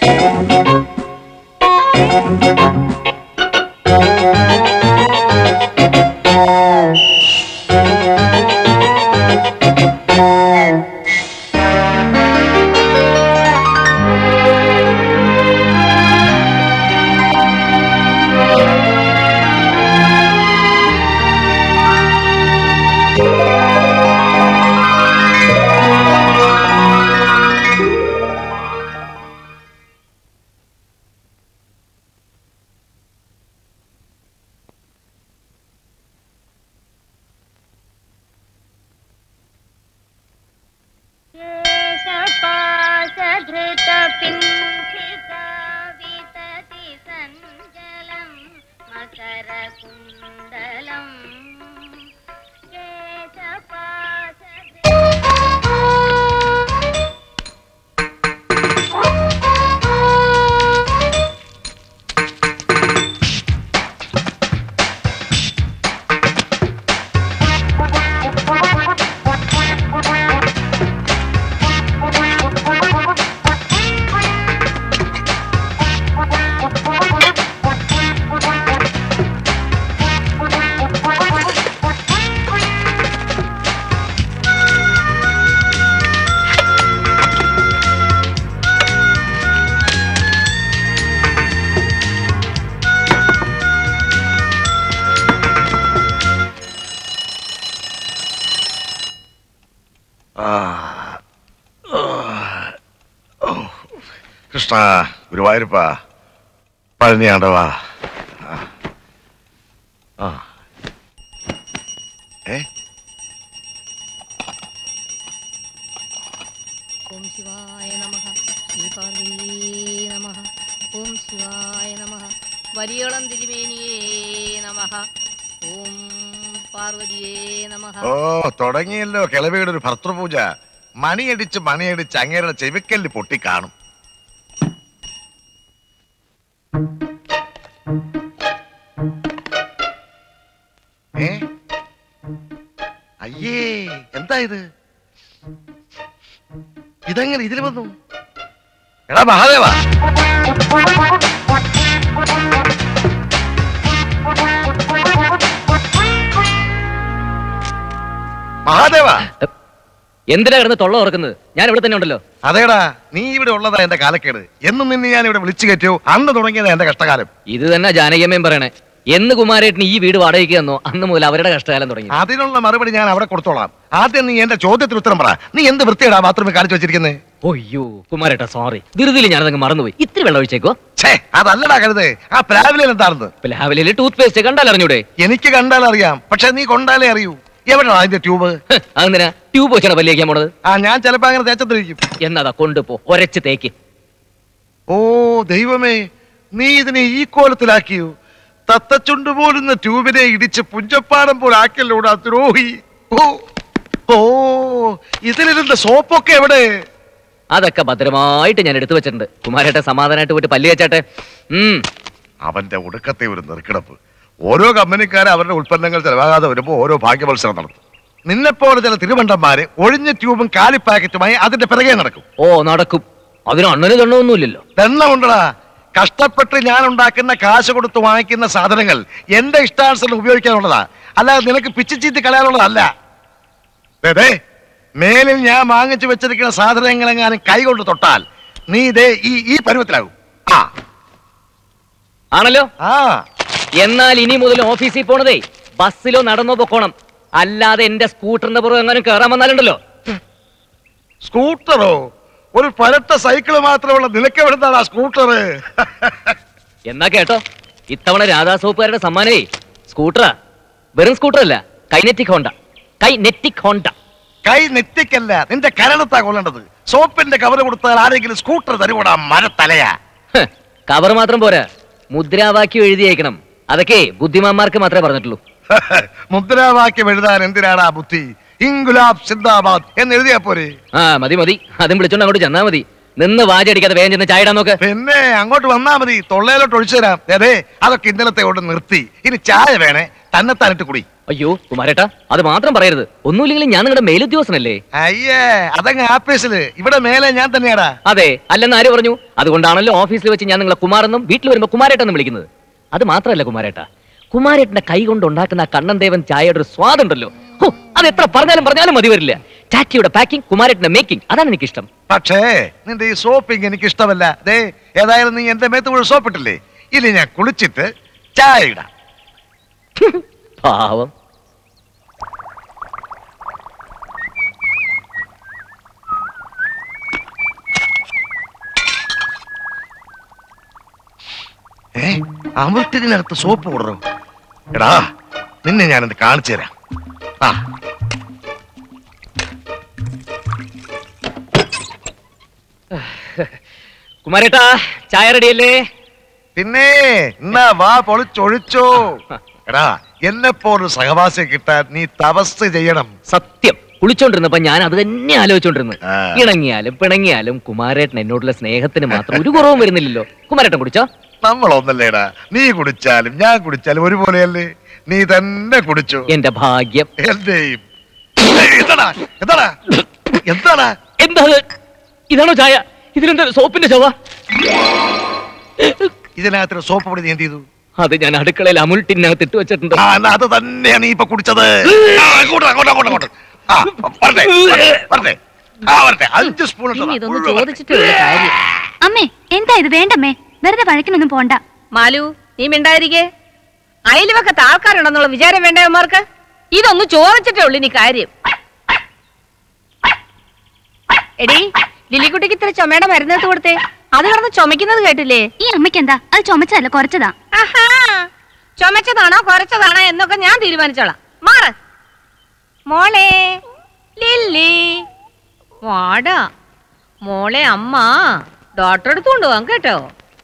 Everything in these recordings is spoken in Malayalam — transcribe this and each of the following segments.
वितति सञ्जलं मकरकुण्डलम् കൃഷ്ണ ഗുരുവായൂരപ്പ പഴനിയാണ്ടവാ ആ. ആ ഏ ഓം ശിവായ നമ ശ്രീപാർവതീ നമ ഓം ശിവായ നമ വലിയളം തിരുമേനിയേ നമ ഓം പാർവതിയേ നമ ഓ തുടങ്ങിയല്ലോ കിളവിയുടെ ഒരു ഭർത്തൃപൂജ മണിയടിച്ച് മണിയടിച്ച് അങ്ങേരുടെ ചെവിക്കല്ല് പൊട്ടിക്കാണും ഏ അയ്യേ എന്താ ഇത് ഇതെങ്ങനെ ഇതിൽ വന്നു എടാ മഹാദേവ മഹാദേവ എന്തിനാ കിടന്ന് തൊള്ള ഓർക്കുന്നത് ഞാൻ ഇവിടെ തന്നെ ഉണ്ടല്ലോ അതേടാ നീ ഇവിടെ ഉള്ളതാ എന്റെ കാലക്കേട് എന്നും നിന്നെ ഞാൻ ഇവിടെ വിളിച്ചു കയറ്റോ അന്ന് തുടങ്ങിയതാ എന്റെ കഷ്ടകാലം ഇത് തന്നെ ജാനകിയമ്മയും പറയണേ എന്ന് കുമാരേട്ടന് ഈ വീട് വാടകയ്ക്ക് തന്നോ അന്ന് മുതൽ അവരുടെ കഷ്ടകാലം തുടങ്ങി അതിനുള്ള മറുപടി ഞാൻ അവിടെ കൊടുത്തോളാം ആദ്യം നീ എന്റെ ചോദ്യത്തിന് ഉത്തരം പറ നീ എന്ത് വൃത്തിയാടാ ബാത്റൂമിൽ കാണിച്ചു വെച്ചിരിക്കുന്നത് ഒയ്യോ കുമാരേട്ട സോറി ധൃതിയിൽ ഞാനതങ്ങ് മറന്നുപോയി ഇത്തിരി വെള്ളം ഒഴിച്ചേക്കോ ഛേ അതല്ലടാ കരുത് ആ പ്ലാവിലെ എന്താണെന്ന് പ്ലാവിലെ ടൂത്ത് പേസ്റ്റ് കണ്ടാൽ അറിഞ്ഞൂടെ എനിക്ക് കണ്ടാൽ അറിയാം പക്ഷെ നീ കൊണ്ടാലേ അറിയൂ എവിടെയാ അതിന്റെ ട്യൂബ് ഹ്, അതെന്തിനാ ട്യൂബ് വെച്ചാണ് പല്ലിയേക്കാൻ പോണത് ആ ഞാൻ ചിലപ്പോ അങ്ങനെ തേച്ചത്തിരിക്കും എന്നതാ കൊണ്ടുപോ ഒരച്ച് തേക്ക് ഓ ദൈവമേ നീ ഇതിനെ ഈ കോലത്തിലാക്കിയോ തത്തച്ചുണ്ട് പോലുന്ന ട്യൂബിനെ ഇടിച്ച് പുഞ്ചപ്പാടം പോലെ ആക്കല്ലോടാ ദ്രോഹി ഓ ഓ ഇതിലിരുന്ന സോപ്പൊക്കെ എവിടെ അതൊക്കെ ഭദ്രമായിട്ട് ഞാൻ എടുത്തു വെച്ചിട്ടുണ്ട് കുമാരേട്ട സമാധാനമായിട്ട് പോയിട്ട് പല്ലി വെച്ചാട്ടെ ഉം അവന്റെ ഒടുക്കത്തെ ഒരു നെറുക്കിടപ്പ് ഓരോ കമ്പനിക്കാരും അവരുടെ ഉൽപ്പന്നങ്ങൾ ചെലവാകാതെ വരുമ്പോൾ ഓരോ ഭാഗ്യമത്സരം നടത്തും നിന്നെപ്പോലെ ചില തിരുവണ്ടന്മാര് ഒഴിഞ്ഞ ട്യൂബും കാലി പാക്കറ്റുമായി അതിന്റെ പിറകെ നടക്കും ഓ നടക്കും അതിന് അണ്ണന് തണ്ണൊന്നുമില്ലല്ലോ ദണ്ണമുണ്ടടാ കഷ്ടപ്പെട്ട് ഞാൻ ഉണ്ടാക്കുന്ന കാശ് കൊടുത്ത് വാങ്ങിക്കുന്ന സാധനങ്ങൾ എന്റെ ഇഷ്ടാനുസരണം ഉപയോഗിക്കാനുള്ളതാ അല്ലാതെ നിനക്ക് പിച്ചിച്ചീത്തി കളയാനുള്ളതല്ല ദേ, ദേ, മേലിൽ ഞാൻ വാങ്ങിച്ചു വെച്ചിരിക്കുന്ന സാധനങ്ങൾ എങ്ങാനും കൈകൊണ്ട് തൊട്ടാൽ നീ ഇതേ ഈ ഈ പരുവത്തിലാകും ആ ആണല്ലോ ആ എന്നാൽ ഇനി മുതൽ ഓഫീസിൽ പോണതേ ബസ്സിലോ നടന്നോ പൊക്കോണം അല്ലാതെ എന്റെ സ്കൂട്ടറിന്റെ പുറകെ എങ്ങാനും കയറാൻ വന്നാലുണ്ടല്ലോ സ്കൂട്ടറോ ഒരു പരട്ട സൈക്കിള് മാത്രമുള്ള നിനക്ക് എവിടുന്നാണ് ആ സ്കൂട്ടർ എന്നാ കേട്ടോ ഇത്തവണ രാധാസോപ്പുകാരുടെ സമ്മാനേ സ്കൂട്ടറാ വെറും സ്കൂട്ടർ അല്ല കൈനെറ്റിക് ഹോണ്ട കൈനെറ്റിക് ഹോണ്ട കൈ നെറ്റിക്കല്ല നിന്റെ കരണത്താ കൊള്ളേണ്ടത് സോപ്പിന്റെ കവർ കൊടുത്താൽ ആരെങ്കിലും സ്കൂട്ടർ തരുകൂടാ മരത്തലയാ ഹ്, കവർ മാത്രം പോരാ മുദ്രാവാക്യം എഴുതിയേക്കണം അതൊക്കെ ബുദ്ധിമാന്മാർക്ക് മാത്രമേ പറഞ്ഞിട്ടുള്ളൂ മുദ്രാവാക്യം എഴുതാൻ എന്തിനാടാ ബുദ്ധി ഇൻഗുലാബ് സിന്ദാബാദ് എന്ന് എഴുതിയാ പോരെ ആ മതി മതി അതും വിളിച്ചോണ്ട് അങ്ങോട്ട് ചെന്നാ മതി നിന്ന് വാചടിക്കാതെ വേഗം ചെന്ന് ചായടാൻ നോക്ക് പിന്നെ അങ്ങോട്ട് വന്നാ മതി തൊള്ളയിലോട്ട് ഒഴിച്ചു തരാം അതെ അതൊക്കെ ഇന്നലത്തെ കൊണ്ട് നിർത്തി ഇനി ചായ വേണേ തന്നെത്താനിട്ട് കുടി അയ്യോ കുമാരേട്ടാ അത് മാത്രം പറയരുത് ഒന്നുമില്ലെങ്കിലും ഞാൻ നിങ്ങളുടെ മേലുദ്യോഗസ്ഥനല്ലേ അയ്യേ അതങ്ങ് ആപ്പീസില് ഇവിടെ മേലെ ഞാൻ തന്നെയാടാ അതെ അല്ലെന്ന് ആര് പറഞ്ഞു അതുകൊണ്ടാണല്ലോ ഓഫീസിൽ വെച്ച് ഞാൻ നിങ്ങളെ കുമാറെന്നും വീട്ടിൽ വരുമ്പോ കുമാരേട്ടെന്നും വിളിക്കുന്നത് അത് മാത്രമല്ല കുമാരേട്ട കുമാരേട്ടന്റെ കൈ കൊണ്ട് ഉണ്ടാക്കുന്ന ആ കണ്ണൻ ദേവൻ ചായയുടെ ഒരു സ്വാദുണ്ടല്ലോ ഹോ, അത് എത്ര പറഞ്ഞാലും പറഞ്ഞാലും മതി വരില്ല ടാറ്റിയുടെ പാക്കിംഗ് കുമാരേട്ടന്റെ മേക്കിംഗ് അതാണ് എനിക്കിഷ്ടം പക്ഷേ നിന്റെ ഈ സോപ്പിങ് എനിക്ക് ഇഷ്ടമല്ല ദേ ഏതായാലും നീ എന്റെ മേത്ത് മുഴുവൻ സോപ്പിട്ടില്ലേ ഇനി ഞാൻ കുളിച്ചിട്ട് ചായ ഇടാം പാവം ഏ അമൃത്തിനകത്ത് സോപ്പ് കൊടുറോ എടാ നിന്നെ ഞാനത് കാണിച്ചു തരാം ആ കുമാരേട്ടാ ചായ റെഡിയല്ലേ പിന്നെ എന്നാ വാ പൊളിച്ചൊഴിച്ചോ എടാ എന്നെ പോലൊരു സഹവാസിയെ കിട്ടാൻ നീ തപസ് ചെയ്യണം സത്യം കുളിച്ചോണ്ടിരുന്നപ്പോ ഞാൻ അത് തന്നെ ആലോചിച്ചോണ്ടിരുന്നു ആ. ഇണങ്ങിയാലും പിണങ്ങിയാലും കുമാരേട്ടൻ എന്നോടുള്ള സ്നേഹത്തിന് മാത്രം ഒരു കുറവും വരുന്നില്ലല്ലോ കുമാരേട്ടൻ കുടിച്ചോ നമ്മളൊന്നല്ലേടാ നീ കുടിച്ചാലും ഞാൻ കുടിച്ചാലും ഒരുപോലെയല്ലേ നീ തന്നെ കുടിച്ചു എന്റെ ഭാഗ്യം എന്റെയും ഏയ്, എന്താടാ എന്താടാ എന്താടാ എന്താ അത്? ഇതാണോ ചായ ഇതിലെന്താ സോപ്പിന്റെ ചവ ഇതിനകത്തിന് സോപ്പ് പൊടി നീ എന്ത് ചെയ്തു അത് ഞാൻ അടുക്കളയിൽ അമുൽ ടിന്നകത്ത് ഇട്ട് വെച്ചിട്ടുണ്ട് ആ എന്നാ അത് തന്നെയാണ് നീ ഇപ്പൊ കുടിച്ചത് ആ, അങ്ങോട്ട് അങ്ങോട്ട് അങ്ങോട്ട് അങ്ങോട്ട് ആ വരട്ടെ വരട്ടെ ആ വരട്ടെ അഞ്ച് സ്പൂൺ ഇനി ഇതൊന്ന് ചോദിച്ചിട്ടുള്ള കാര്യം അമ്മേ എന്താ ഇത് വേണ്ടമ്മേ വെറുതെ വഴക്കിനൊന്നും പോണ്ട മാലു നീ മിണ്ടായിരിക്കേ അയൽവക്കത്ത് ആൾക്കാരുണ്ടെന്നുള്ള വിചാരം വേണ്ടേ അമ്മമാർക്ക് ഇതൊന്ന് ചോദിച്ചിട്ടേ ഉള്ളു ഇനി കാര്യം എടി ലില്ലിക്കുട്ടിക്ക് ഇത്ര ചുമയുടെ മരുന്നെടുത്ത് കൊടുത്തേ അത് കിടന്ന് ചുമക്കുന്നത് കേട്ടില്ലേ ഈ അമ്മയ്ക്ക് എന്താ അത് ചുമച്ചതല്ല കുറച്ചതാ ആഹാ ചുമച്ചതാണോ കുറച്ചതാണോ എന്നൊക്കെ ഞാൻ തീരുമാനിച്ചോളാം മാറ് മോളെ ലില്ലി വാടാ മോളെ അമ്മ ഡോക്ടറെ അടുത്ത് കൊണ്ടുപോകാം കേട്ടോ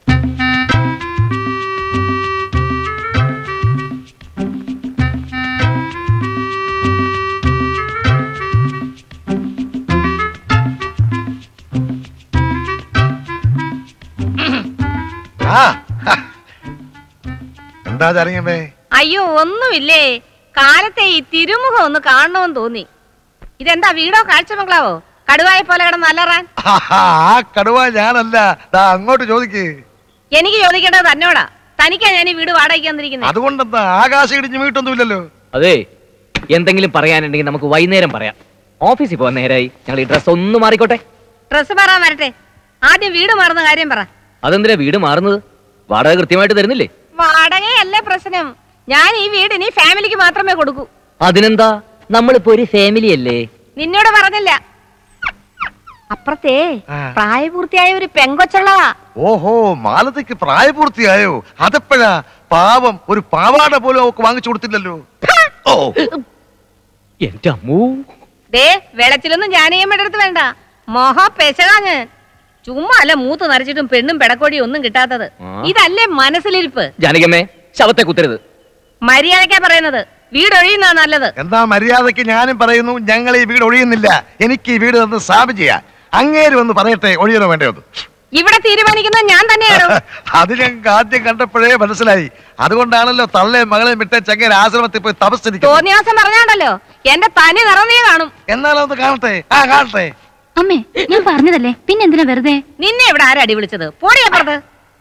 ആ ഹ. എന്താ ചറിയമ്മേ അയ്യോ ഒന്നുമില്ലേ കാലത്തെ ഈ തിരുമുഖം ഒന്ന് കാണണമെന്ന് തോന്നി ഇതെന്താ വീടോ കാഴ്ചമംഗളാവോ കടുവായെ പോലെ കിടന്ന് അലറാൻ ആ കടുവ ഞാനല്ല ദാ അങ്ങോട്ട് ചോദിക്ക് എനിക്ക് ചോദിക്കേണ്ടത് തന്നോടാ തനിക്കാ ഞാൻ ഈ വീട് വാടകയ്ക്ക് വന്നിരിക്കുന്നത് അതുകൊണ്ടെന്താ ആകാശം ഇടിഞ്ഞ് വീട്ടൊന്നുമില്ലല്ലോ അതെ എന്തെങ്കിലും പറയാനുണ്ടെങ്കിൽ നമുക്ക് വൈകുന്നേരം പറയാം ഓഫീസിൽ പോകാൻ നേരായി ഞങ്ങൾ ഈ ഡ്രസ് ഒന്ന് മാറിക്കോട്ടെ ഡ്രസ് മാറാൻ വരട്ടെ ആദ്യം വീട് മാറുന്ന കാര്യം പറ അതെന്തിനാ വീട് മാറുന്നത് വാടക കൃത്യമായിട്ട് തരുന്നില്ലേ വാടകയല്ലേ പ്രശ്നം ഞാൻ ഈ വീട് ഇനി ഫാമിലിക്ക് മാത്രമേ കൊടുക്കൂ അതിനെന്താ നമ്മളിപ്പോ ഒരു ഫാമിലി അല്ലേ നിന്നോട് പറഞ്ഞില്ല അപ്പുറത്തെ ആ. പ്രായപൂർത്തിയായ ഒരു പെങ്കൊച്ചുള്ളതാ ഓഹോ മാലതയ്ക്ക് പ്രായപൂർത്തിയായോ അതെപ്പോഴാ പാവം ഒരു പാവാട പോലും അവക്ക് വാങ്ങിച്ചു കൊടുത്തില്ലല്ലോ ഓ എന്റെ അമ്മൂ ദേ വെളച്ചിലൊന്നും ജാനകിയമ്മയുടെ അടുത്ത് വേണ്ട മൊഹ പെശകാ ഞാൻ ചുമ്മാ അല്ല മൂത്ത് നരച്ചിട്ടും പെണ്ണും പെടക്കോടിയും ഒന്നും കിട്ടാത്തത് ആ. ഇതല്ലേ മനസ്സിലിരിപ്പ് ജാനകിയമ്മേ ശവത്തെ കുത്തരുത് മര്യാദക്കാ പറയുന്നത് വീടൊഴിയുന്നാ നല്ലത് എന്താ മര്യാദയ്ക്ക് ഞാനും പറയുന്നു ഞങ്ങൾ ഈ വീട് ഒഴിയുന്നില്ല എനിക്ക് ഈ വീട് തന്ന് സ്ഥാപിക്കുക അങ്ങേര് വന്ന് പറയട്ടെ ഒഴിയണോ വേണ്ടയോ എന്ന്. ഇവിടെ തീരുമാനിക്കുന്നത് ഞാൻ തന്നെയാണോ അത് ഞങ്ങൾക്ക് ആദ്യം കണ്ടപ്പോഴേ മനസ്സിലായി അതുകൊണ്ടാണല്ലോ തള്ളയും മകളെയും വിട്ട ചങ്ങേര് ആശ്രമത്തിൽ പോയി തപസ്സിരിക്കുന്നത് തോന്നിയാസം പറഞ്ഞാണ്ടല്ലോ എന്റെ തനി നിറഞ്ഞേ കാണും എന്നാലൊന്ന് കാണട്ടെ ആ കാണട്ടെ അമ്മേ ഞാൻ പറഞ്ഞതല്ലേ പിന്നെ എന്തിനാ വെറുതെ നിന്നെ ഇവിടെ ആരാ അടി വിളിച്ചത് പോടിയപ്പുറത്ത്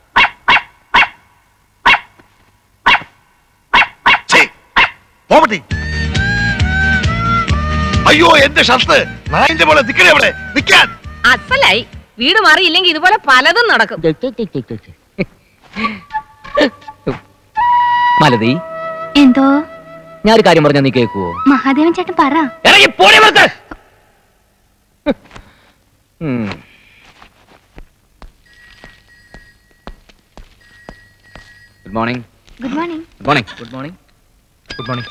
ഛീ, പോമട്ടി അയ്യോ എന്റെ ഷർട്ട് നായിന്റെ പോലെ നിക്കണേ അവിടെ നിക്കാൻ അസലായി വീട് മാറിയില്ലെങ്കിൽ ഇതുപോലെ പലതും നടക്കും മലതി എന്തോ ഞാനൊരു കാര്യം പറഞ്ഞാ നീ കേക്കുവോ മഹാദേവൻ ചേട്ടൻ പറ ഇറങ്ങി പോടി പുറത്ത്. ഉം. Good morning good morning good morning good morning good morning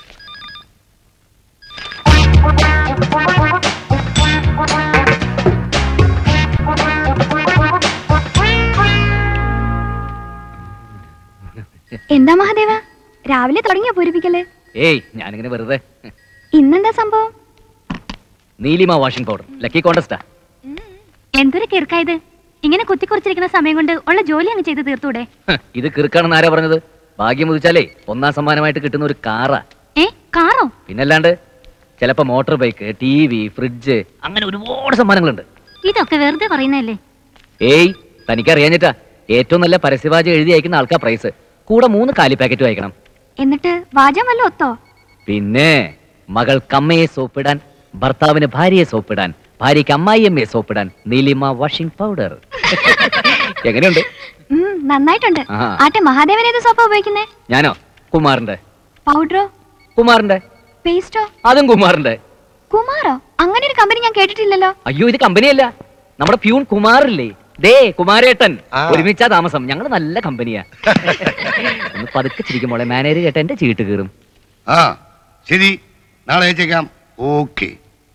എന്താ മഹാദേവ രാവിലെ തുടങ്ങിയ പൂരിപ്പിക്കല് ഏയ് ഞാനിങ്ങനെ വെറുതെ ഇന്നെന്താ സംഭവം നീലിമ വാഷിംഗ് പൗഡർ ലക്കി കോണ്ടസ്റ്റാ എന്തൊരു കിറുക്കായത് ഇങ്ങനെ കുത്തിക്കുറിച്ചിരിക്കുന്ന സമയം കൊണ്ട് ഉള്ള ജോലി അങ്ങ് ചെയ്ത് തീർത്തൂടെ ഇത് കിറുക്കാണെന്ന് ആരാ പറഞ്ഞത് ഭാഗ്യം ഉദിച്ചാലേ ഒന്നാം സമ്മാനമായിട്ട് കിട്ടുന്ന ഒരു കാറാ ഏ കാറോ പിന്നല്ലാണ്ട് ചിലപ്പോ motor bike T V fridge അങ്ങനെ ഒരുപാട് സമ്മാനങ്ങളുണ്ട് ഇതൊക്കെ വെറുതെ പറയുന്നതല്ലേ ഏയ് തനിക്കറിയാഞ്ഞിട്ടാ ഏറ്റവും നല്ല പരസ്യവാചം എഴുതി അയക്കുന്ന ആൾക്കാ പ്രൈസ് കൂടെ മൂന്ന് കാലി പാക്കറ്റും അയക്കണം എന്നിട്ട് വാചം വല്ല ഒത്തോ പിന്നെ മകൾക്കമ്മയെ സോപ്പിടാൻ ഭർത്താവിന് ഭാര്യയെ സോപ്പിടാൻ ഭാര്യയ്ക്ക് അമ്മായിയമ്മയെ സോപ്പിടാൻ നീലിമ വാഷിംഗ് പൗഡർ എങ്ങനെയുണ്ട് ഉം, നന്നായിട്ടുണ്ട് ആ. ആട്ടെ മഹാദേവൻ ഏത് സോപ്പ ഉപയോഗിക്കുന്നേ ഞാനോ കുമാറിന്റെ പൗഡറോ കുമാറിന്റെ പേസ്റ്റോ അതും കുമാറിന്റെ കുമാറോ അങ്ങനെ ഒരു കമ്പനി ഞാൻ കേട്ടിട്ടില്ലല്ലോ അയ്യോ ഇത് കമ്പനിയല്ല നമ്മുടെ പ്യൂൺ കുമാറില്ലേ ദേ കുമാരേട്ടൻ ആ. ഒരുമിച്ചാ താമസം ഞങ്ങൾ നല്ല കമ്പനിയാ ഒന്ന് പതുക്കെ ചിരിക്കുമ്പോളെ മാനേജർ ചേട്ടൻ എന്റെ ചീട്ട് കീറും ആ ശരി നാളെ അയച്ചേക്കാം ഓക്കെ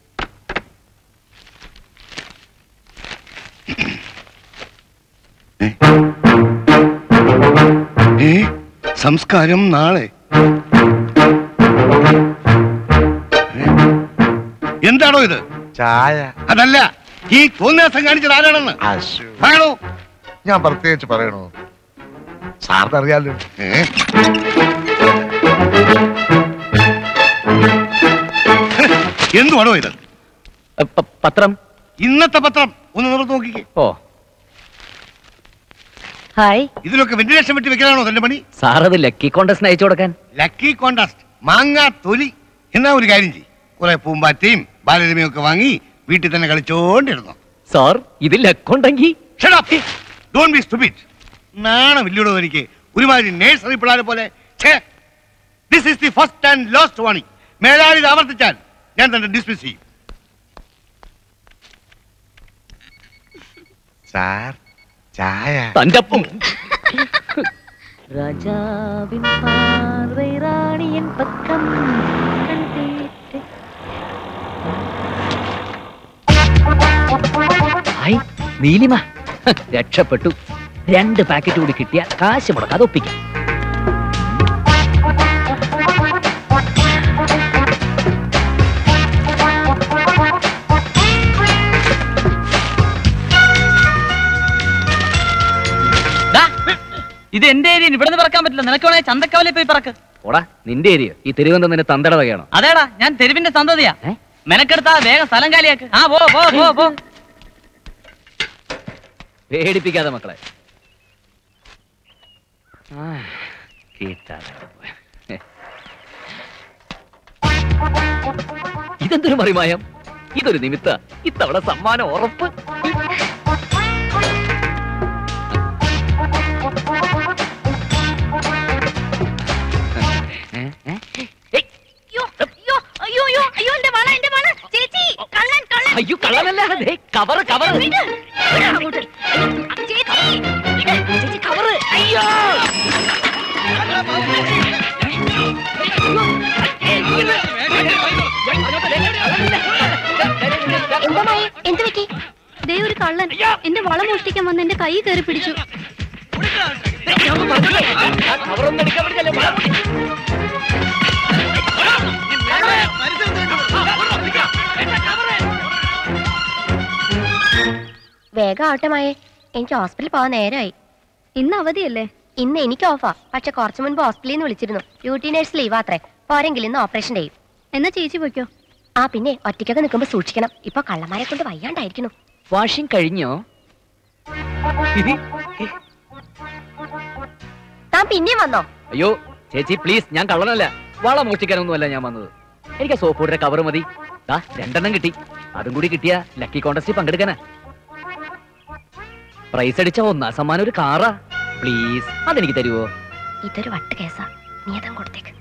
ഏ സംസ്കാരം നാളെ ഏ? എന്താണോ ഇത് ചായ അതല്ല ഈ തോന്നിയാസം കാണിച്ചത് ആരാണെന്ന് അശു പറയണോ ഞാൻ പ്രത്യേകിച്ച് പറയണോ സാറിനറിയാലോ ഏ? എന്തുവാണോ ഇത് അ, പ- പത്രം ഇന്നത്തെ പത്രം ഒന്ന് നിവർത്ത് നോക്കിക്കേ ഓ ഹായ് ഇതിലൊക്കെ വെന്റിലേഷൻ വെട്ടി വെക്കലാണോ തന്റെ പണി സാറത് ലക്കി കോണ്ടസ്റ്റിന് അയച്ചു കൊടുക്കാൻ ലക്കി കോണ്ടാസ്റ്റ് മാങ്ങാ തൊലി എന്നാ ഒരു കാര്യം ചെയ്യും കുറെ പൂമ്പാറ്റയും ബാലരമയും ഒക്കെ വാങ്ങി വീട്ടിൽ തന്നെ കളിച്ചോണ്ടിരുന്നു സാർ ഇത് ലക്കുണ്ടെങ്കി ഡോണ്ട് ബി സ്റ്റുപ്പിഡ് നാണമില്ലടോ എനിക്ക് ഒരുമാതിരി നേഴ്സറി പിള്ളേരെ പോലെ this is the first and last warning മേലാളി ഇത് ആവർത്തിച്ചാൽ ഞാൻ തന്നെ ഡിസ്മിസ് ചെയ്യും സാർ ചായ തന്റെ രാജാവിൻ പാർവൈ റാണിയൻ പക്കം ഹായ് നീലിമ ഹ, രക്ഷപ്പെട്ടു രണ്ട് പാക്കറ്റ് കൂടി കിട്ടിയ കാശ് മുടക്കാതെ ഒപ്പിക്കാം ദാ, ഇത് എന്റെ ഏരിയ ഇവിടുന്ന് പറക്കാൻ പറ്റില്ല നിനക്ക് വേണേ ചന്തക്കവലെ പോയി പറക്ക് ഓടാ നിന്റെ ഏരിയ ഈ തിരുവനന്തപുരം നിന്റെ തന്തട വകയാണോ അതേടാ ഞാൻ തെരുവിന്റെ സന്തതിയാ ഏ? മെനക്കെടുത്താ വേഗം സ്ഥലം കാലിയാക്ക് ആ പോ പോ പോ പോ പേടിപ്പിക്കാതെ മക്കളെ ആ, കിട്ടാതെ പോയി. ഇതെന്തൊരു മറിമായം ഇതൊരു നിമിത്ത ഇത്തവണ സമ്മാനം ഉറപ്പ് ഏ, ഏ? ഏയ്, അയ്യോ അയ്യോ അയ്യോ അയ്യോ അയ്യോ എന്റെ വള എന്റെ വള ചേച്ചി കള്ളൻ കള്ളൻ അയ്യോ കള്ളനല്ല ദേ, കവറ് കവറ് വിട്. വിട് അങ്ങോട്ട്. ചേച്ചി വിട്. ചേച്ചി കവറ് അയ്യോ എന്തായി എന്ത് പറ്റി ദേ ഒരു കള്ളൻ എന്റെ വള മോഷ്ടിക്കാൻ വന്ന് എന്റെ കൈ കയറി പിടിച്ചു ആ കവറൊന്നും എടുക്കാൻ പറ്റില്ല വേഗം ആവട്ടമായേ എനിക്ക് ഹോസ്പിറ്റലിൽ പോകാൻ നേരമായി ഇന്ന് അവധിയല്ലേ ഇന്ന് എനിക്ക് ഓഫാ പക്ഷെ കുറച്ചു മുൻപ് ഹോസ്പിറ്റലിൽ നിന്ന് വിളിച്ചിരുന്നു ഡ്യൂട്ടി നേഴ്സ് ലീവ് അത്രേ പോരെങ്കിൽ ഇന്ന് ഓപ്പറേഷൻ ചെയ്യും എന്നാ ചേച്ചി പൊയ്ക്കോ ആ പിന്നെ ഒറ്റയ്ക്കൊക്കെ നിൽക്കുമ്പോൾ സൂക്ഷിക്കണം ഇപ്പൊ കള്ളന്മാരെ കൊണ്ട് വയ്യാണ്ടായിരിക്കുന്നു വാഷിംഗ് കഴിഞ്ഞോ താൻ പിന്നെയും വന്നോ അയ്യോ ചേച്ചി പ്ലീസ് ഞാൻ കള്ളനല്ല വള മോഷ്ടിക്കാനൊന്നുമല്ല ഞാൻ വന്നത് എനിക്ക് സോപ്പ് പൗഡറെ കവർ മതി ദാ രണ്ടെണ്ണം കിട്ടി അതും കൂടി കിട്ടിയ ലക്കി കോണ്ടസ്റ്റിൽ പങ്കെടുക്കാനാ പ്രൈസ് അടിച്ച ഒന്നാം സമ്മാനം ഒരു കാറാ പ്ലീസ് അതെനിക്ക് തരുവോ ഇതൊരു വട്ട് കേസാ നീ അതം കൊടുത്തേക്ക്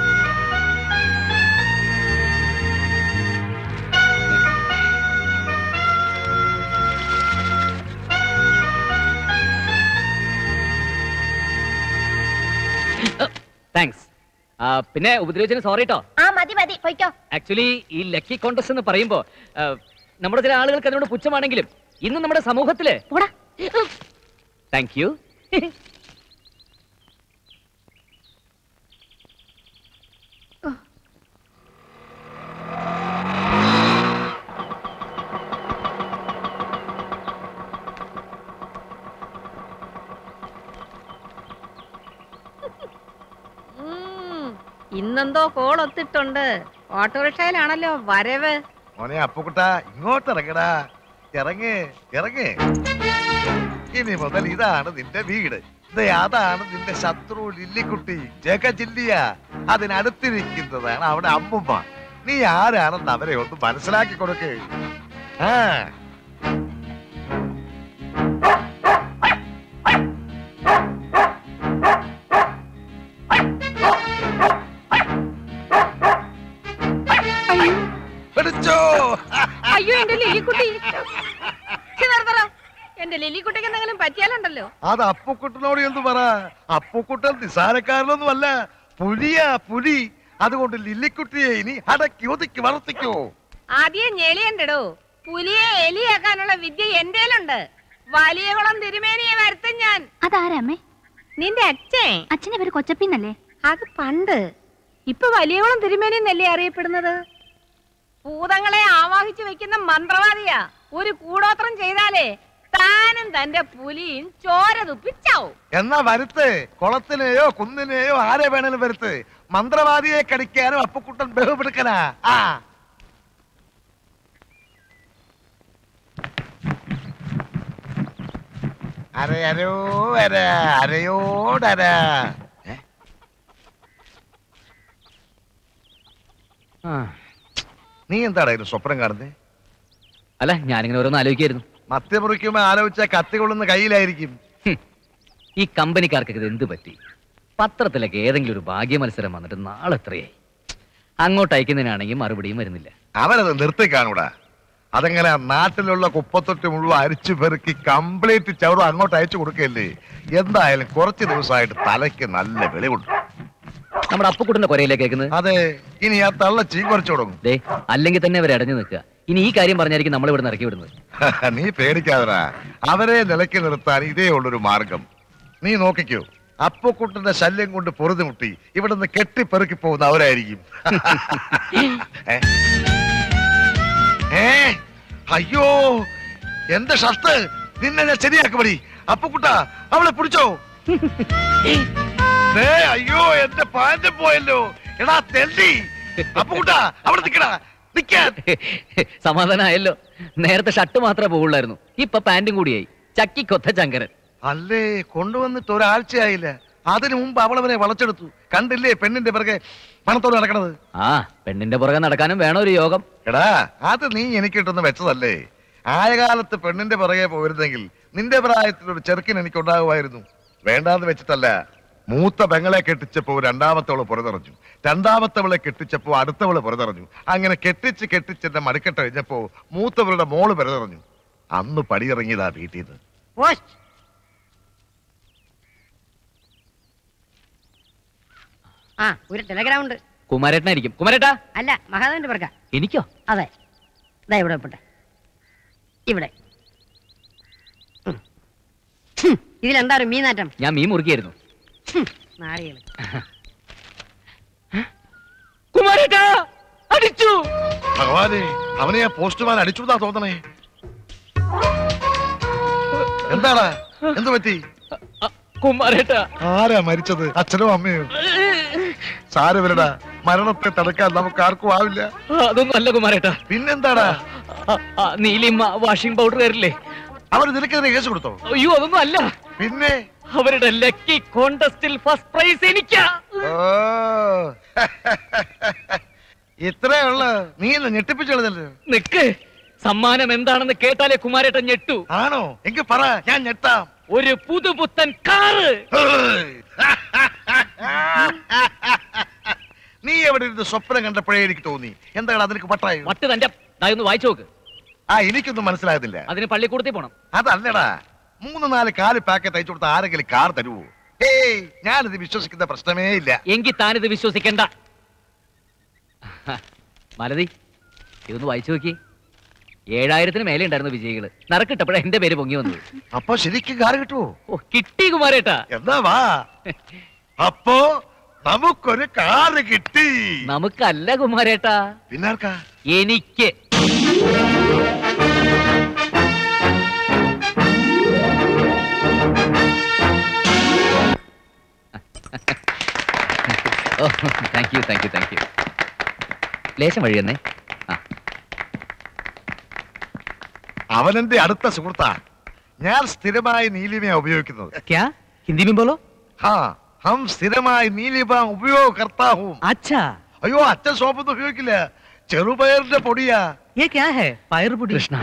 താങ്ക്സ് പിന്നെ ഉപദ്രവിച്ചതിന് സോറി കേട്ടോ ആ മതി മതി പൊയ്ക്കോ ആക്ച്വലി ഈ ലക്കി കോണ്ടസ്റ്റ് എന്ന് പറയുമ്പോ ആ, നമ്മുടെ ചില ആളുകൾക്ക് അതിനോട് പുച്ഛമാണെങ്കിലും ഇന്ന് നമ്മുടെ സമൂഹത്തില് പോടാ താങ്ക് യു ഇന്നെന്തോ കോൾ ഒത്തിട്ടുണ്ട് ഓട്ടോറിക്ഷയിലാണല്ലോ വരവ് മോനെ അപ്പുക്കുട്ട ഇങ്ങോട്ട് ഇറങ്ങടാ ഇറങ്ങ് ഇറങ്ങ് ഇനി മുതൽ ഇതാണ് നിന്റെ വീട് ദേ അതാണ് നിന്റെ ശത്രു ലില്ലിക്കുട്ടി ജഗ ജില്ലിയ അതിനടുത്തിരിക്കുന്നതാണ് അവിടെ അമ്മുമ്മ നീ ആരാണെന്ന് അവരെ ഒന്ന് മനസ്സിലാക്കി കൊടുക്ക് ആ പിടിച്ചോ അയ്യോ എന്റെ ലില്ലിക്കുട്ടി ഛെ, നിർത്തടാ. എന്റെ ലില്ലിക്കുട്ടിക്ക് എന്തെങ്കിലും പറ്റിയാലുണ്ടല്ലോ അത് അപ്പുക്കുട്ടനോട് എന്ത് പറ അപ്പുക്കുട്ടൻ നിസാരക്കാരനൊന്നും അല്ല പുലിയാ പുലി അതുകൊണ്ട് ലില്ലിക്കുട്ടിയെ ഇനി അടക്കി ഒതുക്കി വളർത്തിക്കോ ആദ്യം ഞെളിയണ്ടടോ പുലിയെ എലിയാക്കാനുള്ള വിദ്യ എന്റേലുണ്ട് വലിയ കുളം തിരുമേനിയെ വരുത്തും ഞാൻ അതാരാ അമ്മേ നിന്റെ അച്ഛൻ അച്ഛനെ പേര് കൊച്ചപ്പിന്നല്ലേ അത് പണ്ട് ഇപ്പൊ വലിയകുളം തിരുമേനി എന്നല്ലേ അറിയപ്പെടുന്നത് ഭൂതങ്ങളെ ആവാഹിച്ചു വെക്കുന്ന മന്ത്രവാദിയാ ഒരു കൂടോത്രം ചെയ്താലേ താനും തന്റെ പുലിയും ചോര തുപ്പിച്ചാവും എന്നാ വരുത്ത് കുളത്തിനെയോ കുന്നിനെയോ ആരെ വേണേലും വരുത്ത് മന്ത്രവാദിയെ കടിക്കാനും അപ്പുക്കുട്ടൻ ബഹുപിടുക്കനാ ആ അരയരോ അര അരയോടര ഏ? ആ. നീ എന്താടാ ഇത് സ്വപ്നം കാണുന്നേ അല്ല ഞാനിങ്ങനെ ഓരോന്ന് ആലോചിക്കായിരുന്നു മത്യ മുറിക്കുമ്പോ ആലോചിച്ച കത്തി കൊള്ളുന്ന കയ്യിലായിരിക്കും ഹും. ഈ കമ്പനിക്കാർക്കൊക്കെ ഇത് എന്ത് പറ്റി പത്രത്തിലൊക്കെ ഏതെങ്കിലും ഒരു ഭാഗ്യ മത്സരം വന്നിട്ട് നാളെ എത്രയായി അങ്ങോട്ട് അയക്കുന്നതിനാണെങ്കിൽ മറുപടിയും വരുന്നില്ല അവരത് നിർത്തി കാണൂടാ അതെങ്ങനെ നാട്ടിലുള്ള കുപ്പത്തൊട്ട് മുഴുവൻ അരിച്ചു പെറുക്കി കംപ്ലീറ്റ് ചവറും അങ്ങോട്ട് അയച്ചു കൊടുക്കല്ലേ എന്തായാലും കുറച്ച് ദിവസമായിട്ട് തലയ്ക്ക് നല്ല വെളിവുണ്ട് നമ്മുടെ അപ്പുക്കുട്ടന്റെ കൊരയിലേക്ക് കേൾക്കുന്നത് അതെ ഇനി ആ തള്ള ചീ കുറച്ചു തുടങ്ങും ദേ അല്ലെങ്കിൽ തന്നെ അവർ അടഞ്ഞു നിൽക്കുക ഇനി ഈ കാര്യം പറഞ്ഞായിരിക്കും നമ്മൾ ഇവിടെ ഇറക്കി വിടുന്നത് നീ പേടിക്കാതടാ അവരെ നിലയ്ക്ക് നിർത്താൻ ഇതേ ഉള്ളൊരു മാർഗം നീ നോക്കിക്കോ അപ്പുക്കുട്ടന്റെ ശല്യം കൊണ്ട് പൊറുതിമുട്ടി ഇവിടുന്ന് കെട്ടിപ്പെറുക്കി പോകുന്ന അവരായിരിക്കും ഏ? ഏ അയ്യോ എന്റെ ഷർട്ട് നിന്നെ ഞാൻ ശരിയാക്കുമടി അപ്പുക്കുട്ട അവളെ പിടിച്ചോ ദേ, അയ്യോ എന്റെ പാന്റ് പോയല്ലോ എടാ തെണ്ടി അപ്പുക്കുട്ട അവിടെ നിക്കടാ നിക്കാൻ സമാധാനമായല്ലോ നേരത്തെ ഷർട്ട് മാത്രമേ പോകുള്ളായിരുന്നു ഇപ്പൊ പാന്റും കൂടിയായി ചക്കിക്കൊത്ത ചങ്കരൻ അല്ലേ കൊണ്ടുവന്നിട്ട് ഒരാഴ്ചയായില്ല അതിനു മുമ്പ് അവളവനെ വളച്ചെടുത്തു കണ്ടില്ലേ പെണ്ണിന്റെ പിറകെ പണത്തോടെ നടക്കണത് ആ പെണ്ണിന്റെ പുറകെ നടക്കാനും വേണം ഒരു യോഗം എടാ അത് നീ എനിക്കിട്ടൊന്ന് വെച്ചതല്ലേ ആയ കാലത്ത് പെണ്ണിന്റെ പിറകെ പോയിരുന്നെങ്കിൽ നിന്റെ പ്രായത്തിൽ ഒരു ചെറുക്കൻ എനിക്ക് ഉണ്ടാകുമായിരുന്നു വേണ്ടാന്ന് വെച്ചിട്ടല്ല മൂത്ത പെങ്ങളെ കെട്ടിച്ചപ്പോ രണ്ടാമത്തവള് പുറത്തിറഞ്ഞു രണ്ടാമത്തവളെ കെട്ടിച്ചപ്പോ അടുത്തവള് പുറത്തിറഞ്ഞു അങ്ങനെ കെട്ടിച്ച് കെട്ടിച്ച് എന്റെ മടിക്കെട്ട് കഴിഞ്ഞപ്പോ മൂത്തവളുടെ മോള് പുറത്തിറഞ്ഞു അന്ന് പടിയിറങ്ങിയതാ വീട്ടിൽ നിന്ന് പോസ്റ്റ് ആ ഒരു ടെലഗ്രാം ഉണ്ട് കുമാരേട്ടനായിരിക്കും കുമാരേട്ടാ അല്ല മഹാദേവന്റെ പിറക്ക എനിക്കോ അതെ ഇതാ ഇവിടെ പെട്ടെ ഇവിടെ ഉം. ഹും, ഇതിലെന്താ ഒരു മീനാറ്റം ഞാൻ മീൻ മുറുക്കിയായിരുന്നു നാറികള് കുമാരേട്ടാ അടിച്ചു ഭഗവാനെ അവനെ ആ പോസ്റ്റ്മാൻ അടിച്ചു എന്നാ തോന്നണേ എന്താടാ എന്തു പറ്റി കുമാരേട്ടാ ആരാ മരിച്ചത് അച്ഛനോ അമ്മയോ സാരമില്ലടാ മരണത്തെ തടുക്കാൻ നമുക്ക് ആർക്കും ആവില്ല അതൊന്നും അല്ല കുമാരേട്ടാ പിന്നെന്താടാ ആ, ആ, നീലിമ വാഷിംഗ് പൗഡർ തരില്ലേ അവർ നിനക്കെതിരെ കേസ് കൊടുത്തോ അയ്യോ അതൊന്നും അല്ല പിന്നെ അവരുടെ ലക്കി കോണ്ടസ്റ്റിൽ ഫസ്റ്റ് പ്രൈസ് എനിക്കാ ഓ ഇത്രേ ഉള്ള നീ എന്നെ ഞെട്ടിപ്പിച്ചെഴുതല്ലോ നിക്ക് സമ്മാനം എന്താണെന്ന് കേട്ടാലേ കുമാരേട്ടൻ ഞെട്ടു ആണോ എങ്കിൽ പറ ഞാൻ ഞെട്ടാം ഒരു പുതുപുത്തൻ കാറ് ഹേയ്. നീ എവിടെ ഇരുന്ന് സ്വപ്നം കണ്ടപ്പോഴേ എനിക്ക് തോന്നി എന്താണ് അതിനക്ക് പട്ടായോ വട്ട് തന്റെ ദാ ഒന്ന് വായിച്ചു നോക്ക് ആ എനിക്കൊന്നും മനസ്സിലാകുന്നില്ല അതിന് പള്ളിക്കൂടത്തിൽ പോണം അതല്ലടാ മൂന്ന് നാല് കാല് പാക്കറ്റ് അയച്ചു കൊടുത്ത ആരെങ്കിലും കാർ തരുവോ ഏയ് ഞാനിത് വിശ്വസിക്കുന്ന പ്രശ്നമേ ഇല്ല എങ്കിൽ താനിത് വിശ്വസിക്കണ്ട മലതി ഇതൊന്ന് വായിച്ചു നോക്കി ഏഴായിരത്തിന് മേലെ ഉണ്ടായിരുന്നു വിജയികള് നറുക്കിട്ടപ്പോഴാ എന്റെ പേര് പൊങ്ങി വന്നത് അപ്പൊ ശരിക്കും കാർ കിട്ടുവോ ഓ കിട്ടി കുമാരേട്ടാ എന്നാ വാ അപ്പോ നമുക്കൊരു കാറ് കിട്ടി നമുക്കല്ല കുമാരേട്ടാ പിന്നാർക്കാ എനിക്ക് thank you thank you thank you ലേശം വഴി തന്നെ ആ അവനെന്റെ അടുത്ത സുഹൃത്താ ഞാൻ സ്ഥിരമായി നീലിമ ഉപയോഗിക്കുന്നത് क्या हिंदी में बोलो ഹാ ഹം സ്ഥിരമായി നീലിമ ഉപയോഗകർത്താവും अच्छा അയ്യോ അച്ഛൻ സോപ്പൊന്നും ഉപയോഗിക്കില്ല ചെറുപയറിന്റെ പൊടിയാ ये क्या है फायर पुडी കൃഷ്ണ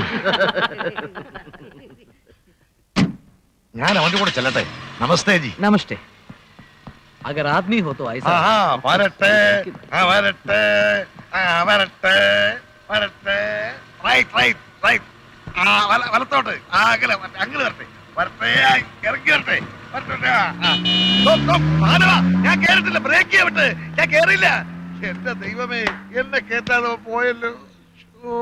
ഞാൻ അവന്റെ കൂടെ ചെല്ലട്ടെ നമസ്തേ ജി नमस्ते अगर आदमी हो तो ऐसा ആഹാ, വരട്ടെ ആ, വരട്ടെ ആ, വരട്ടെ വരട്ടെ റൈറ്റ് റൈറ്റ് റൈറ്റ് ആ വല- വലത്തോട്ട് ആ അങ്ങനെ വരട്ടെ, അങ്ങനെ വരട്ടെ വരട്ടെ ആ, ഇറങ്ങി വരട്ടെ വരട്ടെ ആ, ആ. സ്റ്റോപ്പ്, സ്റ്റോപ്പ്, മാനവാ, ഞാൻ കേറിട്ടില്ല ബ്രേക്ക് ചെയ്യട്ടെ ഞാൻ കേറിയില്ല എന്റെ ദൈവമേ എന്നെ കേറ്റാതെ അവൻ പോയല്ലോ ഓ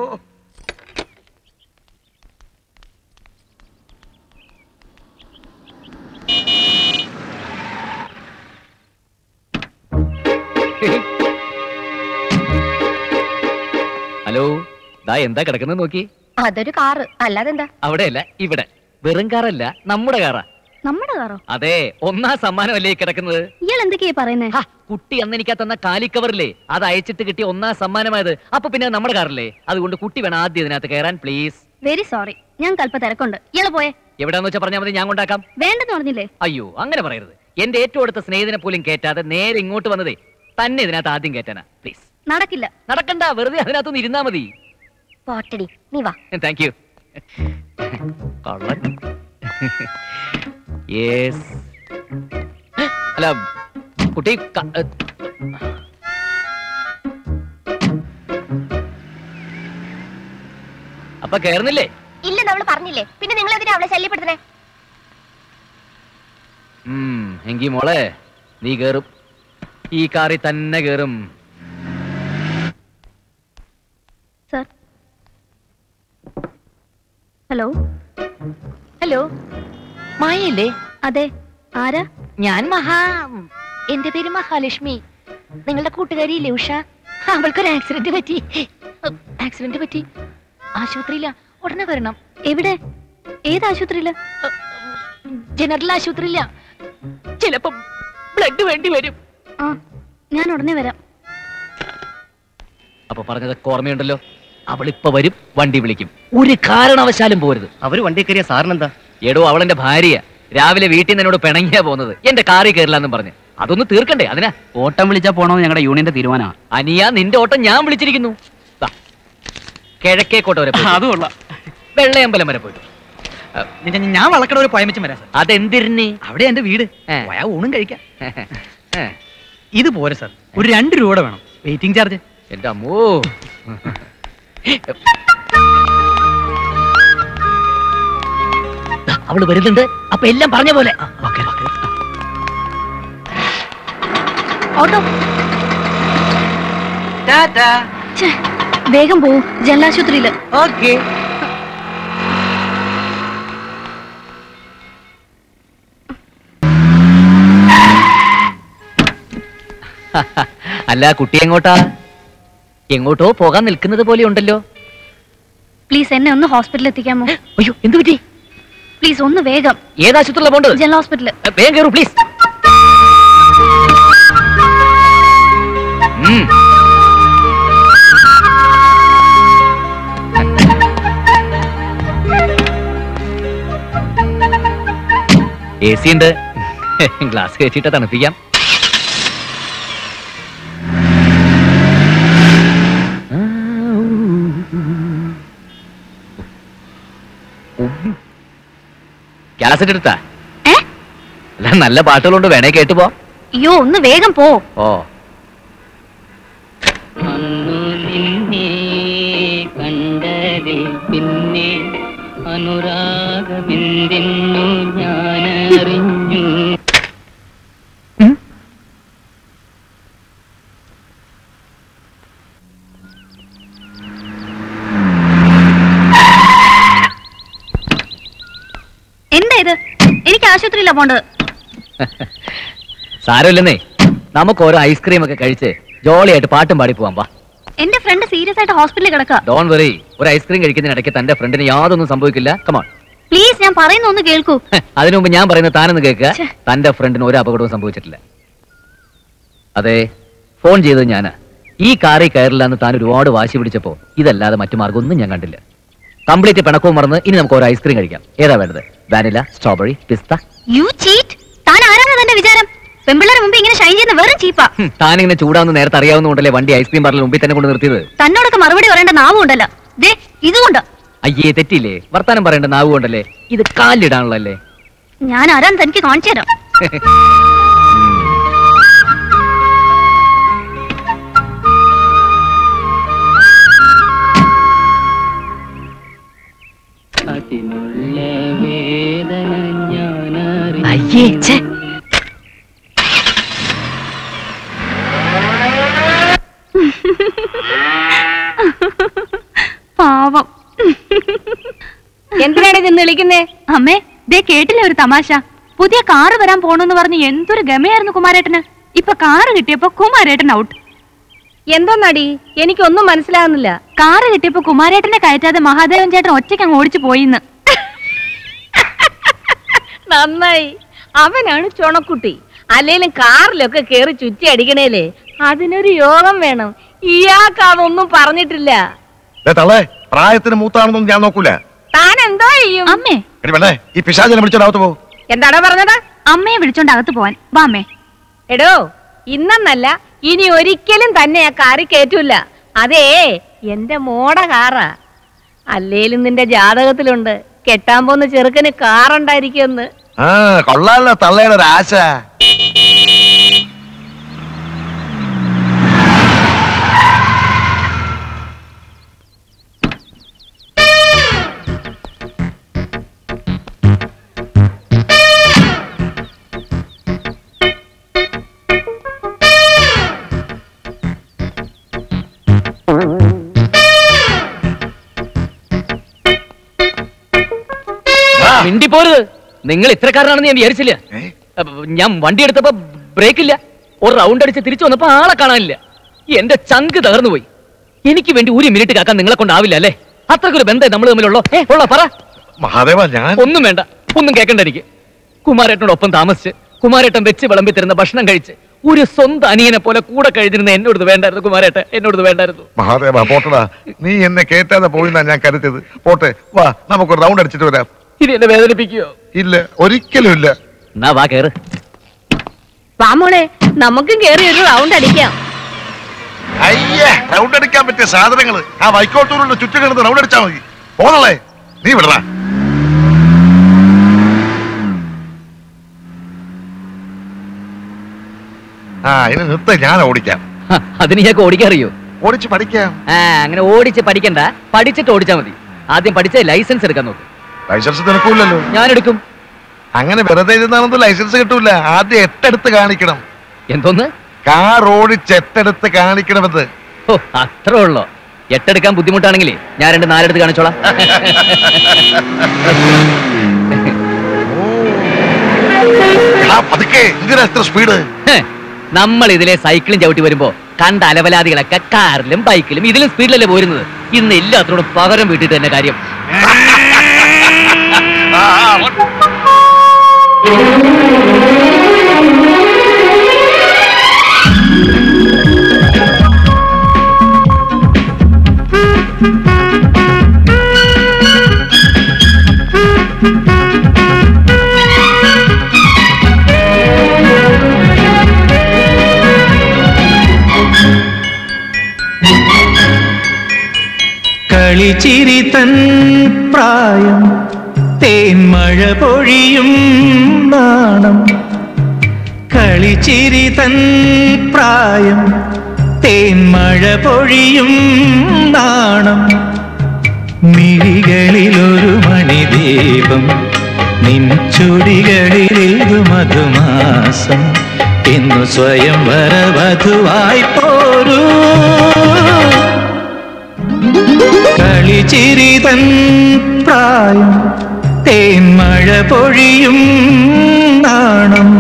ഹലോ ദാ എന്താ കിടക്കുന്നത് നോക്കി അതൊരു കാറ് അല്ലാതെന്താ അവിടെയല്ല ഇവിടെ വെറും കാറല്ല നമ്മുടെ കാറാ നമ്മുടെ കാറോ അതെ ഒന്നാം സമ്മാനമല്ലേ ഈ കിടക്കുന്നത് ഇയാൾ എന്തൊക്കെയാ പറയുന്നേ ഹാ, കുട്ടി അന്ന് എനിക്ക് തന്ന കാലിക്കവറില്ലേ അത് അയച്ചിട്ട് കിട്ടിയ ഒന്നാം സമ്മാനമായത് അപ്പൊ പിന്നെ അത് നമ്മുടെ കാറല്ലേ അതുകൊണ്ട് കുട്ടി വേണം ആദ്യം ഇതിനകത്ത് കയറാൻ പ്ലീസ് വെരി സോറി ഞാൻ കൽപ്പ തിരക്കുണ്ട് ഇയാള് പോയെ എവിടെയാന്ന് വെച്ചാൽ പറഞ്ഞാൽ മതി ഞാൻ കൊണ്ടാക്കാം വേണ്ടെന്ന് പറഞ്ഞില്ലേ അയ്യോ അങ്ങനെ പറയരുത് എന്റെ ഏറ്റവും അടുത്ത സ്നേഹിതനെ പോലും കേറ്റാതെ നേരെ ഇങ്ങോട്ട് വന്നതേ തന്നെ ഇതിനകത്ത് ആദ്യം കേറ്റാനാ പ്ലീസ് നടക്കില്ല നടക്കണ്ട വെറുതെ അതിനകത്തൊന്ന് ഇരുന്നാ മതി പോട്ടടി നീ വാ താങ്ക് യു കള്ളൻ യെസ് അല്ല കുട്ടി ക- ഏ, അപ്പൊ കേറുന്നില്ലേ ഇല്ലെന്ന് അവള് പറഞ്ഞില്ലേ പിന്നെ നിങ്ങൾ എന്തിനാ അവളെ ശല്യപ്പെടുത്തണേ ഉം, എങ്കി മോളെ നീ കേറും ഈ കാറിൽ തന്നെ കേറും സർ ഹലോ ഹലോ മായല്ലേ അതെ ആരാ ഞാൻ മഹാ എന്റെ പേര് മഹാലക്ഷ്മി നിങ്ങളുടെ കൂട്ടുകാരിയില്ലേ ഉഷ അവൾക്കൊരു ആക്സിഡന്റ് പറ്റി ആക്സിഡന്റ് പറ്റി ആശുപത്രിയില്ല ഉടനെ വരണം എവിടെ ഏത് ആശുപത്രിയില് ജനറൽ ആശുപത്രിയില്ല ചിലപ്പം ബ്ലഡ് വേണ്ടി വരും ആ ഞാൻ ഉടനെ വരാം അപ്പൊ പറഞ്ഞതൊക്കെ ഓർമ്മയുണ്ടല്ലോ അവളിപ്പൊ വരും വണ്ടി വിളിക്കും ഒരു കാരണവശാലും പോരുത് അവര് വണ്ടി കയറിയ സാറിനെന്താ എടോ അവളെന്റെ ഭാര്യ രാവിലെ വീട്ടിൽ നിന്ന് എന്നോട് പിണങ്ങിയാ പോകുന്നത് എന്റെ കാറിൽ കയറില്ലെന്നും പറഞ്ഞ് അതൊന്ന് തീർക്കണ്ടേ അതിനാ ഓട്ടം വിളിച്ചാ പോണോ ഞങ്ങളുടെ യൂണിയന്റെ തീരുമാനമാണ് അനിയ നിന്റെ ഓട്ടം ഞാൻ വിളിച്ചിരിക്കുന്നു ദാ, കിഴക്കേക്കോട്ട വരെ പോയി. അത് കൊള്ളാം വെള്ളയമ്പലം വരെ പോയിട്ടു ഞാൻ- ഞാൻ വളക്കട ഒരു പോയമിച്ചും വരാം സാർ അതെന്തിരിന് അവിടെ എന്റെ വീട് ഏ. പോയാ ഊണും കഴിക്കാം ഏ, ഇത് പോരെ സാർ ഒരു രണ്ട് രൂപ കൂടെ വേണം വെയിറ്റിംഗ് ചാർജ് എന്റെ അമ്മോ ദാ, അവള് വരുന്നുണ്ട് അപ്പൊ എല്ലാം പറഞ്ഞ പോലെ ഓട്ടോ ഛെ, വേഗം പോവും ജനലാശുപത്രിയില് ഓക്കെ അല്ല കുട്ടി എങ്ങോട്ടാ എങ്ങോട്ടോ പോകാൻ നിൽക്കുന്നത് പോലെ ഉണ്ടല്ലോ പ്ലീസ് എന്നെ ഒന്ന് ഹോസ്പിറ്റലിൽ എത്തിക്കാമോ അയ്യോ എന്ത് പറ്റി പ്ലീസ് ഒന്ന് വേഗം ഏതാശുപത്രിയിലാണ് പോണ്ടത് ജനറൽ ഹോസ്പിറ്റലിൽ ഏ, വേഗം കയറൂ പ്ലീസ് എ സി ഉണ്ട് ഗ്ലാസ് കയറ്റിട്ട് തണുപ്പിക്കാം കാസറ്റ് എടുത്താ ഏ അല്ല നല്ല പാട്ടുകളുണ്ട് വേണേ കേട്ടു പോ അയ്യോ ഒന്ന് വേഗം പോ ഓ കണ്ടതിൽ പിന്നെ അനുരാഗമെന്തെന്നു ഞാനറിഞ്ഞു എന്താ ഇത് എനിക്ക് ആശുപത്രിയിലാ പോണ്ടത് സാരമില്ലെന്നേ നമുക്ക് ഓരോ ഐസ്ക്രീം ഒക്കെ കഴിച്ച് ജോളിയായിട്ട് പാട്ടും പാടി പോവാം വാ എന്റെ ഫ്രണ്ട് സീരിയസ് ആയിട്ട് ഹോസ്പിറ്റലിൽ കിടക്കുക ഡോൺ വെറി ഒരു ഐസ്ക്രീം കഴിക്കുന്നതിനിടയ്ക്ക് തന്റെ ഫ്രണ്ടിന് യാതൊന്നും സംഭവിക്കില്ല കമോൺ പ്ലീസ് ഞാൻ പറയുന്ന ഒന്ന് കേൾക്കൂ അതിനു മുമ്പ് ഞാൻ പറയുന്നത് താനൊന്ന് കേൾക്കുക ഛെ. തന്റെ ഫ്രണ്ടിന് ഒരു അപകടവും സംഭവിച്ചിട്ടില്ല അതെ ഫോൺ ചെയ്തത് ഞാനാ ഈ കാറിൽ കയറില്ല എന്ന് താൻ ഒരുപാട് വാശി പിടിച്ചപ്പോ ഇതല്ലാതെ മറ്റു മാർഗമൊന്നും ഞാൻ കണ്ടില്ല കംപ്ലീറ്റ് പിണക്കവും മറന്ന് ഇനി നമുക്ക് ഒരു ഐസ്ക്രീം കഴിക്കാം ഏതാ വേണ്ടത് vanilla strawberry pista you cheat താൻ ആരാണ് തന്റെ വിചാരം പെമ്പിള്ളേർ മുമ്പ് ഇങ്ങനെ ഷൈൻ ചെയ്യുന്ന വെറും ചീപ്പാ ഹും, താനിങ്ങനെ ചൂടാവുന്ന നേരത്തെ അറിയാവുന്നതുകൊണ്ടല്ലേ വണ്ടി ഐസ്ക്രീം പാർലർ മുമ്പിൽ തന്നെ കൊണ്ട് നിർത്തിയത് തന്നോടൊക്കെ മറുപടി പറയേണ്ട നാവും ഉണ്ടല്ലോ ദേ ഇതുകൊണ്ട് അയ്യേ തെറ്റില്ലേ വർത്താനം പറയേണ്ട നാവ് കൊണ്ടല്ലേ ഇത് കാലിടാനുള്ളല്ലേ ഞാൻ ആരാന്ന് തനിക്ക് കാണിച്ചു തരാം അയ്യേ ഛെ. പാവം എന്തിനാണ് ഇത് വിളിക്കുന്നേ അമ്മേ ദേ കേട്ടില്ലേ ഒരു തമാശ പുതിയ കാറ് വരാൻ പോണെന്ന് പറഞ്ഞ് എന്തൊരു ഗമയായിരുന്നു കുമാരേട്ടന് ഇപ്പൊ കാറ് കിട്ടിയപ്പോ കുമാരേട്ടൻ ഔട്ട് എന്തോന്നടി എനിക്കൊന്നും മനസ്സിലാകുന്നില്ല കാറ് കിട്ടിയപ്പോ കുമാരേട്ടനെ കയറ്റാതെ മഹാദേവൻ ചേട്ടൻ ഒറ്റയ്ക്ക് അങ്ങ് ഓടിച്ചു പോയിന്ന് നന്നായി അവനാണ് ചുണക്കുട്ടി അല്ലേലും കാറിലൊക്കെ കേറി ചുറ്റി അടിക്കണേലേ അതിനൊരു യോഗം വേണം ഇയാൾക്ക് അതൊന്നും പറഞ്ഞിട്ടില്ല ദേ തള്ളേ പ്രായത്തിന് മൂത്താണെന്നൊന്നും ഞാൻ നോക്കൂല താൻ എന്തോ ചെയ്യും അമ്മേ എടി വേണ്ടേ ഈ പിശാചിനെ വിളിച്ചോടാവത്ത് പോ എന്താടാ പറഞ്ഞത് അമ്മയെ വിളിച്ചോണ്ട് അകത്ത് പോവാൻ വാ അമ്മേ എടോ ഇന്നെന്നല്ല ഇനി ഒരിക്കലും തന്നെ ആ കാറി കേറ്റൂല അതേ എന്റെ മോട കാറാ അല്ലേലും നിന്റെ ജാതകത്തിലുണ്ട് കെട്ടാൻ പോകുന്ന ചെറുക്കന് കാറുണ്ടായിരിക്കുമെന്ന് ആ കൊള്ളാലോ തള്ളയുടെ ഒരു ആശ മിണ്ടിപ്പോരുത് നിങ്ങൾ ഇത്രക്കാരനാണെന്ന് ഞാൻ വിചാരിച്ചില്ല അപ്പൊ ഞാൻ വണ്ടി എടുത്തപ്പോ ബ്രേക്ക് ഇല്ല ഒരു റൗണ്ട് അടിച്ച് തിരിച്ചു വന്നപ്പോ ആളെ കാണാനില്ല എന്റെ ചങ്ക് തകർന്നു പോയി എനിക്ക് വേണ്ടി ഒരു മിനിറ്റ് കാക്കാൻ നിങ്ങളെ കൊണ്ടാവില്ല അല്ലേ അത്രക്കൊരു ബന്ധം നമ്മൾ തമ്മിലുള്ളോ ഏ ഉള്ള പറ മഹാദേവ ഞാൻ ഒന്നും വേണ്ട ഒന്നും കേൾക്കണ്ട എനിക്ക് കുമാരേട്ടനോടൊപ്പം താമസിച്ച് കുമാരേട്ടൻ വെച്ച് വിളമ്പി തരുന്ന ഭക്ഷണം കഴിച്ച് ഒരു സ്വന്തം അനിയനെ പോലെ കൂടെ കഴിഞ്ഞിരുന്ന എന്നോട് ഇത് വേണ്ടായിരുന്നു കുമാരേട്ടൻ എന്നോട് ഇത് വേണ്ടായിരുന്നു മഹാദേവ പോട്ടടാ നീ എന്നെ കേറ്റാതെ പോയിന്നാ ഞാൻ കരുത്തിയത് പോട്ടെ വാ നമുക്കൊരു റൗണ്ട് അടിച്ചിട്ട് വരാം ഇനി എന്നെ വേദനിപ്പിക്കുകയോ ഇല്ല ഒരിക്കലും ഇല്ല എന്നാ വാ കേറ് വാ മോളെ നമുക്കും കേറി ഒരു റൗണ്ട് അടിക്കാം അയ്യേ റൗണ്ട് അടിക്കാൻ പറ്റിയ സാധനങ്ങള് ആ വൈക്കോട്ടൂരിലുള്ള ചുറ്റും കിടന്ന് റൗണ്ട് അടിച്ചാ മതി പോന്നല്ലേ നീ വിടറാ ആ ഇനി നിർത്ത ഞാൻ ഓടിക്കാം ഹ, അതിന് ഞാൻ ഓടിക്കാറിയോ ഓടിച്ച് പഠിക്കാം ആ അങ്ങനെ ഓടിച്ച് പഠിക്കണ്ട പഠിച്ചിട്ട് ഓടിച്ചാ മതി ആദ്യം പഠിച്ച ലൈസൻസ് എടുക്കാൻ നോക്ക് ലൈസൻസ് നിനക്കൂലല്ലോ ഞാൻ എടുക്കും അങ്ങനെ വെറുതെ ഇരുന്നാണെന്ന് ലൈസൻസ് കിട്ടൂല ആദ്യം എട്ടെടുത്ത് കാണിക്കണം എന്തോന്ന് കാർ ഓടിച്ച് എട്ടെടുത്ത് കാണിക്കണമെന്ന് ഓ അത്രേ ഉള്ളോ എട്ടെടുക്കാൻ ബുദ്ധിമുട്ടാണെങ്കിലേ ഞാൻ രണ്ട് നാലെടുത്ത് കാണിച്ചോളാം എടാ, പതുക്കെ ഇതിന് എത്ര സ്പീഡ് ഹെ, നമ്മൾ ഇതിലെ സൈക്കിളും ചവിട്ടി വരുമ്പോ കണ്ട അലവലാദികളൊക്കെ കാറിലും ബൈക്കിലും ഇതിലും സ്പീഡിലല്ലേ പോരുന്നത് ഇന്ന് എല്ലാത്തിനോടും പകരം വീട്ടിട്ട് തന്നെ കാര്യം കളിച്ചിരി തൻ പ്രായം തേന്മഴ പൊഴിയും നാണം കളിച്ചിരി തൻ പ്രായം തേന്മഴ പൊഴിയും നാണം മിഴികളിലൊരു മണിദീപം നിൻ ചുടികളിലേതു മധുമാസം ഇന്നു സ്വയം വരവധുവായി പോരൂ കളിച്ചിരി തൻ പ്രായം തേന്മഴ പൊഴിയും നാണം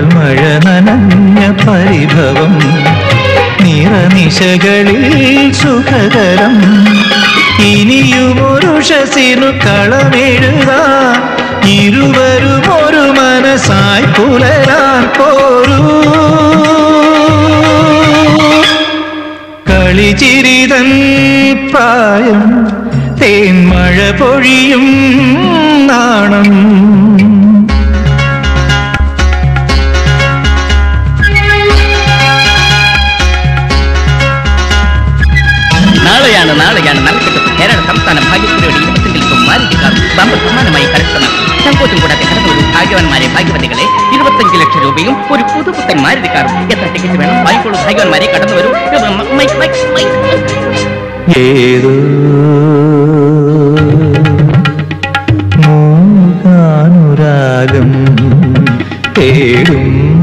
മഴ നനഞ്ഞ പരിഭവം നിറനിശകളിൽ സുഖകരം ഇനിയുമൊരുഷസിനു കളമെഴുതാൻ ഇരുവരും ഒരു മനസ്സായി പുലരാൻ പോരൂ കളിചിരിതൻ പ്രായം തേന്മഴ പൊഴിയും നാണം നാളെയാണ് നാളെയാണ് നറുക്കെടുപ്പ് കേരള സംസ്ഥാന ഭാഗ്യക്കുറിയുടെ ഇരുപത്തിയെങ്കിലും മാരുതി കാർ ബമ്പർ സമ്മാനമായി കരസ്ഥമാക്കി സങ്കോചം കൂടാതെ കടന്നു വരും ഭാഗ്യവാന്മാരെ ഭാഗ്യവതികളെ ഇരുപത്തഞ്ച് ലക്ഷം രൂപയും ഒരു പുതുപുത്തൻ മാരുതി കാറും എത്ര ടിക്കറ്റ് വേണം വാങ്ങിക്കോളൂ ഭാഗ്യവാന്മാരെ കടന്നു വരൂ മൈക്ക്, മൈക്ക്, മൈക്ക്. ഏതോ മൂകാനുരാഗം തേടും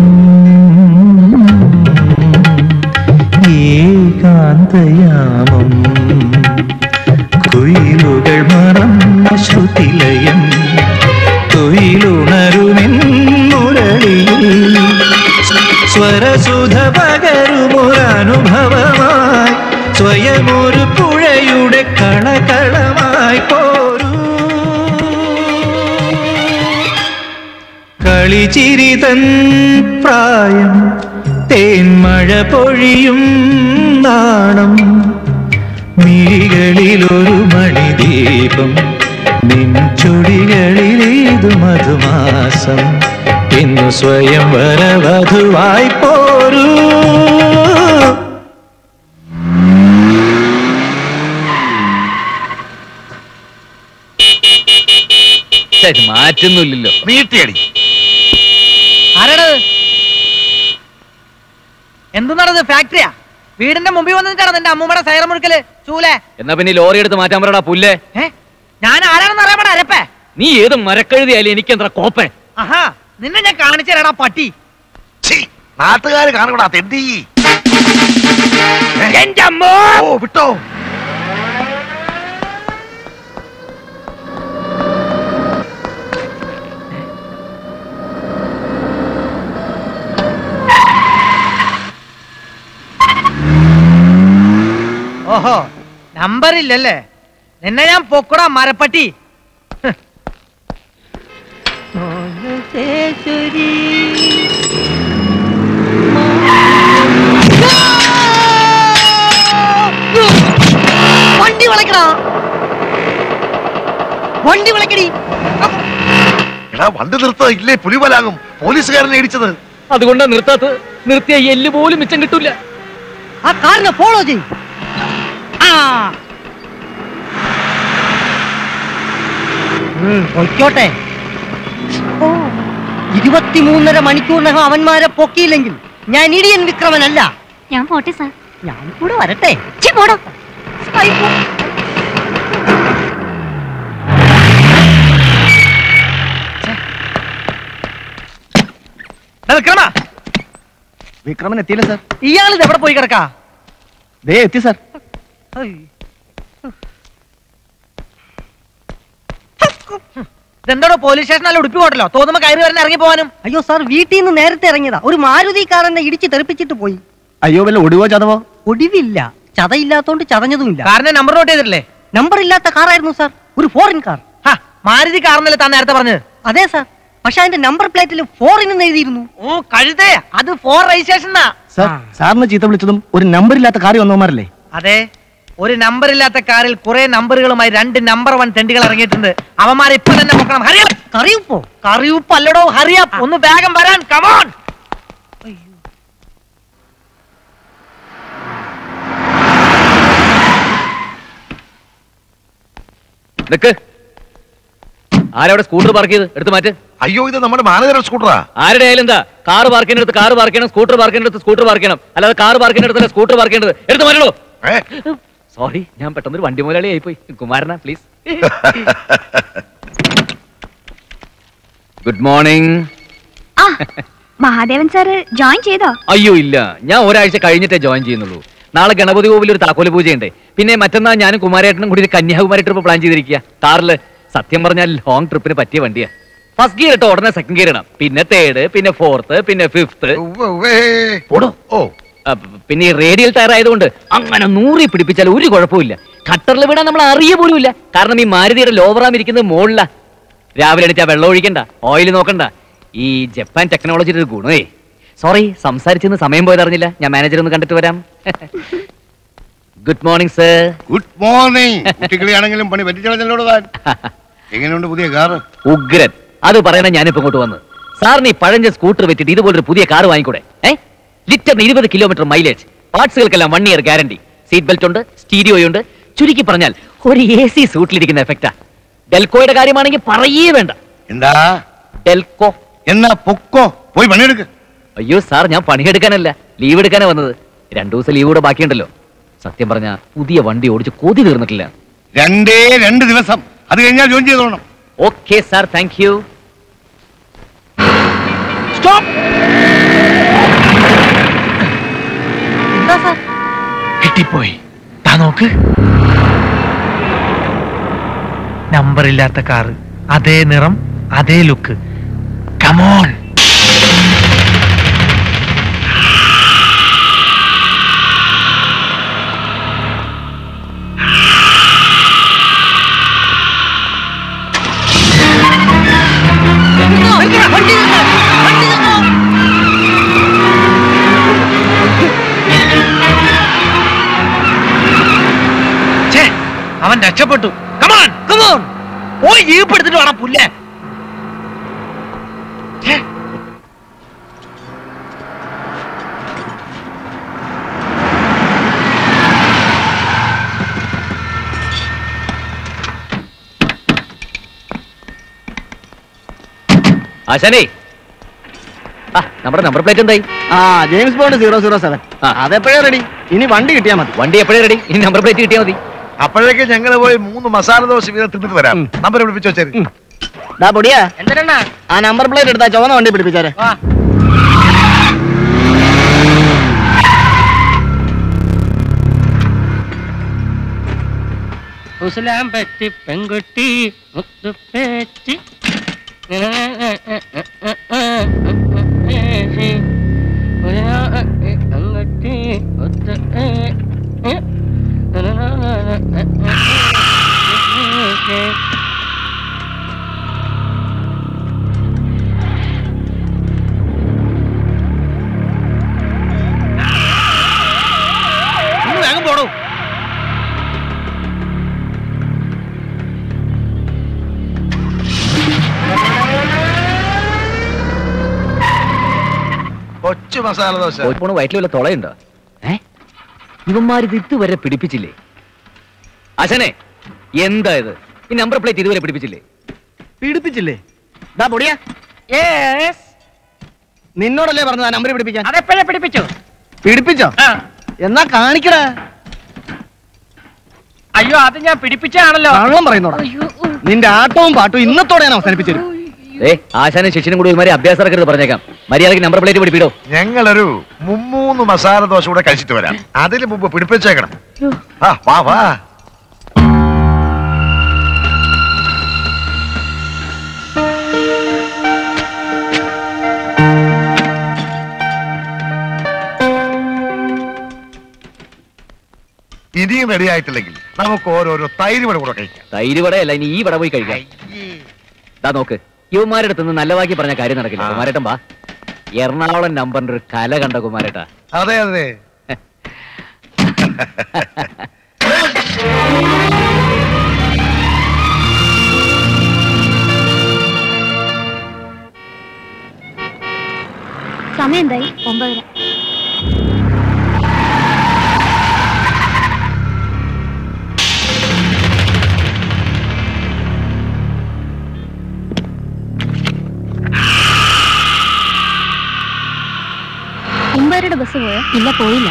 ഏകാന്തയാമം കുയിലുകൾ മറന്ന ശ്രുതിലയം തൊയിലുണരുമെൻ മുരളിയിൽ സ്വരസുധ പകരുമൊരനുഭവമായി സ്വയമൊരു പുഴയുടെ കളകളമായി പോരൂ കളിചിരിതൻ പ്രായം തേന്മഴ പൊഴിയും നാണം മിഴികളിലൊരു മണിദീപം നിൻ ചുടികളിലേതു മധുമാസം ഇന്നു സ്വയം വരവധുവായി പോരൂ ശരി മാറ്റുന്നില്ലല്ലോ നീട്ടിയടി ആരാടത് എന്ത് നടന്നത് ഫാക്ടറിയാ വീടിന്റെ മുമ്പിൽ വന്നിട്ടാണ് നിന്റെ അമ്മൂമ്മയുടെ സൈറ മുഴുക്കല് ചൂലേ എന്നാ പിന്നെ ഈ ലോറി എടുത്ത് മാറ്റാൻ പറയടാ പുല്ലേ ഏ ഞാൻ ആരാണെന്ന് അറിയാൻ അരപ്പേ നീ ഏത് മരക്കഴുതിയാലും എനിക്ക് എന്താ കോപ്പേ ആഹാ നിന്നെ ഞാൻ കാണിച്ചു തരാടാ പട്ടി നാട്ടുകാര് കാണൂടാ തെണ്ടി എന്റെ അമ്മോ ഓ വിട്ടോ ഓഹോ നമ്പർ ഇല്ലല്ലേ നിന്നെ ഞാൻ പൊക്കടാ മരപ്പട്ടി ഹ്. വണ്ടി വിളക്കടാ വണ്ടി വിളക്കടി എടാ വണ്ടി നിർത്ത ഇല്ലേ പുലിവലാകും പോലീസുകാരനെ ഇടിച്ചത് അതുകൊണ്ടാ നിർത്താത്ത നിർത്തിയ എല്ല് പോലും മിച്ചം കിട്ടൂല ആ കാറിനെ ഫോളോ ചെയ് ആ ഉം, പൊയ്ക്കോട്ടെ ഓ ഇരുപത്തിമൂന്നര മണിക്കൂറിനകം അവന്മാരെ പൊക്കിയില്ലെങ്കിൽ ഞാൻ ഇടിയൻ വിക്രമനല്ല ഞാൻ പോട്ടെ സാർ ഞാൻ കൂടെ വരട്ടെ ചി പോടോ ദാ വിക്രമ വിക്രമൻ എത്തിയില്ല സാർ ഇയാളിത് എവിടെ പോയി കിടക്കാ ദേ എത്തി സാർ ഇതെന്താടോ പോലീസ് സ്റ്റേഷനിൽ ഉടുപ്പി പോട്ടല്ലോ തോന്നുമ്പോ കയറി വരാൻ ഇറങ്ങി പോവാനും അയ്യോ സാർ വീട്ടിൽ നിന്ന് നേരത്തെ ഇറങ്ങിയതാ ഒരു മാരുതി കാറിനെ ഇടിച്ച് തെറിപ്പിച്ചിട്ട് പോയി അയ്യോ വല്ല ഒടിവോ ചതവോ ഒടിവില്ല ചതയില്ലാത്തോണ്ട് ചതഞ്ഞതുമില്ല കാറിന്റെ നമ്പർ നോട്ട് ചെയ്തിട്ടില്ലേ നമ്പർ ഇല്ലാത്ത കാറായിരുന്നു സാർ ഒരു ഫോറിൻ കാർ മാരുതി കാർന്നല്ലേ താൻ നേരത്തെ പറഞ്ഞത് അതെ സാർ പക്ഷെ അതിന്റെ നമ്പർ പ്ലേറ്റിൽ ഫോറിൻ എന്ന് എഴുതിയിരുന്നു ഓ കഴുതേ അത് ഫോർ രജിസ്ട്രേഷൻ സാർ സാറിന് ചീത്ത വിളിച്ചതും ഒരു നമ്പർ ഇല്ലാത്ത കാറി വന്നവന്മാരല്ലേ അതെ ഒരു നമ്പർ ഇല്ലാത്ത കാറിൽ കുറെ നമ്പറുകളുമായി രണ്ട് നമ്പർ വൺ തെണ്ടികൾ ഇറങ്ങിയിട്ടുണ്ട് അവന്മാരെ ഇപ്പൊ തന്നെ നോക്കണം ഹരിയാ കറിയുപ്പോ കറിയുപ്പ് അല്ലടോ ഹറിയാ ഒന്ന് വേഗം വരാൻ കമോൺ നിക്ക് ആരവിടെ സ്കൂട്ടർ പാർക്ക് ചെയ്ത് എടുത്ത് മാറ്റ് അയ്യോ ഇത് നമ്മുടെ മാനേജർ സ്കൂട്ടറാ ആരുടെ ആയാലും എന്താ കാർ പാർക്ക് ചെയ്യുന്നിടത്ത് കാർ പാർക്ക് ചെയ്യണം സ്കൂട്ടർ പാർക്ക് ചെയ്യുന്നിടത്ത് സ്കൂട്ടർ പാർക്ക് ചെയ്യണം അല്ലാതെ കാർ പാർക്ക് ചെയ്യുന്നിടത്തല്ല സ്കൂട്ടർ പാർക്ക് ചെയ്യേണ്ടത് എടുത്ത് മാറ്റണോ സോറി ഞാൻ പെട്ടെന്നൊരു വണ്ടി മുതലാളി ആയിപ്പോയി കുമാരന പ്ലീസ് ഗുഡ് മോർണിംഗ് ആ മഹാദേവൻ സാറ് ജോയിൻ ചെയ്തോ അയ്യോ ഇല്ല ഞാൻ ഒരാഴ്ച കഴിഞ്ഞിട്ടേ ജോയിൻ ചെയ്യുന്നുള്ളൂ നാളെ ഗണപതി കോവിൽ ഒരു താക്കോല് പൂജയുണ്ട് പിന്നെ മറ്റന്നാൾ ഞാനും കുമാരേട്ടനും കൂടി ഒരു കന്യാകുമാരി ട്രിപ്പ് പ്ലാൻ ചെയ്തിരിക്കുക കാറില് സത്യം പറഞ്ഞാൽ ലോങ് ട്രിപ്പിന് പറ്റിയ വണ്ടിയാ ഫസ്റ്റ് ഗിയർ ഇട്ടോ ഉടനെ സെക്കൻഡ് ഗിയർ ഇടാം പിന്നെ തേർഡ് പിന്നെ ഫോർത്ത് പിന്നെ ഫിഫ്ത്ത് ഓടോ ഓ പിന്നെ ഈ റേഡിയൽ ടയർ ആയതുകൊണ്ട് അങ്ങനെ നൂറി പിടിപ്പിച്ചാൽ ഒരു കുഴപ്പമില്ല കട്ടറിൽ വിടാൻ നമ്മൾ അറിയ പോലുമില്ല കാരണം ഈ മാരുതിയുടെ ലോവറാം ഇരിക്കുന്നത് മുകളിലാ രാവിലെ എണീറ്റാ വെള്ളം ഒഴിക്കണ്ട ഓയിൽ നോക്കണ്ട ഈ ജപ്പാൻ ടെക്നോളജിയുടെ ഒരു ഗുണമേ സോറി സംസാരിച്ചെന്ന് സമയം പോയതറിഞ്ഞില്ല ഞാൻ മാനേജർ ഒന്ന് കണ്ടിട്ട് വരാം good morning sir good morning കുട്ടികളിയാണെങ്കിലും പണി പറ്റിച്ചോളൂ താൻ എങ്ങനെയുണ്ട് പുതിയ കാറ് ഉഗ്രൻ അത് പറയണ ഞാനിപ്പോ ഇങ്ങോട്ട് വന്ന് സാറിന് ഈ പഴഞ്ച സ്കൂട്ടർ വെച്ചിട്ട് ഇതുപോലൊരു പുതിയ കാർ വാങ്ങിക്കൂടെ ഏ ലിറ്ററിന് ഇരുപത് കിലോമീറ്റർ മൈലേജ് പാർട്സുകൾക്കെല്ലാം one year guarantee seat belt ഉണ്ട് സ്റ്റീരിയോയുണ്ട് ചുരുക്കി പറഞ്ഞാൽ ഒരു എ സി സൂട്ടിലിരിക്കുന്ന എഫക്റ്റാ ഡെൽക്കോയുടെ കാര്യമാണെങ്കിൽ പറയേ വേണ്ട എന്താ ഡെൽക്കോ എന്നാ പൊക്കോ പോയി പണിയെടുക്ക് അയ്യോ സാർ ഞാൻ പണിയെടുക്കാനല്ല ലീവ് എടുക്കാനാ വന്നത് രണ്ടു ദിവസം ലീവ് കൂടെ ബാക്കിയുണ്ടല്ലോ സത്യം പറഞ്ഞ പുതിയ വണ്ടി ഓടിച്ച് കൊതി തീർന്നിട്ടില്ല രണ്ടേ രണ്ട് ദിവസം അത് കഴിഞ്ഞാൽ ജോയിൻ ചെയ്തോണം okay sir thank you stop എന്താ സാർ കിട്ടിപ്പോയി താ നോക്ക് നമ്പർ ഇല്ലാത്ത കാറ് അതേ നിറം അതേ ലുക്ക് കമോൺ അവൻ രക്ഷപ്പെട്ടു കമാൺ കമാൺ പോയി ജീപ്പ് എടുത്തിട്ട് വേണം പുല്ലേ ഛേ. ആശാനേ ആ നമ്മുടെ നമ്പർ പ്ലേറ്റ് എന്തായി ആ James Bond zero zero seven അതെപ്പോഴേ റെഡി ഇനി വണ്ടി കിട്ടിയാൽ മതി വണ്ടി എപ്പോഴേ റെഡി ഇനി നമ്പർ പ്ലേറ്റ് കിട്ടിയാൽ മതി അപ്പോഴേക്ക് ഞങ്ങൾ പോയി മൂന്ന് മസാല ദോശ വീതം തിന്നിട്ട് വരാം നമ്പർ വിളിപ്പിച്ചു വെച്ചേര് ഡാ പൊടിയാ എന്തിനാ ആ നമ്പർ പ്ലേറ്റ് എടുത്താ ചുവന്ന വണ്ടി പിടിപ്പിച്ചാരെ ഉസലാം പറ്റി പെൺകുട്ടി മുത്തുപ്പേറ്റി പെൺകുട്ടി ഒന്ന് വേഗം പോടൂ കൊച്ചു മസാല ദോശ പോണ് വയറ്റിൽ വല്ല തുളയുണ്ടോ ഏ ഇവന്മാരിത് ഇതുവരെ പിടിപ്പിച്ചില്ലേ ആശാനെ എന്താ ഇത് ഈ നമ്പർ പ്ലേറ്റ് ഇതുവരെ പിടിപ്പിച്ചില്ലേ പിടിപ്പിച്ചില്ലേ ഡാ പൊടിയാ നിന്നോടല്ലേ പറഞ്ഞത് ആ നമ്പർ പിടിപ്പിക്കാൻ അതെപ്പോഴേ പിടിപ്പിച്ചു പിടിപ്പിച്ചോ എന്നാ കാണിക്കടാ അയ്യോ അത് ഞാൻ പിടിപ്പിച്ചാണല്ലോ കള്ളം പറയുന്നോടാ നിന്റെ ആട്ടവും പാട്ടും ഇന്നത്തോടെ ഞാൻ അവസാനിപ്പിച്ചു ഏ ആശാനും ശിഷ്യനും കൂടി ഒരുമാതിരി അഭ്യാസം ഇറക്കരുത് പറഞ്ഞേക്കാം മര്യാദയ്ക്ക് നമ്പർ പ്ലേറ്റ് പിടിപ്പിടോ ഞങ്ങളൊരു മുമ്മൂന്ന് മസാല ദോശ കൂടെ കഴിച്ചിട്ട് വരാം അതിന് മുമ്പ് പിടിപ്പിച്ചേക്കണം ആ വാ വാ ഇനിയും റെഡി ആയിട്ടില്ലെങ്കിൽ നമുക്ക് ഓരോരോ തൈര് വട കൂടെ കഴിക്കാം തൈര് വടയല്ല ഇനി ഈ വട പോയി കഴിക്കാം ദാ നോക്ക് യുവമാരുടെ അടുത്ത് നിന്ന് നല്ല വാക്കി പറഞ്ഞ കാര്യം നടക്കില്ല കുമാരേട്ടൻ വാ എറണാകുളം നമ്പറിന്റെ ഒരു കല കണ്ട കുമാരേട്ടാ അതെ അതെ സമയം എന്തായി ഒമ്പതര ഒമ്പതരയുടെ ബസ് പോയോ ഇല്ല പോയില്ല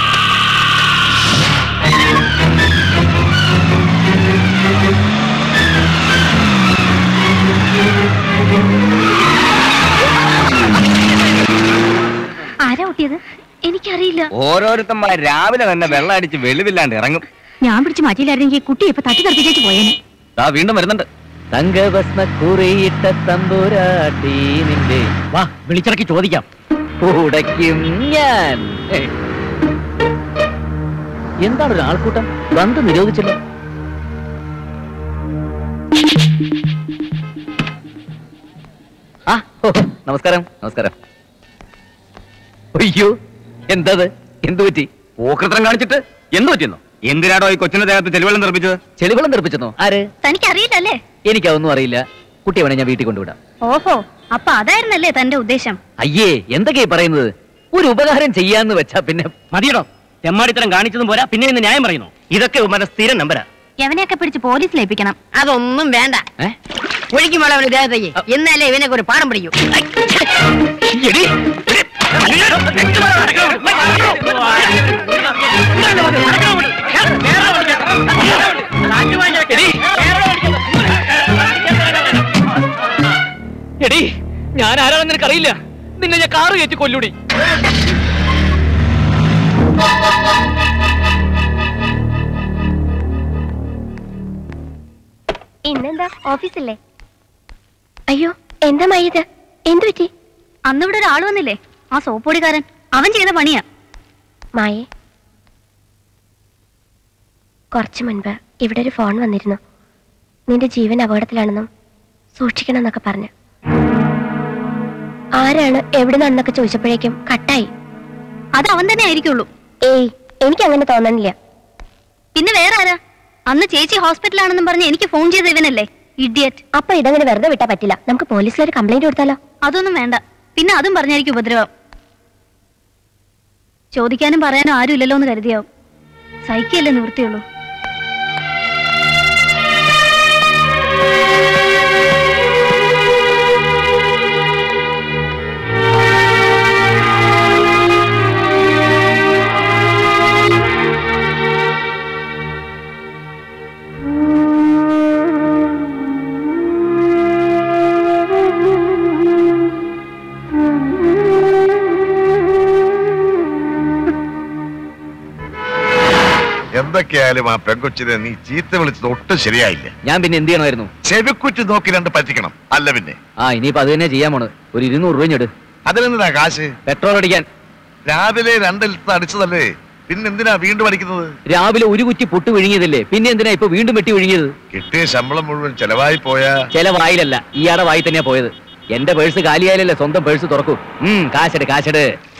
ആരാ ഒട്ടിയത് എനിക്കറിയില്ല ഓരോരുത്തന്മാർ രാവിലെ തന്നെ വെള്ളം അടിച്ച് വെളിവില്ലാണ്ട് ഇറങ്ങും ഞാൻ പിടിച്ച് മാറ്റിയില്ലായിരുന്നെങ്കിൽ കുട്ടി ഇപ്പൊ തട്ടി തെറിപ്പിച്ചേച്ച് പോയേനെ ദാ വീണ്ടും വരുന്നുണ്ട് തങ്കഭസ്മ കുറിയിട്ട തമ്പുരാട്ടി നിന്റെ വാ വിളിച്ചിറക്കി ചോദിക്കാം ഉടയ്ക്കും ഞാൻ എന്താണ് ഒരു ആൾക്കൂട്ടം ബന്ധു നിരോധിച്ചില്ല ആ ഓ, നമസ്കാരം നമസ്കാരം അയ്യോ എന്തത് എന്തു പറ്റി ഓക്രത്രം കാണിച്ചിട്ട് എന്ത് പറ്റുന്നു എന്തിനാടോ ഈ കൊച്ചിന്റെ ദേഹത്ത് ചെളിവെള്ളം നിർമ്മിച്ചത് ചെളിവെള്ളം തെറിപ്പിച്ചെന്നോ ആര് തനിക്കറിയില്ലല്ലേ എനിക്കതൊന്നും അറിയില്ല കുട്ടിയെ വേണേ ഞാൻ വീട്ടിൽ കൊണ്ടുവിടാം ഓഹോ അപ്പൊ അതായിരുന്നല്ലേ തന്റെ ഉദ്ദേശം അയ്യേ എന്തൊക്കെയാ പറയുന്നത് ഒരു ഉപകാരം ചെയ്യാന്ന് വെച്ചാ പിന്നെ മതിയടോ തെമ്മാടിത്തരം കാണിച്ചതും പോരാ പിന്നെ ഇന്ന് ന്യായം പറയുന്നു ഇതൊക്കെ ഉമ്മന്റെ സ്ഥിരം നമ്പരാ യവനെയൊക്കെ പിടിച്ച് പോലീസിൽ ഏൽപ്പിക്കണം അതൊന്നും വേണ്ട ഒഴുക്കി മോളെ അവന് ദേഹത്തേക്ക് എന്നാലേ ഇവനൊക്കെ ഒരു പാഠം പിടിക്കൂ എടി ഞാൻ ആരാണെന്ന് നിനക്കറിയില്ല നിന്നെ ഞാൻ കാറ് കയറ്റി കൊല്ലൂടി ഇന്നെന്താ ഓഫീസില്ലേ അയ്യോ എന്താ മയ്യത് എന്തു പറ്റി അന്നിവിടെ ഒരാൾ വന്നില്ലേ ആ സോപ്പൊടിക്കാരൻ അവൻ ചെയ്ത പണിയാ മായേ കുറച്ചു മുൻപ് ഇവിടെ ഒരു ഫോൺ വന്നിരുന്നു നിന്റെ ജീവൻ അപകടത്തിലാണെന്നും സൂക്ഷിക്കണം എന്നൊക്കെ പറഞ്ഞു ആരാണ് എവിടെ നിന്നൊക്കെ ചോദിച്ചപ്പോഴേക്കും കട്ടായി അത് അവൻ തന്നെ ആയിരിക്കുള്ളൂ ഏയ് എനിക്ക് അങ്ങനെ തോന്നണില്ല പിന്നെ വേറെ ആരാ അന്ന് ചേച്ചി ഹോസ്പിറ്റലാണെന്നും പറഞ്ഞ് എനിക്ക് ഫോൺ ചെയ്ത ഇവനല്ലേ ഇഡിയറ്റ് അപ്പൊ ഇതങ്ങനെ വെറുതെ വിട്ടാ പറ്റില്ല നമുക്ക് പോലീസിലൊരു കംപ്ലൈന്റ് കൊടുത്താലോ അതൊന്നും വേണ്ട പിന്നെ അതും പറഞ്ഞായിരിക്കും ഉപദ്രവം ചോദിക്കാനും പറയാനും ആരും ഇല്ലല്ലോ എന്ന് കരുതിയാവും സഹിക്കല്ലേ നിവൃത്തിയുള്ളൂ എന്തൊക്കെയായാലും ആ പെങ്കൊച്ചിനെ നീ ചീത്ത വിളിച്ചത് ഒട്ടും ശരിയായില്ല ഞാൻ പിന്നെ എന്ത് ചെയ്യണമായിരുന്നു ചെവിക്കുറ്റി നോക്കി രണ്ട് പറ്റിക്കണം അല്ല പിന്നെ ആ ഇനിയിപ്പോ അത് തന്നെ ചെയ്യാൻ പോണ് ഒരു ഇരുന്നൂറ് രൂപ ഞെട് അതിനെന്തിനാ കാശ് പെട്രോൾ അടിക്കാൻ രാവിലെ രണ്ട് ലിറ്റർ അടിച്ചതല്ലേ പിന്നെ എന്തിനാ വീണ്ടും അടിക്കുന്നത് രാവിലെ ഒരു കുറ്റി പൊട്ട് വിഴുങ്ങിയതല്ലേ പിന്നെ എന്തിനാ ഇപ്പൊ വീണ്ടും വെട്ടി വിഴുങ്ങിയത് കിട്ടിയ ശമ്പളം മുഴുവൻ ചെലവായി പോയാ ചില വായിലല്ല ഇയാടെ വായി തന്നെയാ പോയത് എന്റെ പേഴ്സ് കാലിയായാലല്ലേ സ്വന്തം പേഴ്സ് തുറക്കൂ ഉം കാശെട് കാശെട്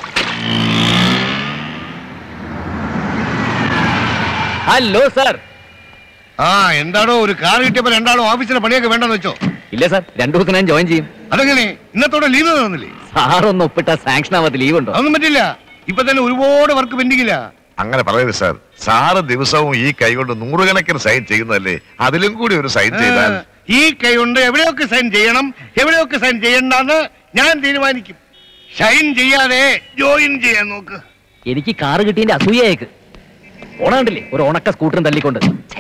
ഹലോ സാർ ആ എന്താണോ ഒരു കാർ കിട്ടിയപ്പോ രണ്ടാളും ഓഫീസിലെ പണിയൊക്കെ വേണ്ടെന്ന് വെച്ചോ ഇല്ല സാർ രണ്ടു ദിവസം ഞാൻ ജോയിൻ ചെയ്യും അതെങ്ങനെ ഇന്നത്തോടെ ലീവ് തന്നില്ലേ സാർ ഒന്ന് ഒപ്പിട്ട സാങ്ഷൻ ആവാത്ത ലീവ് ഉണ്ടോ അതൊന്നും പറ്റില്ല ഇപ്പൊ തന്നെ ഒരുപാട് വർക്ക് പെൻഡിങ്ങില്ല അങ്ങനെ പറയരുത് സാർ സാറ് ദിവസവും ഈ കൈ കൊണ്ട് നൂറുകണക്കിന് സൈൻ ചെയ്യുന്നതല്ലേ അതിലും കൂടി ഒരു സൈൻ ചെയ്താൽ ഈ കൈ കൊണ്ട് എവിടെയൊക്കെ സൈൻ ചെയ്യണം എവിടെയൊക്കെ സൈൻ ചെയ്യണ്ടെന്ന് ഞാൻ തീരുമാനിക്കും ഷൈൻ ചെയ്യാതെ ജോയിൻ ചെയ്യാൻ നോക്ക് എനിക്ക് കാറ് കിട്ടിയതിന്റെ അസൂയയേക്ക് ഓണാണ്ടില്ലേ ഒരു ഉണക്ക സ്കൂട്ടറും തള്ളിക്കൊണ്ട് ഛെ.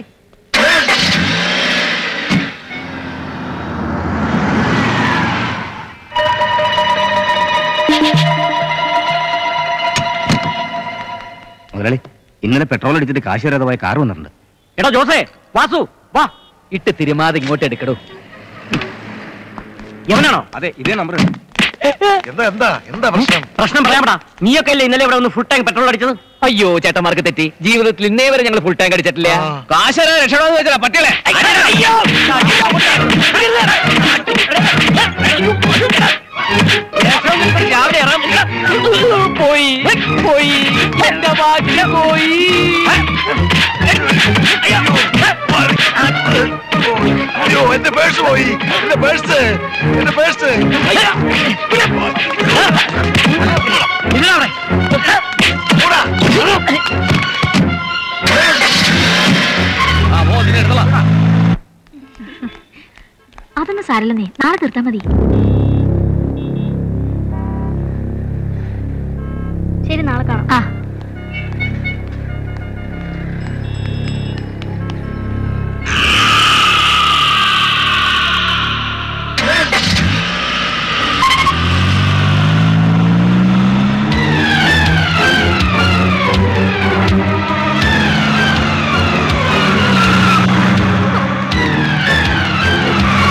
മുതലാളി ഇന്നലെ പെട്രോൾ അടിച്ചിട്ട് കാശ് തരാതെ പോയ കാർ വന്നിട്ടുണ്ട് എടാ ജോസേ വാസു വാ ഇട്ട് തിരുമാതെ ഇങ്ങോട്ട് എടുക്കടോ എവനാണോ അതെ ഇതേ നമ്പർ എന്താ എന്താ എന്താ പ്രശ്നം പ്രശ്നം പറയാമടാ നീയൊക്കെ അല്ലേ ഇന്നലെ ഇവിടെ ഒന്ന് ഫുൾ ടാങ്ക് പെട്രോൾ അടിച്ചത് അയ്യോ ചേട്ടന്മാർക്ക് തെറ്റി ജീവിതത്തിൽ ഇന്നേ വരെ ഞങ്ങൾ ഫുൾ ടാങ്ക് അടിച്ചിട്ടില്ല കാശ് തരാൻ രക്ഷപ്പെടാന്ന് വെച്ചാ പട്ടികളെ രാവിലെ ഇറങ്ങാം. പോയി പോയി എന്റെ ഭാഗ്യം പോയി അയ്യോ എന്റെ പേഴ്സ് പോയി എന്റെ പേഴ്സ് എന്റെ പേഴ്സ് അതൊന്നും സാരല്ലെന്നേ നാളെ തീർത്താ മതി ശരി നാളെ കാണാം ആ ആ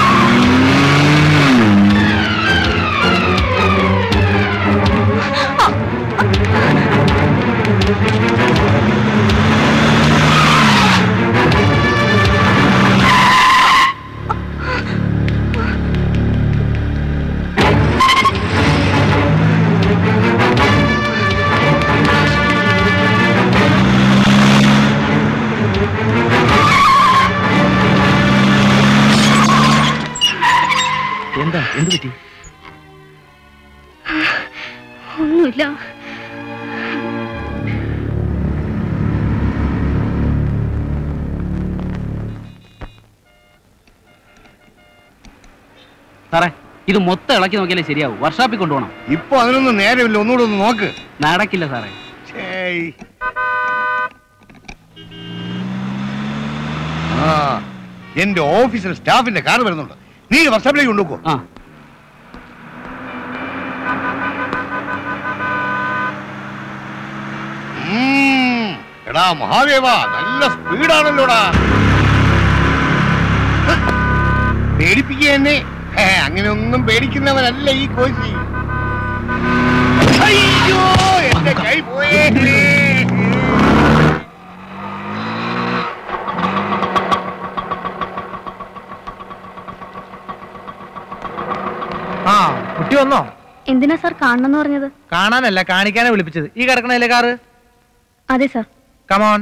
ഒന്നുമില്ല സാറേ ഇത് മൊത്തം ഇളക്കി നോക്കിയാലേ ശരിയാവും വർഷാപ്പിൽ കൊണ്ടുപോകണം ഇപ്പൊ അതിനൊന്നും നേരമില്ല ഒന്നുകൂടെ ഒന്ന് നോക്ക് നടക്കില്ല സാറേ ഛേയ്. ആ എന്റെ ഓഫീസിൽ സ്റ്റാഫിന്റെ കാർ വരുന്നുണ്ട് നീ വർഷാപ്പിലേക്ക് കൊണ്ടുപോക്കോ ഉം. എടാ മഹാദേവ നല്ല സ്പീഡാണല്ലോടാ പേടിപ്പിക്കുക എന്നെ ഹേ, അങ്ങനെ ഒന്നും പേടിക്കുന്നവനല്ല ഈ കോശി അയ്യോ എന്റെ കൈ പോയേ ആ കുട്ടി വന്നോ എന്തിനാ സാർ കാണണമെന്ന് പറഞ്ഞത് കാണാനല്ല കാണിക്കാനാ വിളിപ്പിച്ചത് ഈ കിടക്കണല്ലേ കാറ് അതെ സാർ കമോൺ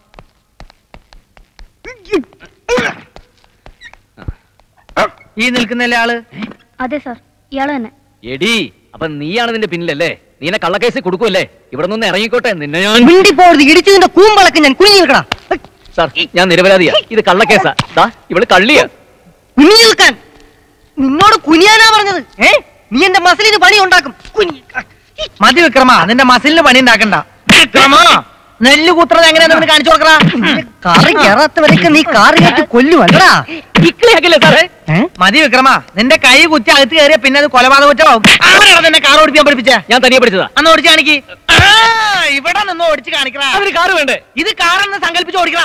ഈ നിൽക്കുന്നല്ലേ ആള് അതെ സാർ ഇയാള് തന്നെ എടി അപ്പൊ നീയാണ് നിന്റെ പിന്നിലല്ലേ നീ എന്നെ കള്ളക്കേസ് കൊടുക്കുമല്ലേ ഇവിടെ നിന്ന് ഇറങ്ങിക്കോട്ടെ നിന്നെ ഞാൻ മിണ്ടിപ്പോഴുത് ഇടിച്ചു നിന്റെ കൂമ്പളക്ക് ഞാൻ കുഞ്ഞു നിൽക്കടാ സാർ ഞാൻ നിരപരാധിയാ ഇത് കള്ളക്കേസാ ദാ ഇവള് കള്ളിയാ കുഞ്ഞു നിൽക്കാൻ നിന്നോട് കുനിയാനാ പറഞ്ഞത് ഏ നീ എന്റെ മസിലിന് പണി ഉണ്ടാക്കും കുനി മതി വിക്രമ നിന്റെ മസിലിന് പണി ഉണ്ടാക്കണ്ട വിക്രമ നെല്ല് കൂത്തുന്നത് എങ്ങനെയാന്ന് കാണിച്ചു കൊടുക്കറാ കാറ് കയറാത്തവരൊക്കെ നീ കാറ് കയറ്റി കൊല്ലുമല്ലടാ സാറേ മതി വിക്രമ നിന്റെ കൈ കുത്തി അകത്ത് കയറിയ പിന്നെ അത് കൊലപാതക കുറ്റമാവും ആരാണ് നിന്നെ കാർ ഓടിക്കാൻ പഠിപ്പിച്ചേ ഞാൻ തനിയെ പഠിച്ചതാ അന്ന് ഓടിച്ച് കാണിക്ക് ആ, ഇവിടെ നിന്ന് ഓടിച്ച് കാണിക്കറാ അതിന് കാറ് വേണ്ടേ ഇത് കാറെന്ന് സങ്കല്പിച്ച് ഓടിക്കണ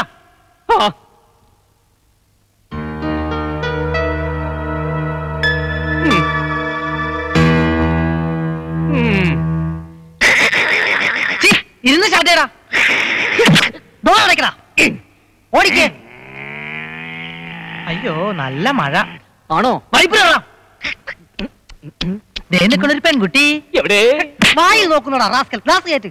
ഇരുന്ന് ശാന്തേടാ ഡോർ അടയ്ക്കടാ ഓടിക്കേ അയ്യോ നല്ല മഴ ആണോ വൈപ്പ് ദേ നിൽക്കണൊരു പെൺകുട്ടി എവിടെ വായിൽ നോക്കുന്നോടാ റാസ്കൽ ഗ്ലാസ് കയറ്റ്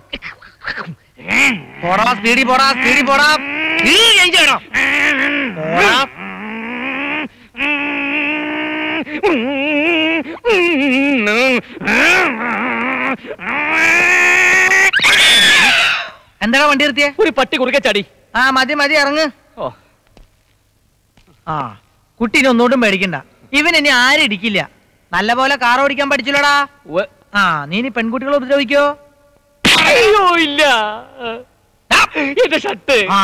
പോടാ സ്പീഡി പോടാ സ്പീഡി പോടാ സ്പീഡിൽ change ചെയ്യണം. പോടാ. എന്താടാ വണ്ടി നിർത്തിയേ ഒരു പട്ടി കുറുക്കെ ചാടി ആ മതി മതി ഇറങ്ങ് ഓ. ആ കുട്ടീനെ ഒന്നുകൊണ്ടും പേടിക്കണ്ട ഇവൻ ഇനി ആരും ഇടിക്കില്ല നല്ല പോലെ കാർ ഓടിക്കാൻ പഠിച്ചില്ലടാ ആ നീ ഇനി പെൺകുട്ടികളെ ഉപദ്രവിക്കോ അയ്യോ ഇല്ല എന്റെ ഷർട്ട് ആ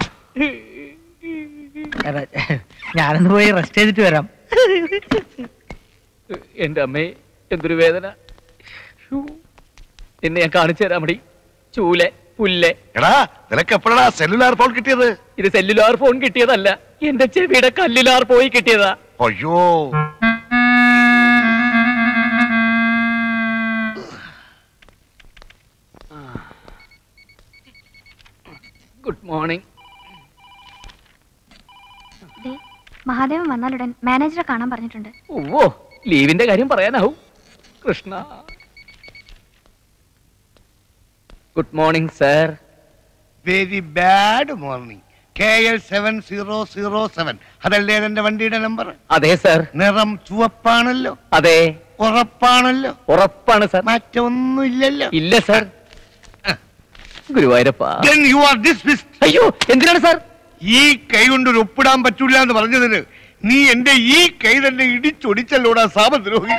എടാ, ഞാനൊന്ന് പോയി റെസ്റ്റ് ചെയ്തിട്ട് വരാം എന്റെ അമ്മേ എന്തൊരു വേദന ഹ്യൂ. എന്നെ ഞാൻ കാണിച്ചു തരാം മടി ചൂലെ പുല്ലെ എടാ നിനക്ക് എപ്പോഴാ സെല്ലുലാർ ഫോൺ കിട്ടിയത് ഇത് സെല്ലുലാർ ഫോൺ കിട്ടിയതല്ല എന്റെ ചെവിയുടെ കല്ലുലാർ പോയി കിട്ടിയതാ അയ്യോ ഗുഡ് മോർണിംഗ് മഹാദേവൻ വന്നാലുടൻ മാനേജറെ കാണാൻ പറഞ്ഞിട്ടുണ്ട് ഓ ലീവിന്റെ കാര്യം പറയാനാവും Krishna good morning sir very bad morning K L seven zero zero seven അതല്ലേ എന്റെ വണ്ടിയുടെ നമ്പർ അതെ സർ നിറം ചുവപ്പാണല്ലോ അതെ ഉറപ്പാണല്ലോ ഉറപ്പാണ് സർ മറ്റൊന്നുമില്ലല്ലോ ഇല്ല sir Guruvayurappa Then you are dismissed. അയ്യോ എന്തിനാണ് സാർ ഈ കൈ കൊണ്ട് ഒരു ഒപ്പിടാൻ പറ്റൂല എന്ന് പറഞ്ഞതിന് നീ എന്റെ ഈ കൈ തന്നെ ഇടിച്ചൊടിച്ചല്ലോടാ സാമദ്രോഹി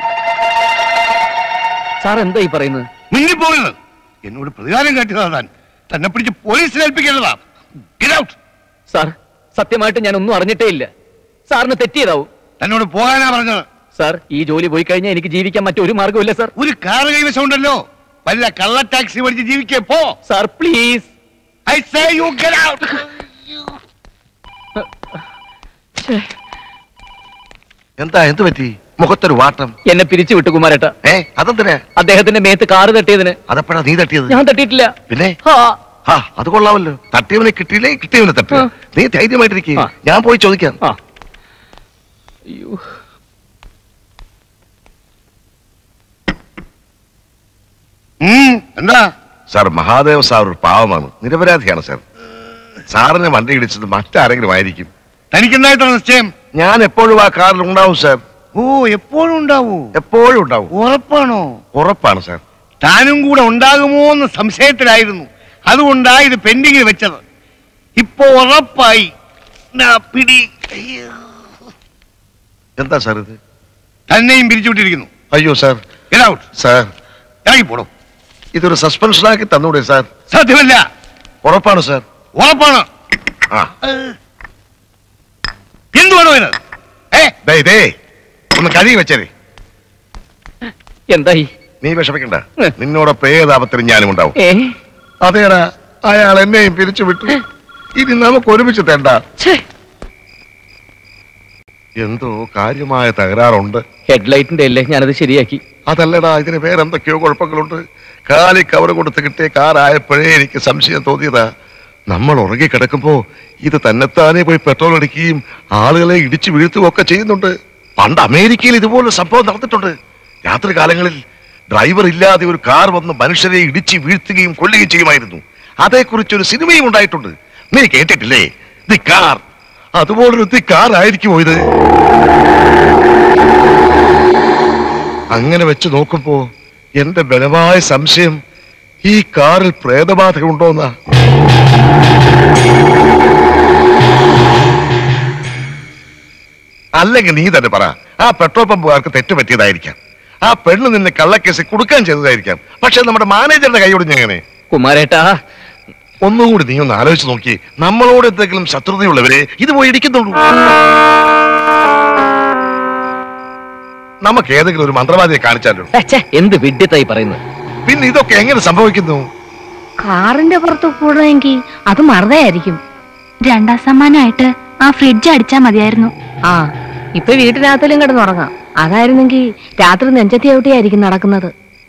സാർ എന്താ ഈ പറയുന്നത് മിന്നിപ്പോകരുത് എന്നോട് പ്രതികാരം കാട്ടിയതാ താൻ തന്നെ പിടിച്ച് പോലീസിൽ ഏൽപ്പിക്കേണ്ടതാ Get out. സാർ സത്യമായിട്ട് ഞാൻ ഒന്നും അറിഞ്ഞിട്ടേ ഇല്ല സാറിന് തെറ്റിയതാവും തന്നോട് പോകാനാ പറഞ്ഞത് സാർ ഈ ജോലി പോയി കഴിഞ്ഞാൽ എനിക്ക് ജീവിക്കാൻ മറ്റൊരു മാർഗമില്ല സാർ ഒരു കാർ കൈവശം ഉണ്ടല്ലോ വല്ല കള്ള ടാക്സി പഠിച്ച് ജീവിക്കേ പോ sir please I say you get out എന്താ എന്ത് പറ്റി മുഖത്തൊരു വാട്ടം എന്നെ പിരിച്ചു വിട്ടു കുമാരേട്ട ഏ അതെന്തിനാ അദ്ദേഹത്തിന്റെ മേത്ത് കാറ് തട്ടിയതിന് അതെപ്പോഴാ നീ തട്ടിയത് ഞാൻ തട്ടിയിട്ടില്ല പിന്നെ ആ, ആ അത് കൊള്ളാമല്ലോ തട്ടിയവനെ കിട്ടിയില്ലേ കിട്ടിയവനെ തട്ടുക നീ ധൈര്യമായിട്ടിരിക്കും ഞാൻ പോയി ചോദിക്കാം ആ. അയ്യോ എന്താ സാർ മഹാദേവ സാർ ഒരു പാവമാണ് നിരപരാധിയാണ് സാർ സാറിനെ വണ്ടി ഇടിച്ചത് മറ്റാരെങ്കിലും ആയിരിക്കും തനിക്കെന്തായിട്ടാണ് നിശ്ചയം ഞാൻ എപ്പോഴും ആ കാറിൽ ഉണ്ടാവും സാർ ഓ എപ്പോഴും ഉണ്ടാവൂ എപ്പോഴും ഉണ്ടാവും ഉറപ്പാണോ ഉറപ്പാണ് സാർ താനും കൂടെ ഉണ്ടാകുമോ എന്ന് സംശയത്തിലായിരുന്നു അതുകൊണ്ടാ ഇത് പെൻഡിങ്ങിൽ വെച്ചത് ഇപ്പൊ ഉറപ്പായി നാ പിടി അയ്യോ. എന്താ സാർ ഇത് തന്നെയും പിരിച്ചുവിട്ടിരിക്കുന്നു അയ്യോ സാർ ഔട്ട് സാർ ഇറങ്ങി പോടും ഇതൊരു സസ്പെൻഷനാക്കി തന്നൂടെ സാർ സാധ്യമല്ല ഉറപ്പാണ് സാർ ഉറപ്പാണ് ആ എന്തുവാണോ ഇതിനത് ദേ, ദേ, ഒന്ന് കഴുകി വെച്ചേരെ എന്തായി നീ വിഷമിക്കണ്ട നിന്നോടൊപ്പം ഏതാപത്തിനും ഞാനും ഉണ്ടാവും ഏ അതേടാ അയാൾ എന്നെയും പിരിച്ചു വിട്ടു ഇനി നമുക്ക് ഒരുമിച്ച് തേണ്ട എന്തോ കാര്യമായ തകരാറുണ്ട് ഹെഡ്ലൈറ്റിന്റെ അല്ലേ ഞാനത് ശരിയാക്കി അതല്ലടാ ഇതിന് വേറെന്തൊക്കെയോ കുഴപ്പങ്ങളുണ്ട് കാലി കവർ കൊടുത്ത് കിട്ടിയ കാറായപ്പോഴേ എനിക്ക് സംശയം തോന്നിയതാ നമ്മൾ ഉറങ്ങി കിടക്കുമ്പോ ഇത് തന്നെത്താനെ പോയി പെട്രോൾ അടിക്കുകയും ആളുകളെ ഇടിച്ചു വീഴ്ത്തുകയും ഒക്കെ ചെയ്യുന്നുണ്ട് പണ്ട് അമേരിക്കയിൽ ഇതുപോലെ സംഭവം നടന്നിട്ടുണ്ട് രാത്രി കാലങ്ങളിൽ ഡ്രൈവർ ഇല്ലാതെ ഒരു കാർ വന്ന് മനുഷ്യരെ ഇടിച്ച് വീഴ്ത്തുകയും കൊല്ലുകയും ചെയ്യുമായിരുന്നു അതേക്കുറിച്ച് ഒരു സിനിമയും ഉണ്ടായിട്ടുണ്ട് നീ കേട്ടിട്ടില്ലേ ദി കാർ അതുപോലൊരു ദി കാർ ആയിരിക്കുമോ ഇത് അങ്ങനെ വെച്ച് നോക്കുമ്പോ എന്റെ ബലമായ സംശയം ഈ കാറിൽ പ്രേതബാധ ഉണ്ടോന്നാ അല്ലെങ്കിൽ നീ തന്നെ പറ ആ പെട്രോൾ പമ്പുകാർക്ക് തെറ്റ് പറ്റിയതായിരിക്കാം ആ പെണ്ണ് നിന്നെ കള്ളക്കേസിൽ കൊടുക്കാൻ ചെയ്തതായിരിക്കാം പക്ഷെ നമ്മുടെ മാനേജറുടെ കൈയോട് എങ്ങനെ കുമാരേട്ടാ ഒന്നുകൂടി നീ ഒന്ന് ആലോചിച്ച് നോക്കി നമ്മളോട് എന്തെങ്കിലും ശത്രുതയുള്ളവരെ ഇത് പോയി ഇടിക്കുന്നുള്ളൂ നമുക്ക് ഏതെങ്കിലും ഒരു മന്ത്രവാദിയെ കാണിച്ചാലോ ഛെ, എന്ത് വിഡ്ഢിത്തായി പറയുന്നത് പിന്നെ ഇതൊക്കെ എങ്ങനെ സംഭവിക്കുന്നു കാറിന്റെ പുറത്ത് കൂടണമെങ്കിൽ അത് മറുതയായിരിക്കും രണ്ടാം സമ്മാനമായിട്ട് ആ ഫ്രിഡ്ജ് അടിച്ചാ മതിയായിരുന്നു ആ ഇപ്പൊ വീട്ടിനകത്തിലും കിടന്നുറങ്ങാം അതായിരുന്നെങ്കിൽ രാത്രി നെഞ്ചത്തി ഔട്ടിയായിരിക്കും നടക്കുന്നത്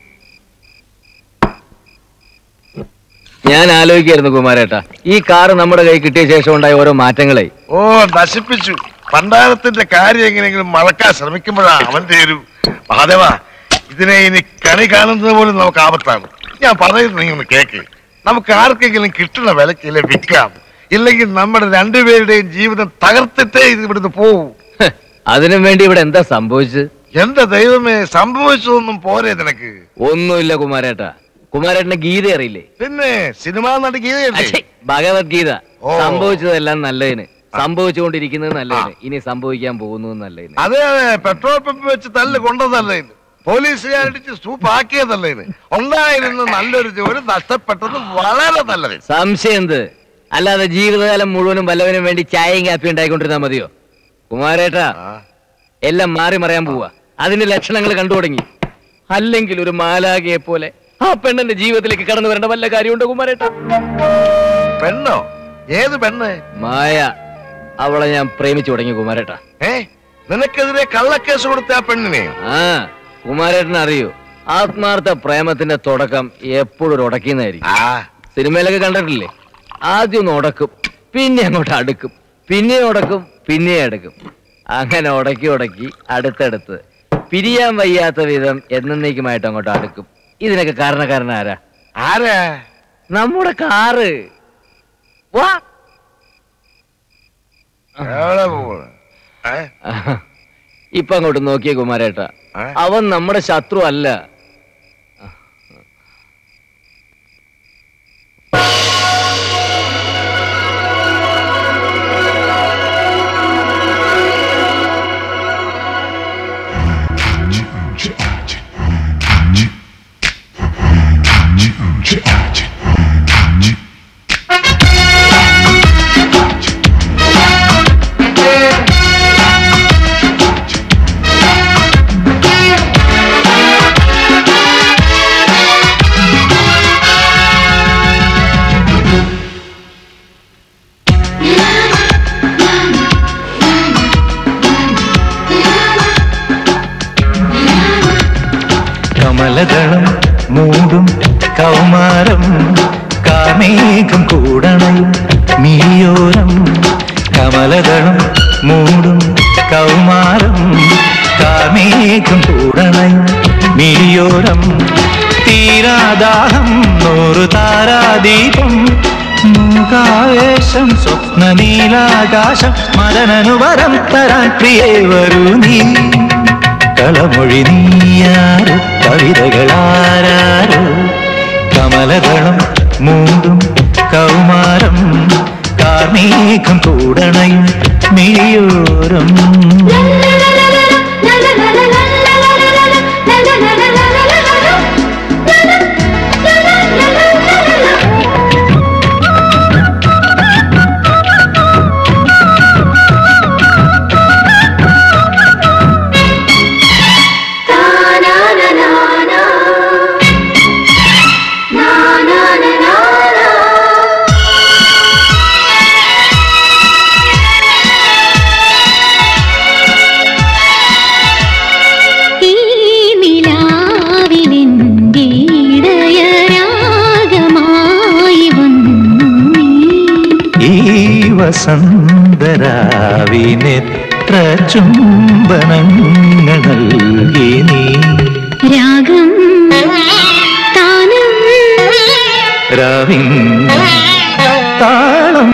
ഞാൻ ആലോചിക്കായിരുന്നു കുമാരേട്ടാ ഈ കാറ് നമ്മുടെ കൈ കിട്ടിയ ശേഷം ഉണ്ടായ ഓരോ മാറ്റങ്ങളെ ഓ നശിപ്പിച്ചു പണ്ടാരത്തിന്റെ കാര്യം എങ്ങനെയെങ്കിലും മറക്കാൻ ശ്രമിക്കുമ്പോഴാ അവന്റെ ഒരു മാധവ ഇതിനെ ഇനി കണി കാണുന്നത് പോലും നമുക്ക് ആപത്താണ് ഞാൻ പറയുന്നത് നീ ഒന്ന് കേക്ക് നമുക്ക് ആർക്കെങ്കിലും കിട്ടുന്ന വിലക്കില്ലേ വിൽക്കാം ഇല്ലെങ്കിൽ നമ്മുടെ രണ്ടുപേരുടെയും ജീവിതം തകർത്തിട്ടേ ഇത് ഇവിടുന്ന് പോവും അതിനും വേണ്ടി ഇവിടെ എന്താ സംഭവിച്ചത് എന്റെ ദൈവമേ സംഭവിച്ചതൊന്നും പോരെ നിനക്ക് ഒന്നുമില്ല കുമാരേട്ടാ കുമാരേട്ടന് ഗീത അറിയില്ലേ പിന്നെ സിനിമാ നടി ഗീതയല്ലേ അച്ഛേ, ഭഗവത്ഗീത ഓ. സംഭവിച്ചതെല്ലാം നല്ലതിന് സംഭവിച്ചുകൊണ്ടിരിക്കുന്നത് നല്ലതിന് ഇനി സംഭവിക്കാൻ പോകുന്നത് നല്ലതിന് അതെ അതെ പെട്രോൾ പമ്പ് വെച്ച് തല്ല് കൊണ്ടതല്ലേ ഇത് പോലീസുകാരടിച്ച് സൂപ്പാക്കിയതല്ലേ ഇത് ഉണ്ടായിരുന്ന നല്ലൊരു ജോലി നഷ്ടപ്പെട്ടത് വളരെ നല്ലത് സംശയം എന്ത് അല്ലാതെ ജീവിതകാലം മുഴുവനും വല്ലവനും വേണ്ടി ചായയും കാപ്പി ഉണ്ടായിക്കൊണ്ടിരുന്നാ മതിയോ കുമാരേട്ടാ എല്ലാം മാറി മറയാൻ പോവാ അതിന്റെ ലക്ഷണങ്ങൾ കണ്ടു തുടങ്ങി അല്ലെങ്കിൽ ഒരു മാലാകയെ പോലെ ആ പെണ്ണിന്റെ ജീവിതത്തിലേക്ക് കടന്നു വരേണ്ട വല്ല കാര്യമുണ്ടോ കുമാരേട്ടാ പെണ്ണോ ഏത് പെണ്ണ് മായ അവളെ ഞാൻ പ്രേമിച്ചു തുടങ്ങി കുമാരേട്ടാ ഏ നിനക്കെതിരെ കള്ളക്കേസ് കൊടുത്ത ആ പെണ്ണിനെ ആ കുമാരേട്ടൻ അറിയൂ ആത്മാർത്ഥ പ്രേമത്തിന്റെ തുടക്കം എപ്പോഴും ഒരു ഉടക്കുന്നതായിരിക്കും സിനിമയിലൊക്കെ കണ്ടിട്ടില്ലേ ആദ്യം ഒന്ന് ഉടക്കും പിന്നെ അങ്ങോട്ട് അടുക്കും പിന്നെ ഉടക്കും പിന്നെ അടുക്കും അങ്ങനെ ഉടക്കി ഉടക്കി അടുത്തടുത്ത് പിരിയാൻ വയ്യാത്ത വിധം എന്നേക്കുമായിട്ട് അങ്ങോട്ട് അടുക്കും ഇതിനൊക്കെ കാരണക്കാരൻ ആരാ ആരാ നമ്മുടെ കാറ് വാ എവിടെ പോവാ? ഏ? ഇപ്പൊ അങ്ങോട്ട് നോക്കിയേ കുമാരേട്ട അവൻ നമ്മുടെ ശത്രു അല്ല കമലദളം മൂടും കൗമാരം കാമേഘം കൂടണയും മിഴിയോരം കമലദളം മൂടും കൗമാരം കാമേഘം കൂടണയും മിഴിയോരം തീരാദാഹം നൂറു താരാദീപം മൂകാവേശം സ്വപ്നനീലാകാശം മദനനുവരം തരാൻ പ്രിയേ വരൂ നീ കളമൊഴി നീയാറ് കവിതകളാരാരോ കമലദളം മൂടും കൗമാരം കാർമേഘം കൂടണയും മിഴിയോരം ഈ നിലാവിലെന്റെ ഇടയരാഗമായി വന്നു ഈ വസന്തരാവിനെത്ര ചുംബനങ്ങൾ നൽകി നീ രാഗം താനം രാവിൻ താളം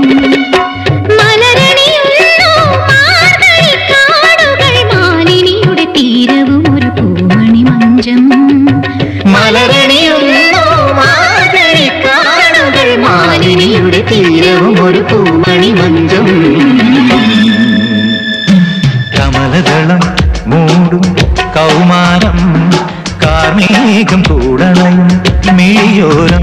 മലരണിയുന്നു മാർഗഴിക്കാടുകൾ മാലിനിയുടെ തീരവും ഒരു പൂമണി മഞ്ചം മലരണിയുന്നു മാർഗഴിക്കാടുകൾ മാലിനിയുടെ തീരവും ഒരു പൂമണി മഞ്ചം കമലദളം മൂടും കൗമാരം കാർമേഘം കൂടണയും മിഴിയോരം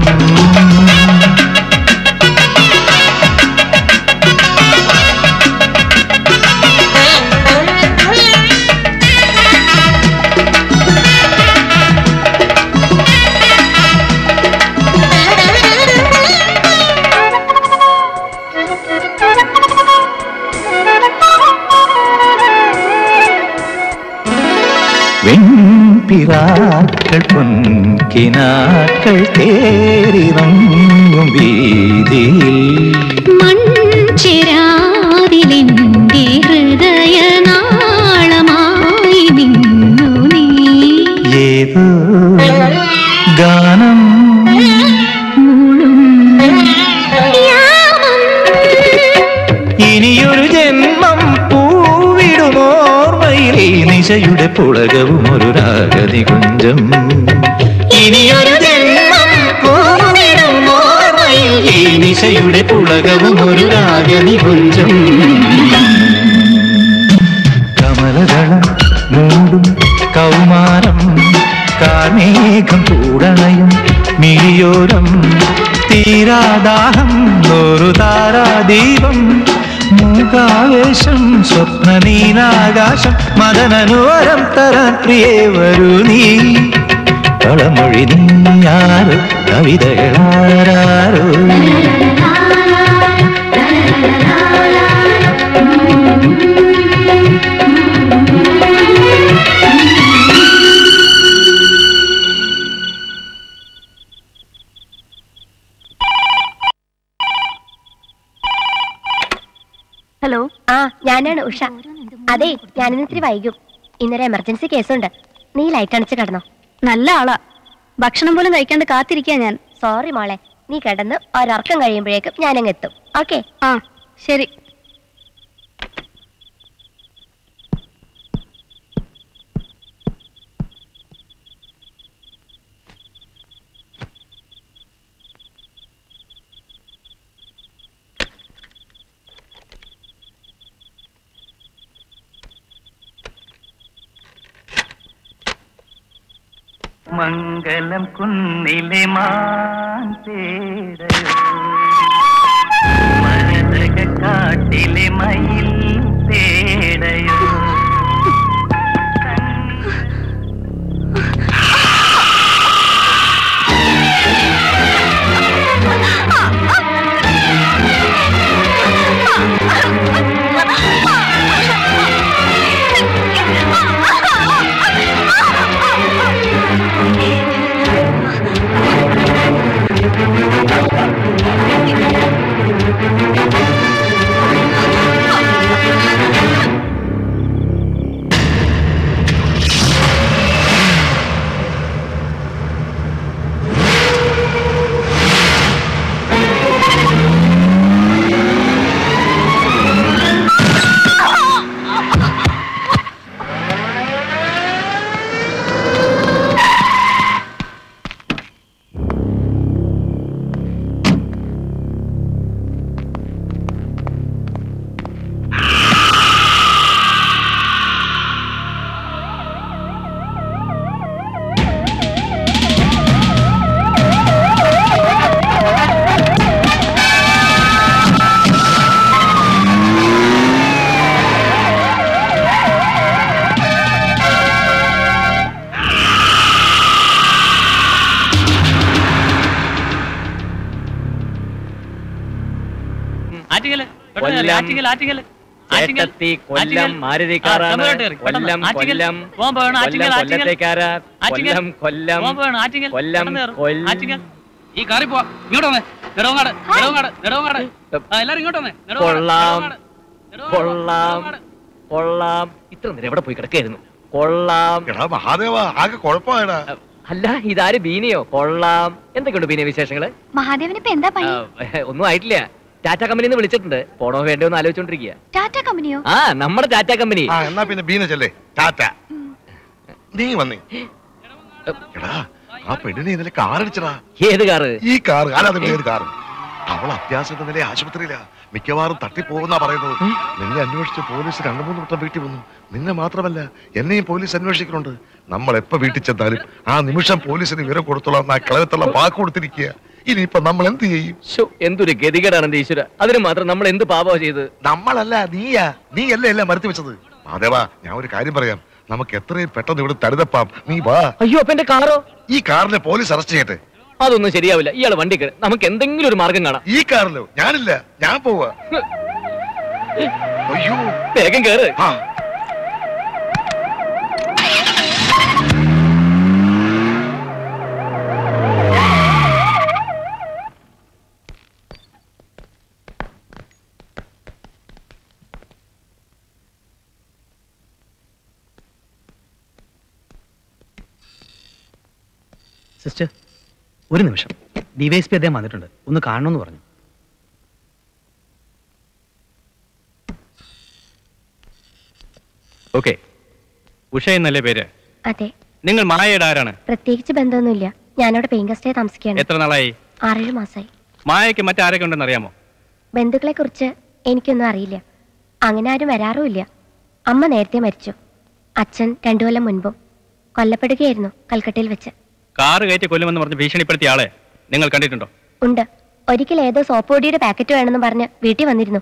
വെൺപിറാക്കൾ പൊൻകിനാക്കൾ തേരിറങ്ങും വീതിയിൽ മൺചിരാതിലെന്റെ ഹൃദയനാളമായി നിന്നു നീ ഏതോ ഗാനം ഇനിയൊരു ജന്മം പൂവിടുമോർമ്മയിൽ ഈ നിശയുടെ പുളകവും ഒരു രാഗതി കുഞ്ചം ഇനിയൊരു ജന്മം പൂവിടുമോർമ്മയിൽ ഈ നിശയുടെ പുളകവും ഒരു രാഗതി കുഞ്ചം കമലദളം മൂടും കൗമാരം കാർമേഘം കൂടണയും മിഴിയോരം തീരാദാഹം നൂറു താരാദീപം മൂകാവേശം സ്വപ്നനീലാകാശം മദനനുവരം തരാൻ പ്രിയേ വരൂ നീ കളമൊഴി നീയാറ് കവിതകളാരോ ഹലോ ആ ഞാനാണ് ഉഷ അതെ ഞാനിന്ന് ഇത്തിരി വൈകും ഇന്നൊരു എമർജൻസി കേസുണ്ട് നീ ലൈറ്റ് അണച്ച് കിടന്നോ നല്ല ആളാ ഭക്ഷണം പോലും കഴിക്കാണ്ട് കാത്തിരിക്കാ ഞാൻ സോറി മോളെ നീ കിടന്ന് ഒരർക്കം കഴിയുമ്പോഴേക്കും ഞാനങ്ങ് എത്തും ഓക്കെ ആ ശരി മംഗലം കുന്നിലെ മാൻ തേടയോ മരതക കാട്ടിലെ മയിൽ തേടയോ ആറ്റിങ്ങല് പെട്ടെന്ന് കയറി. കൊല്ലം, ആറ്റിങ്ങൽ ആറ്റിങ്ങൽ ആറ്റിങ്ങൽ ചേട്ടത്തി കൊല്ലം ആറ്റിങ്ങൽ. മാരുതിക്കാറാണ് ആ, തമിഴ്നാട്ട് കയറി. കൊല്ലം പെട്ടെന്ന്. ആറ്റിങ്ങൽ. കൊല്ലം പോകാൻ പോവാണ്. ആറ്റിങ്ങൽ, കൊല്ലം ആറ്റിങ്ങൽ. കൊല്ലത്തേക്കാര ആറ്റിങ്ങൽ. കൊല്ലം കൊല്ലം പോകാൻ പോവാണ്. ആറ്റിങ്ങൽ. കൊല്ലം പെട്ടെന്ന് കയറ്. കൊല്ലം ആറ്റിങ്ങൽ. ഈ കാറി പോവാ ഇങ്ങോട്ട് വന്നേ നെടുവങ്ങാട് നെടുവങ്ങാട് നെടുവങ്ങാട് ആ എല്ലാരും ഇങ്ങോട്ട് വന്നേ നെടുവങ്ങാട്, കൊള്ളാം നെടുവങ്ങാട്. കൊള്ളാം കൊള്ളാം ഇത്ര നേരം എവിടെ പോയി കിടക്കായിരുന്നു കൊള്ളാം എടാ മഹാദേവ ആകെ കുഴപ്പമായടാ അല്ല ഇതാര് ബീനിയോ കൊള്ളാം എന്തൊക്കെയുണ്ട് ബീനിയ വിശേഷങ്ങള് മഹാദേവന് ഇപ്പൊ എന്താ പണി ആ, ഒന്നും ആയിട്ടില്ല ടാറ്റ കമ്പനിയിൽ നിന്ന് വിളിച്ചിട്ടുണ്ട് പോണോ വേണ്ടോ എന്ന് ആലോചിച്ചോണ്ടിരിക്കുക ടാറ്റ കമ്പനിയോ ആ നമ്മുടെ ടാറ്റ കമ്പനി ആ എന്നാ പിന്നെ ബീന ചെല്ലേ ടാറ്റ നീ വന്നേ എടാ ആ പെണ്ണിനെ ഇന്നലെ കാറടിച്ചടാ ഏത് കാറ് ഈ കാർ അല്ലാതെ ഏത് കാർ അവൾ അത്യാവശ്യത്തെ നില ആശുപത്രിയിലാ മിക്കവാറും തട്ടിപ്പോകുന്നാ പറയുന്നത് നിന്നെ അന്വേഷിച്ച് പോലീസ് രണ്ടു മൂന്ന് വട്ടം വീട്ടിൽ വന്നു നിന്നെ മാത്രമല്ല എന്നെയും പോലീസ് അന്വേഷിക്കുന്നുണ്ട് നമ്മൾ എപ്പോ വീട്ടിൽ ചെന്നാലും ആ നിമിഷം പോലീസിന് വിവരം കൊടുത്തോളാം ആ കളവത്തുള്ള വാക്ക് കൊടുത്തിരിക്കുക ഇനിയിപ്പൊ നമ്മൾ എന്ത് ചെയ്യും ശോ, എന്തൊരു ഗതികേടാണ് എന്റെ ഈശ്വര അതിന് മാത്രം നമ്മൾ എന്ത് പാപമാ ചെയ്ത് നമ്മളല്ല നീയാ നീയല്ലേ എല്ലാം മരത്തി വെച്ചത് മാധവ ഞാൻ ഒരു കാര്യം പറയാം നമുക്ക് എത്രയും പെട്ടെന്ന് ഇവിടെ തരുതപ്പാം നീ വാ അയ്യോ അപ്പൊ എന്റെ കാറോ ഈ കാറിനെ പോലീസ് അറസ്റ്റ് ചെയ്യട്ടെ അതൊന്നും ശരിയാവില്ല ഇയാള് വണ്ടി കയറി നമുക്ക് എന്തെങ്കിലും ഒരു മാർഗം കാണാം ഈ കാറിലോ ഞാനില്ല ഞാൻ പോവാ അയ്യോ വേഗം കേറ് ആ സിസ്റ്റർ ഒരു നിമിഷം ഡിവൈഎസ്പി അദ്ദേഹം വന്നിട്ടുണ്ട് ഒന്ന് കാണണമെന്ന് പറഞ്ഞു ഓക്കെ ഉഷ എന്നല്ലേ പേര് അതെ നിങ്ങൾ മായയുടെ ആരാണ് പ്രത്യേകിച്ച് ബന്ധമൊന്നുമില്ല ഞാനവിടെ പെയിൻ ഗസ്റ്റായി താമസിക്കുകയാണ് എത്ര നാളായി ആറേഴ് മാസമായി മായയ്ക്ക് മറ്റാരൊക്കെ ഉണ്ടെന്ന് അറിയാമോ ബന്ധുക്കളെ കുറിച്ച് എനിക്കൊന്നും അറിയില്ല അങ്ങനെ ആരും വരാറുമില്ല അമ്മ നേരത്തെ മരിച്ചു അച്ഛൻ രണ്ടു കൊല്ലം മുൻപും കൊല്ലപ്പെടുകയായിരുന്നു കൽക്കട്ടയിൽ വെച്ച് കാറ് കയറ്റി കൊല്ലുമെന്ന് പറഞ്ഞ് ഭീഷണിപ്പെടുത്തിയ ആളെ നിങ്ങൾ കണ്ടിട്ടുണ്ടോ ഉണ്ട് ഒരിക്കൽ ഏതോ സോപ്പ് പൊടിയുടെ പാക്കറ്റ് വേണമെന്ന് പറഞ്ഞ് വീട്ടിൽ വന്നിരുന്നു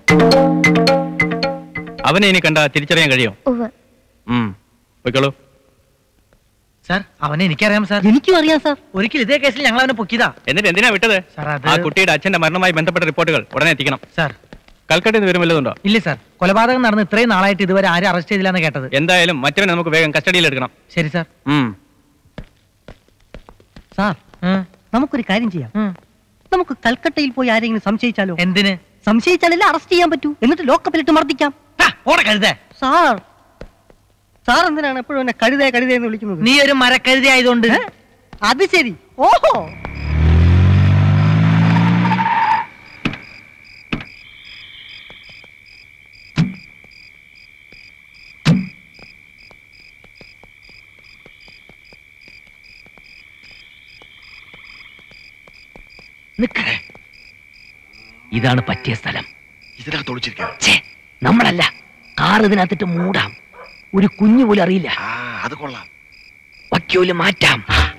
അവനെ ഇനി കണ്ട തിരിച്ചറിയാൻ കഴിയോ ഉവ് ഉം പോയിക്കോളൂ സാർ അവനെ എനിക്കറിയാം സാർ എനിക്കും അറിയാം സാർ ഒരിക്കൽ ഇതേ കേസിൽ ഞങ്ങൾ അവനെ പൊക്കിയതാ എന്നിട്ട് എന്തിനാ വിട്ടത് സാർ അത് ആ കുട്ടിയുടെ അച്ഛന്റെ മരണവുമായി ബന്ധപ്പെട്ട റിപ്പോർട്ടുകൾ ഉടനെ എത്തിക്കണം സാർ കൽക്കട്ടയിൽ നിന്ന് വരുമല്ലതുണ്ടോ ഇല്ല സാർ കൊലപാതകം നടന്ന് ഇത്രയും നാളായിട്ട് ഇതുവരെ ആരും അറസ്റ്റ് ചെയ്തില്ലാന്ന് കേട്ടത് എന്തായാലും മറ്റവനെ നമുക്ക് വേഗം കസ്റ്റഡിയിൽ എടുക്കണം ശരി സാർ ഉം സാർ നമുക്കൊരു കാര്യം ചെയ്യാം നമുക്ക് കൽക്കട്ടയിൽ പോയി ആരെങ്കിലും സംശയിച്ചാലോ എന്തിന് സംശയിച്ചാലല്ലേ അറസ്റ്റ് ചെയ്യാൻ പറ്റൂ എന്നിട്ട് ലോക്കപ്പിലിട്ട് മർദ്ദിക്കാം കഴുതേ സാർ സാർ എന്തിനാണ് എപ്പോഴും എന്നെ കഴുതേ കഴുതേ എന്ന് വിളിക്കുന്നത് നീ ഒരു മരക്കഴുതി ആയതുകൊണ്ട് അത് ശരി ഓഹോ നിക്കണേ ഇതാണ് പറ്റിയ സ്ഥലം ഇതിനകത്ത് ഒളിച്ചിരിക്കാം ഛേ, നമ്മളല്ല കാർ ഇതിനകത്തിട്ട് മൂടാം ഒരു കുഞ്ഞു പോലും അറിയില്ല അത് കൊള്ളാം വക്യോല് മാറ്റാം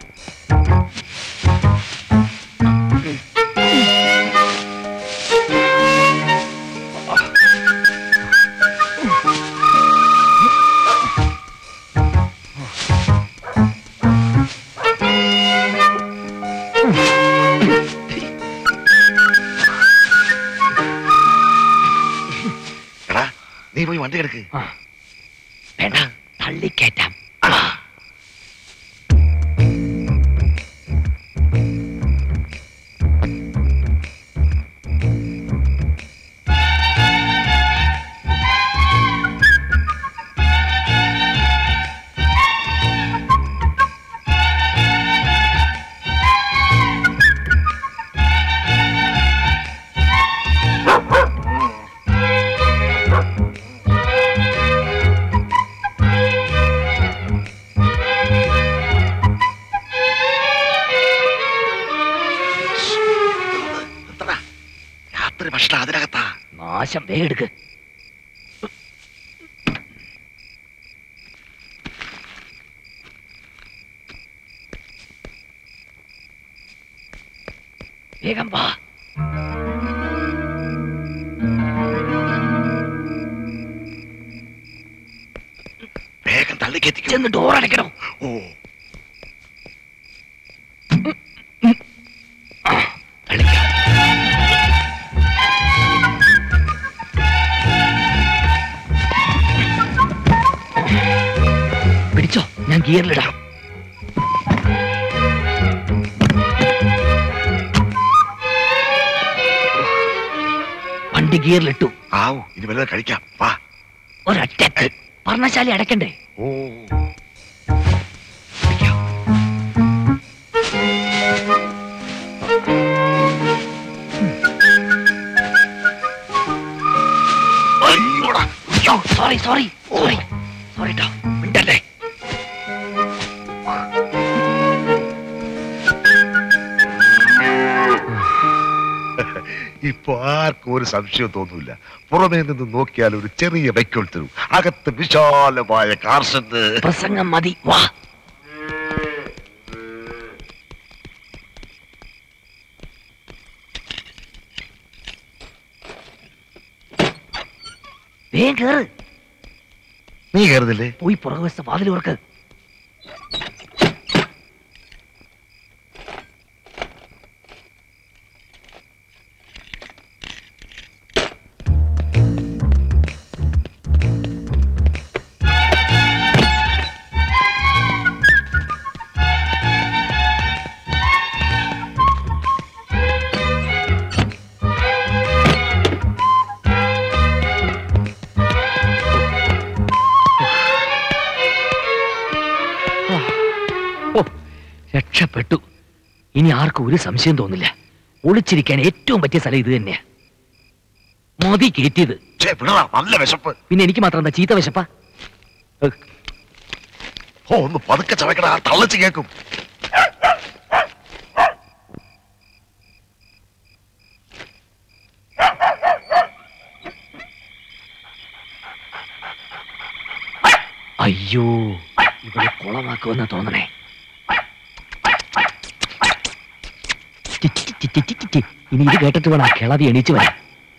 എടാ നീ പോയി വണ്ടി എടുക്ക് വേണ്ട തള്ളിക്കയറ്റാം രാത്രി ഭക്ഷണം അതിനകത്താ നാശം വേഗം എടുക്ക് വേഗം വാ വേഗം തള്ളിക്കെത്തിക്കും ചെന്ന് ഡോർ അടയ്ക്കണം ഓ ഗിയറിലിടാം വണ്ടി ഗിയറിലിട്ടു ആവൂ ഇനി വല്ലതും കഴിക്കാം വാ ഒരൊറ്റ പർണശാലി അടക്കണ്ടേ ഓ സോറി സോറി സോറി സോറി ട്ടോ മിണ്ടല്ലേ ഇപ്പൊ ആർക്കും ഒരു സംശയം തോന്നൂല പുറമേ നിന്ന് നോക്കിയാൽ ഒരു ചെറിയ വൈക്കോൽ തരൂ അകത്ത് വിശാലമായ കാർഷത്ത് പ്രസംഗം മതി വാ വേഗം കേറ് നീ കരുതില്ലേ പോയി പുറകുവശത്തെ വാതിൽ ഓർക്ക് ഓ രക്ഷപ്പെട്ടു ഇനി ആർക്കും ഒരു സംശയം തോന്നില്ല ഒളിച്ചിരിക്കാൻ ഏറ്റവും പറ്റിയ സ്ഥലം ഇത് തന്നെയാ മതി കയറ്റിയത് നല്ല വിശപ്പ് പിന്നെ എനിക്ക് മാത്രം എന്താ ചീത്ത വിശപ്പാ ഓ ഒന്ന് പതുക്കെ ചവയ്ക്കട ആ തള്ളച്ച് കേൾക്കും അയ്യോ ഇവിടെ കുളമാക്കുമെന്ന തോന്നണേ ടി, ടി, ടി, ടി, ടി, ടി, ടി. ഇനി ഇത് കേട്ടിട്ട് വേണം ആ കിളതി എണീച്ചു വരാൻ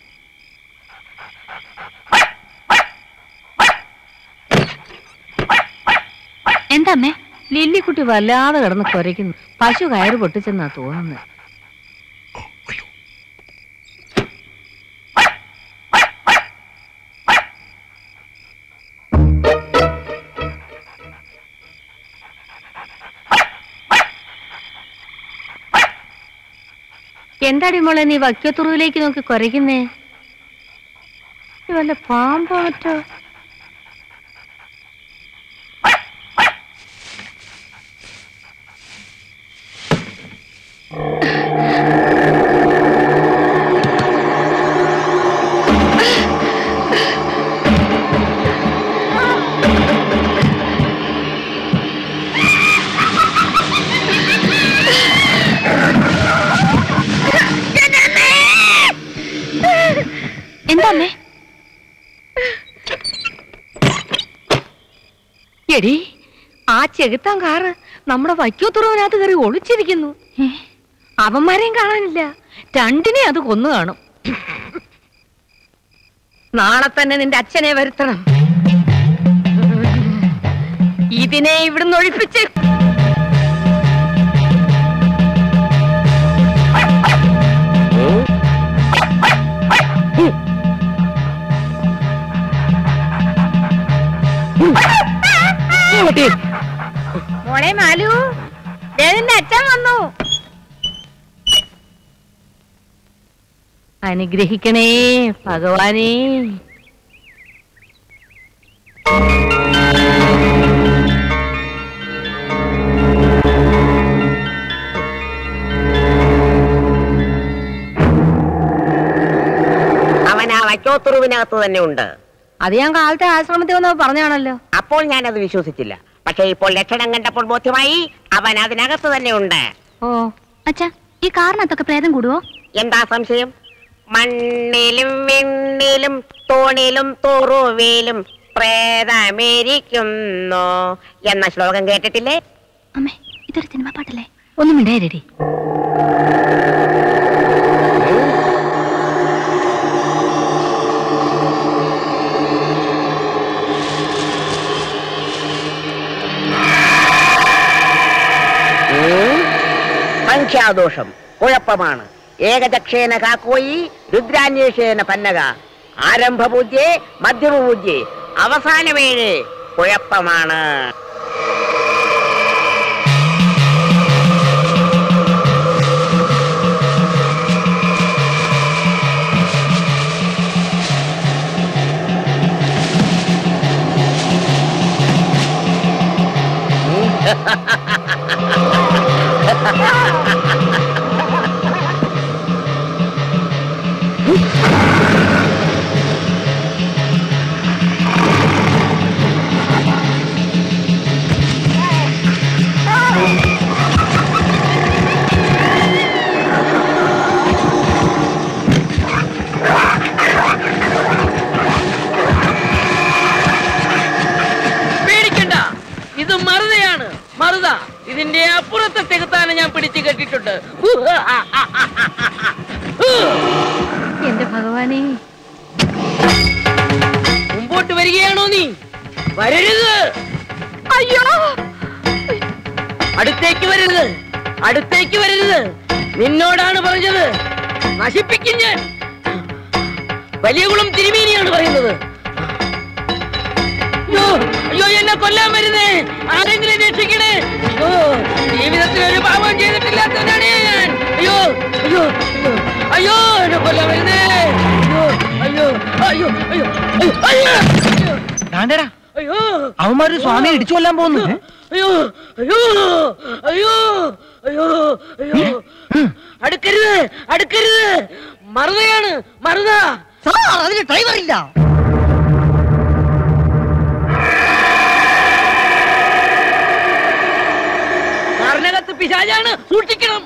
എന്താ അമ്മേ ലില്ലിക്കുട്ടി വല്ലാതെ കിടന്ന് കുരയ്ക്കുന്നു പശു കയറ് പൊട്ടിച്ചെന്നാ തോന്നുന്നത് എന്താടി മോളെ നീ വക്യത്തുറുവിലേക്ക് നോക്കി കുരയ്ക്കുന്നേ ഇത് വല്ല പാമ്പോ മറ്റോ എന്താ അമ്മേ എടി ആ ചെകുത്താൻ കാറ് നമ്മുടെ വൈക്കോത്തുറവിനകത്ത് കയറി ഒളിച്ചിരിക്കുന്നു അവന്മാരെയും കാണാനില്ല രണ്ടിനെ അത് കൊന്നു കാണും നാളെ തന്നെ നിന്റെ അച്ഛനെ വരുത്തണം ഇതിനെ ഇവിടുന്ന് ഒഴിപ്പിച്ച് മോളെ മാലു ദേ നിന്റെ അച്ഛൻ വന്നു അനുഗ്രഹിക്കണേ ഭഗവാനേ അവൻ ആ വൈക്കോത്തുറുവിനകത്ത് തന്നെ ഉണ്ട് അത് ഞാൻ കാലത്തെ ആശ്രമത്തിൽ വന്നപ്പോ പറഞ്ഞാണല്ലോ അപ്പോൾ ഞാനത് വിശ്വസിച്ചില്ല പക്ഷേ ഇപ്പോൾ ലക്ഷണം കണ്ടപ്പോൾ ബോധ്യമായി അവൻ അതിനകത്ത് തന്നെ ഉണ്ട് ഓ അച്ഛാ ഈ കാറിനകത്തൊക്കെ പ്രേതം കൂടുവോ എന്താ സംശയം മണ്ണിലും വിണ്ണിലും തോണിലും തുറുവിലും പ്രേതമേരിക്കുന്നു എന്ന ശ്ലോകം കേട്ടിട്ടില്ലേ അമ്മേ ഇതൊരു സിനിമ പാട്ടല്ലേ ഒന്നും മിണ്ടായിരടി ഉം? സംഖ്യാദോഷം കുഴപ്പമാണ് ഏകദക്ഷേന കാക്കോയി രുദ്രാന്വേഷേന പന്നക ആരംഭപൂജ്യേ മധ്യമപൂജ്യേ അവസാനമേഴ് കുഴപ്പമാണ് പേടിക്കണ്ട ഇത് മറുതയാണ് മറുത ഇതിന്റെ അപ്പുറത്തെ തെകുത്താനെ ഞാൻ പിടിച്ചു കെട്ടിട്ടുണ്ട് എന്റെ ഭഗവാനെ മുമ്പോട്ട് വരികയാണോ നീ വരരുത് അയ്യോ അടുത്തേക്ക് വരരുത് അടുത്തേക്ക് വരരുത് നിന്നോടാണ് പറഞ്ഞത് നശിപ്പിക്കും ഞാൻ വലിയ കുളം തിരുമേനിയാണ് പറയുന്നത് അയ്യോ അയ്യോ എന്നെ കൊല്ലാൻ വരുന്നേ ആരെങ്കിലും രക്ഷിക്കണേ അയ്യോ ജീവിതത്തിൽ ഒരു പാപം ചെയ്തിട്ടില്ലാത്തവനാണ് ഞാൻ അയ്യോ അയ്യോ അയ്യോ അയ്യോ എന്നെ കൊല്ലാൻ വരുന്നേ അയ്യോ അയ്യോ അയ്യോ അയ്യോ അയ്യോ അയ്യോ ദാണ്ടേടാ അയ്യോ അവന്മാര് സ്വാമിയെ ഇടിച്ചു കൊല്ലാൻ പോകുന്നു ഏ? അയ്യോ അയ്യോ അയ്യോ അയ്യോ അയ്യോ അടുക്കരുത് അടുക്കരുത് മറുതയാണ് മറുത അതിന് ഡ്രൈവർ ഇല്ല കാറിനകത്ത് പിശാചാണ് സൂക്ഷിക്കണം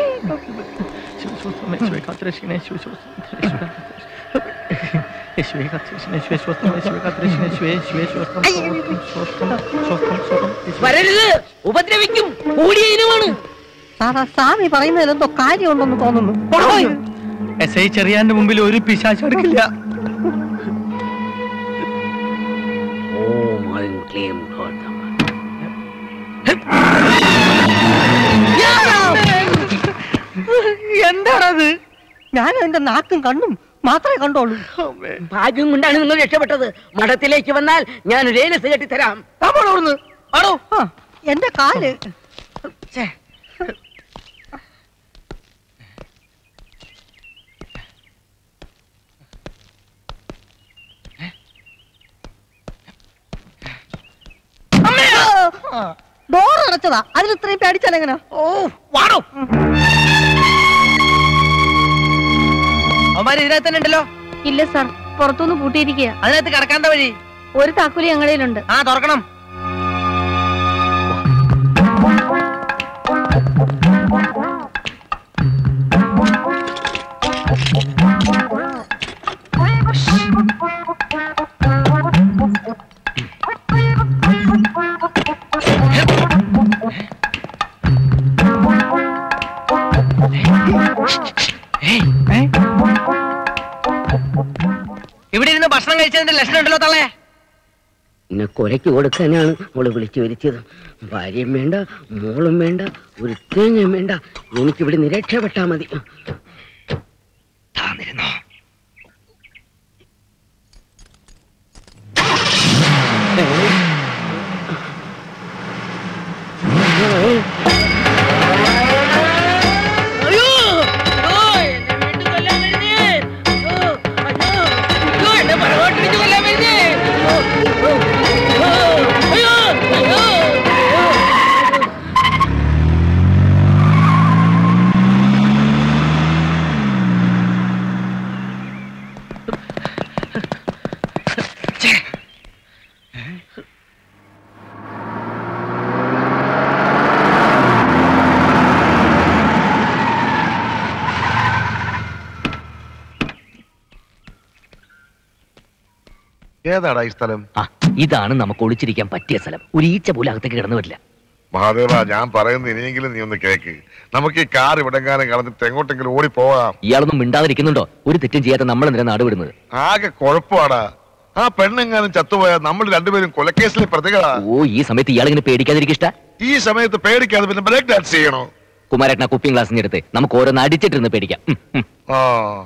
വരരുത് ഉപദ്രവിക്കും കൂടിയ ഇനമാണ് സാറാ സ്വാമി പറയുന്നതിൽ എന്തോ കാര്യമുണ്ടെന്ന് തോന്നുന്നു പോടോ. എസ് ഐ ചെറിയാന്റെ മുമ്പിൽ ഒരു പിശാച് എടുക്കില്ല ഓം ഐം ക്ലീം ഗോതം എന്താണത് ഞാൻ എന്റെ നാക്കും കണ്ണും മാത്രമേ കണ്ടോളൂ ഭാഗ്യം കൊണ്ടാണ് നിങ്ങൾ രക്ഷപ്പെട്ടത് മഠത്തിലേക്ക് വന്നാൽ ഞാൻ ഒരു ഏലസ് കെട്ടിത്തരാം ആണോ എന്റെ കാല് ഛേ. ഡോർ അടച്ചതാ അതിൽ ഇത്രയും പേടിച്ചാൽ എങ്ങനെ ഓ വാടോ അവന്മാര് ഇതിനകത്ത് തന്നെ ഉണ്ടല്ലോ ഇല്ല സാർ പുറത്തുനിന്ന് പൂട്ടിയിരിക്കുക അതിനകത്ത് കിടക്കാണ്ട വഴി ഒരു താക്കോലി ഞങ്ങളിലുണ്ട് ആ തുറക്കണം ഇവിടെ ഇരുന്ന് ഭക്ഷണം കഴിച്ചതിന്റെ ലക്ഷണം ഉണ്ടല്ലോ തള്ളേ എന്നെ കൊലയ്ക്ക് കൊടുക്കാനാണ് അവള് വിളിച്ചു വരുത്തിയത് ഭാര്യയും വേണ്ട മോളും വേണ്ട ഒരു തേങ്ങയും വേണ്ട എനിക്കിവിടെ നിരക്ഷപ്പെട്ടാ മതി അയ്യോ അയ്യോ എന്നെ വീണ്ടും കൊല്ലാൻ വരുന്നേ അയ്യോ അയ്യോ അയ്യോ എന്നെ പുറകോട്ടിടിച്ച് കൊല്ലാൻ വരുന്നേ അയ്യോ അയ്യോ അയ്യോ അയ്യോ ഏതാടാ ഈ സ്ഥലം ആ ഇതാണ് നമുക്ക് ഒളിച്ചിരിക്കാൻ പറ്റിയ സ്ഥലം ഒരു ഈച്ച പോലും അകത്തേക്ക് കിടന്നു വരില്ല മഹാദേവ ഞാൻ പറയുന്നത് ഇനിയെങ്കിലും നീ ഒന്ന് കേക്ക് നമുക്ക് ഈ കാർ ഇവിടെങ്ങാനും കളഞ്ഞിട്ട് എങ്ങോട്ടെങ്കിലും ഓടി പോവാം ഇയാളൊന്നും മിണ്ടാതിരിക്കുന്നുണ്ടോ ഒരു തെറ്റും ചെയ്യാത്ത നമ്മൾ എന്തിനാ നാട് വിടുന്നത് ആകെ കുഴപ്പമാടാ ആ പെണ്ണെങ്ങാനും ചത്തുപോയാൽ നമ്മൾ രണ്ടുപേരും കൊലക്കേസിലെ പ്രതികളാ ഓ ഈ സമയത്ത് ഇയാളിങ്ങനെ പേടിക്കാതിരിക്കും ഇഷ്ട ഈ സമയത്ത് പേടിക്കാതെ പിന്നെ ബ്രേക്ക് ഡാൻസ് ചെയ്യണോ കുമാരേട്ടന കുപ്പിയും ഗ്ലാസിന് എടുത്ത് നമുക്ക് ഓരോന്ന് അടിച്ചിട്ടിരുന്ന് പേടിക്കാം ഉം, ഉം. ആ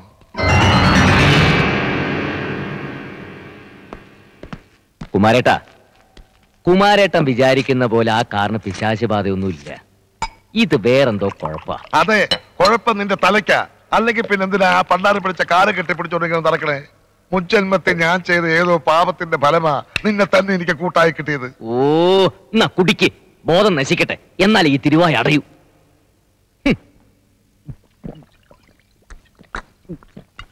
കുമാരേട്ടാ കുമാരേട്ടൻ വിചാരിക്കുന്ന പോലെ ആ കാറിന് പിശാചബാധയൊന്നുമില്ല ഇത് വേറെന്തോ കുഴപ്പാ അതെ കുഴപ്പം നിന്റെ തലയ്ക്ക അല്ലെങ്കിൽ പിന്നെ എന്തിനാ ആ പണ്ടാറി പിടിച്ച കാറ് കെട്ടിപ്പിടിച്ചോണ്ടിങ്ങനെ നടക്കണേ മുൻജന്മത്തെ ഞാൻ ചെയ്ത ഏതോ പാപത്തിന്റെ ഫലമാ നിന്നെ തന്നെ എനിക്ക് കൂട്ടായി കിട്ടിയത് ഓ എന്നാ കുടിക്ക് ബോധം നശിക്കട്ടെ എന്നാൽ ഈ തിരുവായി അടയൂ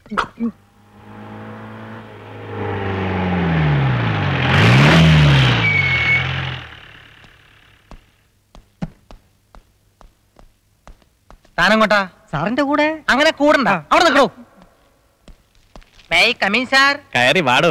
താനങ്ങോട്ടാ സാറിന്റെ കൂടെ അങ്ങനെ കൂടണ്ട അവിടെ നിൽക്കണോ മേ കമീൻ സാർ കയറി വാടോ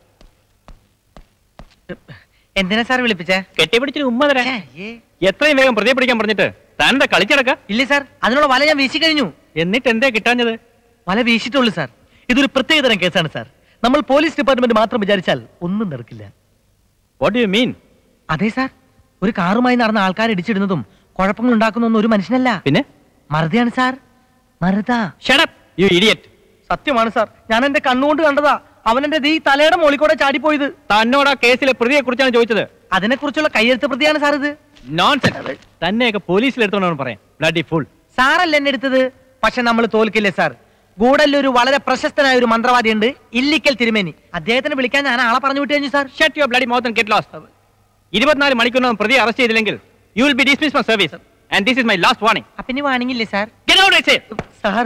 എന്തിനാ സാർ വിളിപ്പിച്ചേ കെട്ടിപ്പിടിച്ചൊരു ഉമ്മ തരാ എത്രയും വേഗം പ്രതിയെ പിടിക്കാൻ പറഞ്ഞിട്ട് താനെന്താ കളിച്ചടക്ക ഇല്ല സാർ അതിനുള്ള വല ഞാൻ വീശി കഴിഞ്ഞു എന്നിട്ട് എന്തേ കിട്ടാഞ്ഞത് വല വീശിട്ടുള്ളൂ സാർ ഇതൊരു പ്രത്യേകതരം കേസാണ് സാർ നമ്മൾ പോലീസ് ഡിപ്പാർട്ട്മെന്റ് മാത്രം വിചാരിച്ചാൽ ഒന്നും നടക്കില്ല വാട്ട് യു മീൻ അതെ സാർ ഒരു കാറുമായി നടന്ന ആൾക്കാർ ഇടിച്ചിടുന്നതും കുഴപ്പങ്ങൾ ഉണ്ടാക്കുന്നൊന്നും ഒരു മനുഷ്യനല്ല പിന്നെ മറുതയാണ് സാർ മറുത യു ഇഡിയറ്റ് സത്യമാണ് സാർ ഞാൻ എന്റെ കണ്ണുകൊണ്ട് കണ്ടതാ അവൻ എന്റെ ദീ തലയുടെ മോളിൽ കൂടെ ചാടിപ്പോയത് തന്നോട് ആ കേസിലെ പ്രതിയെ കുറിച്ചാണ് ചോദിച്ചത് അതിനെ കുറിച്ചുള്ള കയ്യെഴുത്ത് പ്രതിയാണ് സാർ ഇത് നോൺസെൻസ് തന്നെയൊക്കെ പോലീസിൽ എടുത്തോണ്ടാണ് പറയാം ബ്ലഡി ഫുൾ സാറല്ല എന്നെ എടുത്തത് പക്ഷെ നമ്മൾ തോൽക്കില്ലേ സാർ ഗൂഡല്ലൊരു വളരെ പ്രശസ്തനായ ഒരു മന്ത്രവാദിയുണ്ട് ഇല്ലിക്കൽ തിരുമേനി അദ്ദേഹത്തിന് വിളിക്കാൻ ഞാൻ ആളെ പറഞ്ഞു വിട്ടു കഴിഞ്ഞു sir shut your bloody mouth and get lost ഇരുപത്തിനാല് മണിക്കൂറിനകം പ്രതിയെ അറസ്റ്റ് ചെയ്തില്ലെങ്കിൽ you will be dismiss from service and this is my last warning അപ്പൊ ഇനി വാണിങ്ങില്ലേ sir get out I say sir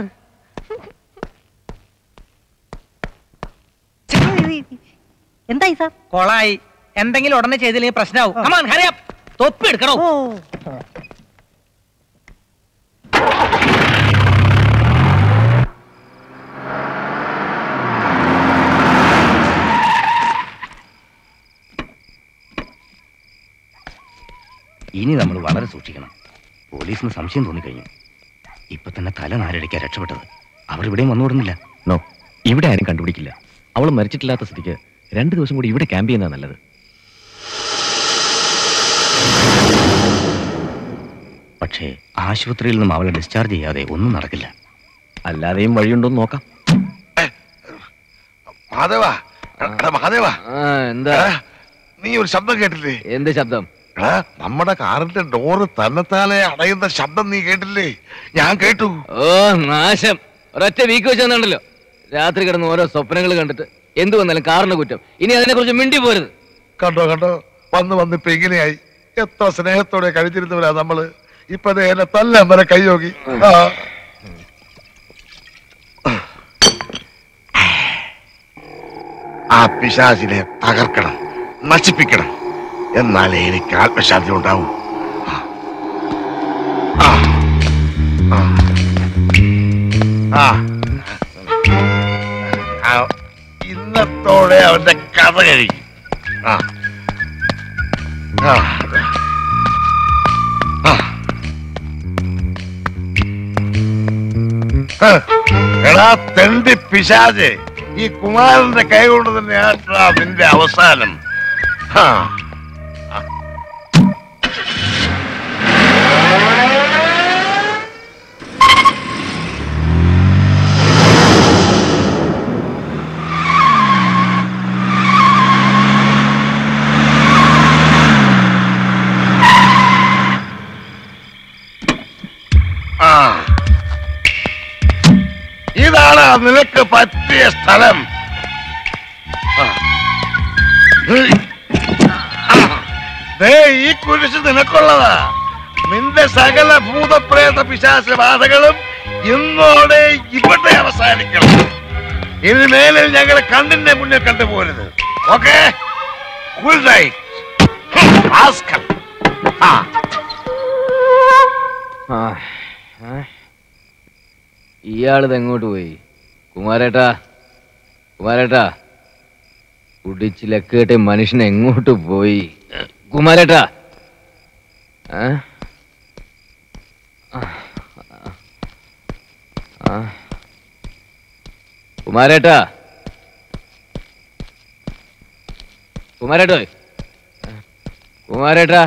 എന്തായി സാർ കൊളായി എന്തെങ്കിലും ഉടനെ ചെയ്തില്ലെങ്കിൽ പ്രശ്നമാവും കമാൻ ഹരി അപ്പ് തൊപ്പി എടുക്കണോ ഇനി നമ്മൾ വളരെ സൂക്ഷിക്കണം പോലീസിന് സംശയം തോന്നിക്കഴിഞ്ഞു ഇപ്പൊ തന്നെ തല നാരടിക്കാൻ രക്ഷപ്പെട്ടത് അവർ ഇവിടെയും വന്നുവിടുന്നില്ല നോ ഇവിടെ ആരും കണ്ടുപിടിക്കില്ല അവൾ മരിച്ചിട്ടില്ലാത്ത സ്ഥിതിക്ക് രണ്ട് ദിവസം കൂടി ഇവിടെ ക്യാമ്പ് ചെയ്യുന്നതാണ് നല്ലത് പക്ഷേ ആശുപത്രിയിൽ നിന്നും അവളെ ഡിസ്ചാർജ് ചെയ്യാതെ ഒന്നും നടക്കില്ല അല്ലാതെയും വഴിയുണ്ടോന്ന് നോക്കാം മാധവ എടാ മാധവ എന്താ എടാ, നീ ഒരു ശബ്ദം കേട്ടില്ലേ എന്ത് ശബ്ദം എടാ നമ്മുടെ കാറിന്റെ ഡോറ് തന്നെത്താനെ അടയുന്ന ശബ്ദം നീ കേട്ടില്ലേ ഞാൻ കേട്ടു ഓ നാശം ഒരൊറ്റ വീക്ക് വെച്ച് തന്നുണ്ടല്ലോ രാത്രി കിടന്ന് ഓരോ സ്വപ്നങ്ങൾ കണ്ടിട്ട് എന്ത് വന്നാലും കാറിന്റെ കുറ്റം ഇനി അതിനെ കുറിച്ച് മിണ്ടി പോരുത് കണ്ടോ കണ്ടോ വന്ന് വന്ന് ഇപ്പൊ ഇങ്ങനെയായി എത്ര സ്നേഹത്തോടെ കഴിച്ചിരുന്നവരാ നമ്മള് ഇപ്പൊ ദേ എന്നെ തല്ല വരെ കൈയോഗി ആ ആ പിശാചിനെ തകർക്കണം നശിപ്പിക്കണം എന്നാലേ എനിക്ക് ആത്മശാന്തി ഉണ്ടാവും ആ. ആ. ആ. ആ. ഇന്നത്തോടെ അവന്റെ കഥ കഴിക്കും ആ ആ ആ. ഹ. എടാ തെണ്ടി പിശാചെ ഈ കുമാരന്റെ കൈ കൊണ്ട് തന്നെയാട്ടാ നിന്റെ അവസാനം ഹാ. ആ ഇതാണ് നിനക്ക് പറ്റിയ സ്ഥലം ആ. ആ. ദേ ഈ കുരിശ് നിനക്കുള്ളതാ നിന്റെ സകല ഭൂതപ്രേത പിശാച ബാധകളും ഇന്നോടെ ഇവിടെ അവസാനിക്കണം ഇനി മേലിൽ ഞങ്ങളെ കണ്ണിന്റെ മുന്നിൽ കണ്ടുപോരുത് ഓക്കെ ഫുൾ നൈറ്റ് ആ ആ, ആ. ഇയാളിത് എങ്ങോട്ട് പോയി കുമാരേട്ടാ കുമാരേട്ടാ കുടിച്ച് ലക്കേട്ടെ മനുഷ്യൻ എങ്ങോട്ട് പോയി കുമാരേട്ടാ ആ? ആ. ആ. കുമാരേട്ടാ കുമാരേട്ടോ കുമാരേട്ടാ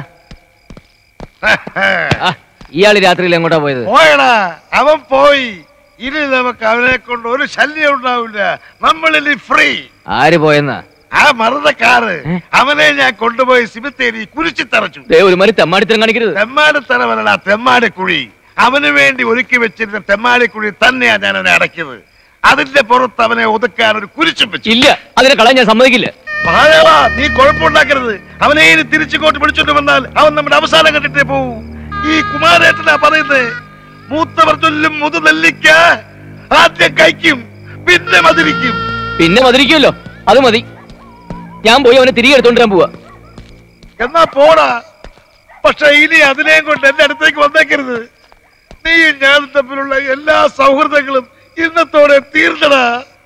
ആ, ഇയാള് രാത്രിയിൽ എങ്ങോട്ടാ പോയത് പോയടാ അവൻ പോയി ഇനി നമുക്ക് അവനെ കൊണ്ട് ഒരു ശല്യം ഉണ്ടാവില്ല നമ്മളിനി ഫ്രീ ആര് പോയെന്നാ ആ മറുതക്കാറ് അവനെ ഞാൻ കൊണ്ടുപോയി സിമിത്തേരി കുരിച്ചു തറച്ചു ദേ ഒരു മാതിരി തെമ്മാടിത്തരം കാണിക്കരുത് തെമ്മാടിത്തറവല്ലടാ തെമ്മാടിക്കുഴി അവന് വേണ്ടി ഒരുക്കി വെച്ചിരുന്ന തെമ്മാടിക്കുഴി തന്നെയാ ഞാൻ അവനെ അടയ്ക്കുന്നത് അതിന്റെ പുറത്ത് അവനെ ഒതുക്കാൻ ഒരു കുരിശും വെച്ചു ഇല്ല അതിനെ കളയാൻ ഞാൻ സമ്മതിക്കില്ല മഹാദേവാ നീ കുഴപ്പമുണ്ടാക്കരുത് അവനെ ഇനി തിരിച്ചിങ്ങോട്ട് വിളിച്ചോണ്ട് വന്നാൽ അവൻ നമ്മുടെ അവസാനം കണ്ടിട്ടേ പോവൂ ഈ കുമാരേട്ടനാ പറയുന്നത് മൂത്തവർ ചൊല്ലും മുതു നെല്ലിക്ക ആദ്യം കഴിക്കും പിന്നെ മതിരിക്കും പിന്നെ മതിരിക്കുമല്ലോ അത് മതി ഞാൻ പോയി അവനെ തിരികെ എടുത്തോണ്ടിരാൻ പോവാ എന്നാ പോടാ പക്ഷെ ഇനി അതിനെയും കൊണ്ട് എന്റെ അടുത്തേക്ക് വന്നേക്കരുത് നീയും ഞാനും തമ്മിലുള്ള എല്ലാ സൗഹൃദങ്ങളും ഇന്നത്തോടെ തീർന്നടാ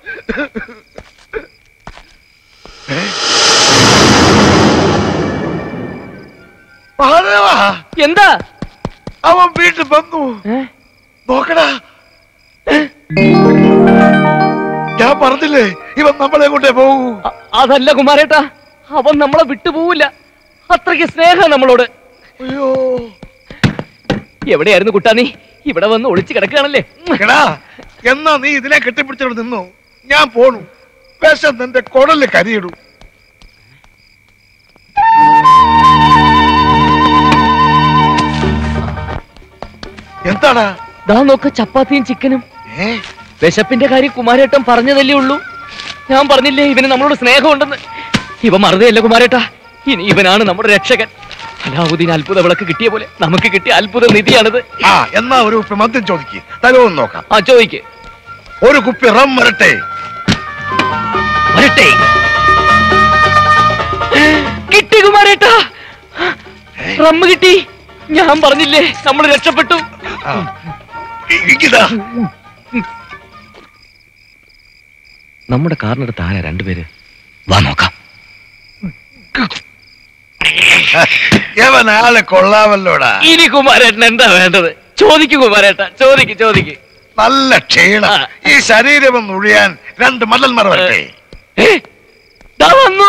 ഏ? മഹാദേവാ എന്താ അവൻ വീട്ടിൽ വന്നു നോക്കടാ ഞാൻ പറഞ്ഞില്ലേ ഇവൻ നമ്മളെ കൊണ്ടേ പോകൂ അതല്ല കുമാരേട്ടാ അവൻ നമ്മളെ വിട്ടുപോവില്ല അത്രയ്ക്ക് സ്നേഹം നമ്മളോട് അയ്യോ എവിടെയായിരുന്നു കുട്ടാ നീ ഇവിടെ വന്ന് ഒളിച്ചു കിടക്കുകയാണല്ലേ എടാ എന്നാ നീ ഇതിനെ കെട്ടിപ്പിടിച്ചോട് നിന്നു ഞാൻ പോണു വിഷം നിന്റെ കുടല് കരിയിടൂ എന്താടാ ദാ നോക്ക് ചപ്പാത്തിയും ചിക്കനും ഏ വിശപ്പിന്റെ കാര്യം കുമാരേട്ടൻ പറഞ്ഞതല്ലേ ഉള്ളൂ ഞാൻ പറഞ്ഞില്ലേ ഇവന് നമ്മളോട് സ്നേഹമുണ്ടെന്ന് ഇവ മറുതയല്ല കുമാരേട്ടാ ഇനി ഇവനാണ് നമ്മുടെ രക്ഷകൻ അലാവുദ്ദീൻ അത്ഭുത വിളക്ക് കിട്ടിയ പോലെ നമുക്ക് കിട്ടിയ അത്ഭുത നിധിയാണിത് ആ എന്നാ ഒരു കുപ്പി മദ്യം ചോദിക്ക് തരുമെന്ന് നോക്കാം ആ ചോദിക്ക് ഒരു കുപ്പി റം വരട്ടെ വരട്ടെ കിട്ടി കുമാരേട്ടാ റമ്മ് കിട്ടി ഞാൻ പറഞ്ഞില്ലേ നമ്മൾ രക്ഷപ്പെട്ടു ഇതാ നമ്മുടെ കാറിനടുത്ത് ആരാ രണ്ടുപേര് വാ നോക്കാം യവൻ ആളെ കൊള്ളാമല്ലോടാ ഇനി കുമാരേട്ടൻ എന്താ വേണ്ടത് ചോദിക്കു കുമാരേട്ട ചോദിക്ക് ചോദിക്ക് നല്ല ക്ഷീണം ഈ ശരീരം ഒന്ന് ഒഴിയാൻ രണ്ട് മല്ലന്മാർ വരട്ടെ ദാ വന്നു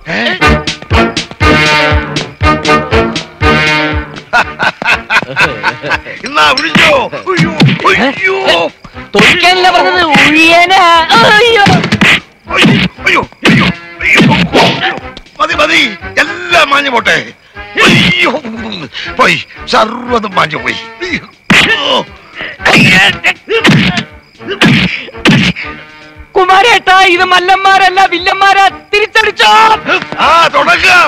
എന്നാ ഒഴിഞ്ഞോ അയ്യോ അയ്യോ തൊഴിക്കാനല്ല പറഞ്ഞത് ഒഴിയാനാ അയ്യോ അയ്യോ അയ്യോ അയ്യോ മതി മതി എല്ലാം മാഞ്ഞു പോട്ടെ അയ്യോ പോയി സർവ്വതും മാഞ്ഞു പോയി അയ്യോ. കുമാരേട്ടാ ഇത് മല്ലന്മാരല്ല വില്ലന്മാരാ തിരിച്ചടിച്ചോ ആ തുടങ്ങാം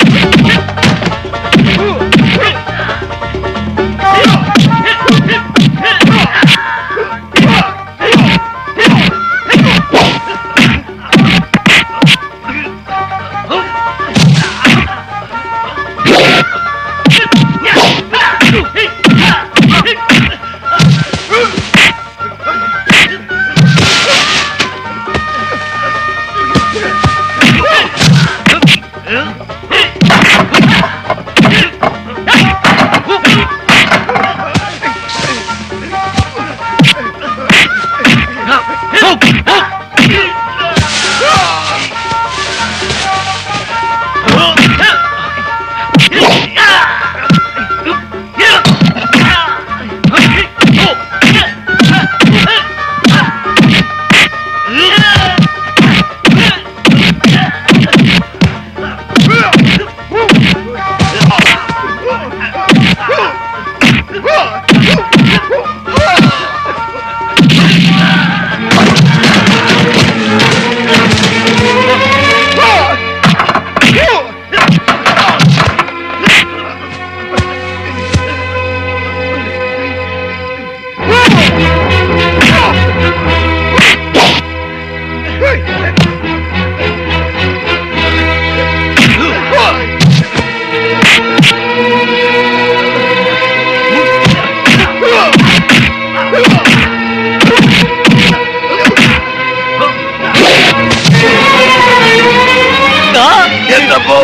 എന്തപ്പോ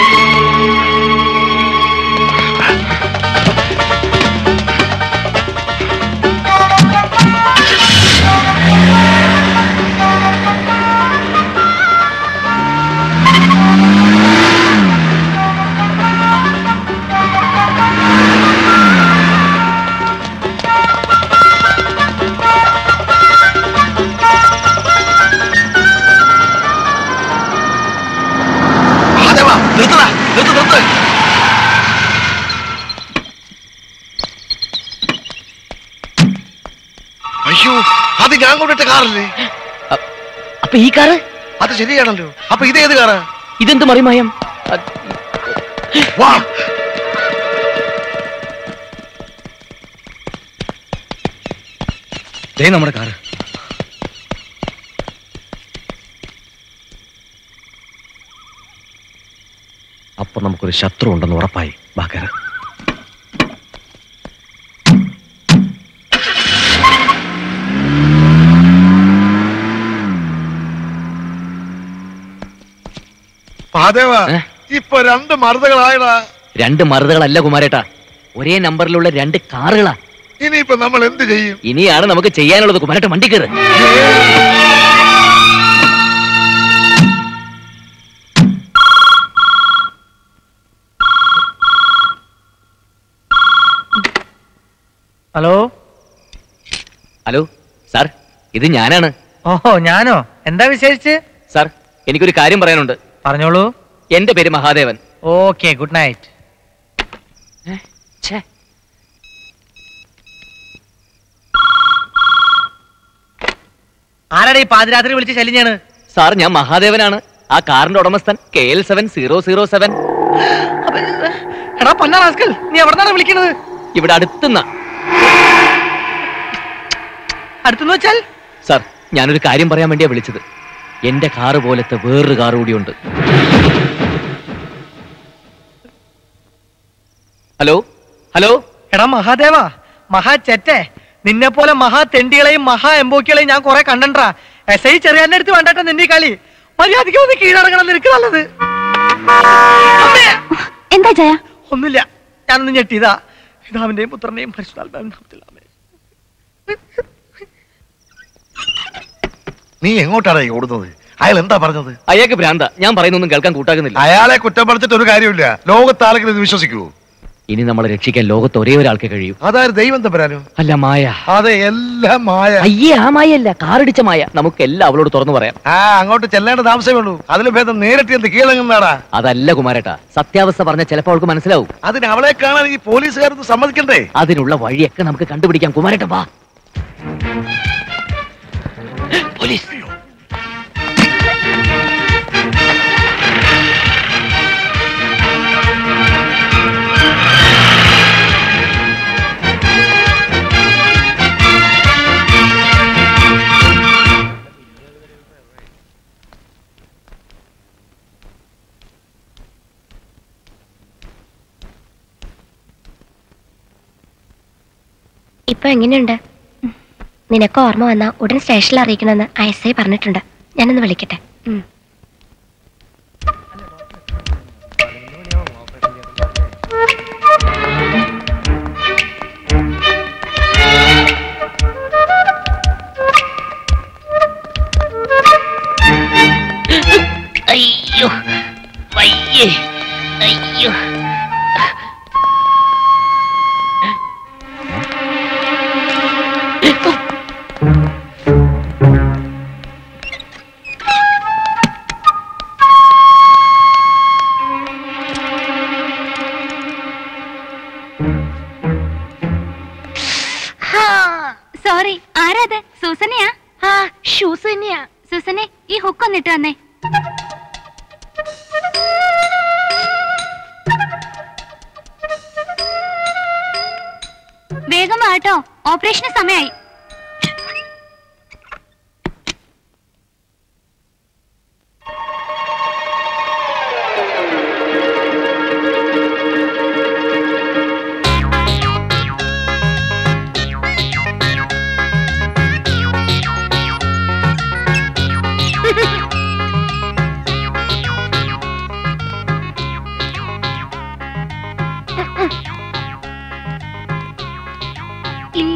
മഹാദേവാ നിർത്തടാ നിർത്ത് നിർത്ത് അയ്യോ അത് ഞാൻ കൊണ്ടിട്ട കാറല്ലേ അപ്പൊ ഈ കാറ് അത് ശരിയാണല്ലോ അപ്പൊ ഇത് ഏത് കാറാ ഇതെന്ത് മറിമായം വാ ദേ നമ്മുടെ കാറ് നമുക്കൊരു ശത്രു ഉണ്ടെന്ന് ഉറപ്പായി ബാക്കര മഹാദേവ ഇപ്പൊ രണ്ട് മറുതകളായടാ രണ്ട് മറുതകളല്ല കുമാരേട്ടാ ഒരേ നമ്പറിലുള്ള രണ്ട് കാറുകളാ ഇനിയിപ്പോ നമ്മൾ എന്ത് ചെയ്യും ഇനിയാണ് നമുക്ക് ചെയ്യാനുള്ളത് കുമാരേട്ട വണ്ടി കയറ് ഹലോ ഹലോ സാർ ഇത് ഞാനാണ് ഓഹോ ഞാനോ എന്താ വിശേഷിച്ച് സാർ എനിക്കൊരു കാര്യം പറയാനുണ്ട് പറഞ്ഞോളൂ എന്റെ പേര് മഹാദേവൻ ഓക്കെ ഗുഡ് നൈറ്റ് ആരാടെ ഈ പാതിരാത്രി വിളിച്ച് ശല്യാണ് സാർ ഞാൻ മഹാദേവനാണ് ആ കാറിന്റെ ഉടമസ്ഥൻ K L seven zero zero seven എടാ പന്ന റാസ്കൽ നീ എവിടെന്നാണ് വിളിക്കണത് ഇവിടെ അടുത്തുന്ന അടുത്തെന്ന് വെച്ചാൽ സാർ ഞാനൊരു കാര്യം പറയാൻ വേണ്ടിയാ വിളിച്ചത് എന്റെ കാറ് പോലത്തെ വേറൊരു കാർ കൂടിയുണ്ട് ഹലോ ഹലോ എടാ മഹാദേവ മഹാ ചെറ്റേ നിന്നെ പോലെ മഹാ തെണ്ടികളെയും മഹാ എംബോക്കികളെയും ഞാൻ കുറെ കണ്ടണ്ടാ എസ് ഐ ചെറിയാന്റെ അടുത്ത് വേണ്ടട്ടെ നിന്റെ ഈ കളി മര്യാദയ്ക്ക് ഒന്ന് കീഴടങ്ങണം നിനക്ക് നല്ലത് അമ്മേ! എന്താ ജയ ഒന്നുമില്ല ഞാനൊന്ന് ഞെട്ടിയതാ പിതാവിന്റെയും പുത്രന്റെയും പരിശുദ്ധാത്മാവിന്റെ നാമത്തിൽ ആമേൻ. നീ എങ്ങോട്ടാണ് ഈ ഓടുന്നത് അയാൾ എന്താ പറഞ്ഞത് അയാൾക്ക് ഭ്രാന്ത ഞാൻ പറയുന്നൊന്നും കേൾക്കാൻ കൂട്ടാക്കുന്നില്ല അയാളെ കുറ്റപ്പെടുത്തിട്ട് ഒരു കാര്യമില്ല ലോകത്താരെങ്കിലും ഇത് വിശ്വസിക്കൂ ഇനി നമ്മളെ രക്ഷിക്കാൻ ലോകത്ത് ഒരേ ഒരാൾക്ക് കഴിയൂ അതായത് ദൈവം തമ്പരാനോ അല്ല മായ അതെ എല്ലാം മായ അയ്യേ ആ മായല്ല കാറിടിച്ച മായ നമുക്ക് എല്ലാം അവളോട് തുറന്നു പറയാം ആ അങ്ങോട്ട് ചെല്ലേണ്ട താമസമേ ഉള്ളൂ അതിലും ഭേദം നേരിട്ട് എന്ത് കീഴടങ്ങുന്നതാടാ അതല്ല കുമാരേട്ടാ സത്യാവസ്ഥ പറഞ്ഞ ചിലപ്പോൾ അവൾക്ക് മനസ്സിലാവും അതിന് അവളെ കാണാൻ ഈ പോലീസുകാരത്ത് സമ്മതിക്കണ്ടേ അതിനുള്ള വഴിയൊക്കെ നമുക്ക് കണ്ടുപിടിക്കാം കുമാരേട്ട വാ പോലീസ് ഇപ്പൊ എങ്ങനെയുണ്ട് നിനക്ക് ഓർമ്മ വന്നാ ഉടൻ സ്റ്റേഷനിൽ അറിയിക്കണമെന്ന് ഐ എസ് ഐ പറഞ്ഞിട്ടുണ്ട് ഞാനൊന്ന് വിളിക്കട്ടെ ഉം. അയ്യോ വയ്യേ അയ്യോ സോറി ആരാത് സൂസനയാ ആ ഷൂസ് തന്നെയാ സൂസനെ ഈ ഹുക്ക് ഒന്നിട്ട് വന്നേ വേഗം വാട്ടോ ഓപ്പറേഷന് സമയായി ഇല്ല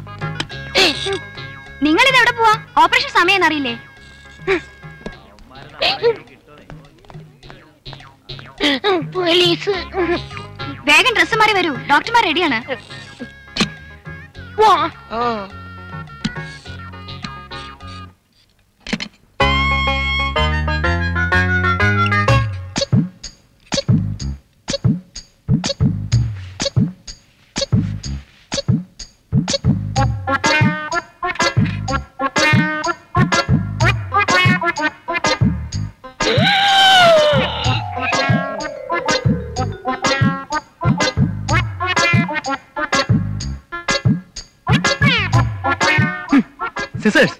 നിങ്ങൾ ഇത് എവിടെ പോവാ ഓപ്പറേഷൻ സമയം അറിയില്ലേ പോലീസ് വേഗം ഡ്രസ്സ് മാറി വരൂ ഡോക്ടർമാർ റെഡിയാണ് വാ സിസേഴ്സ്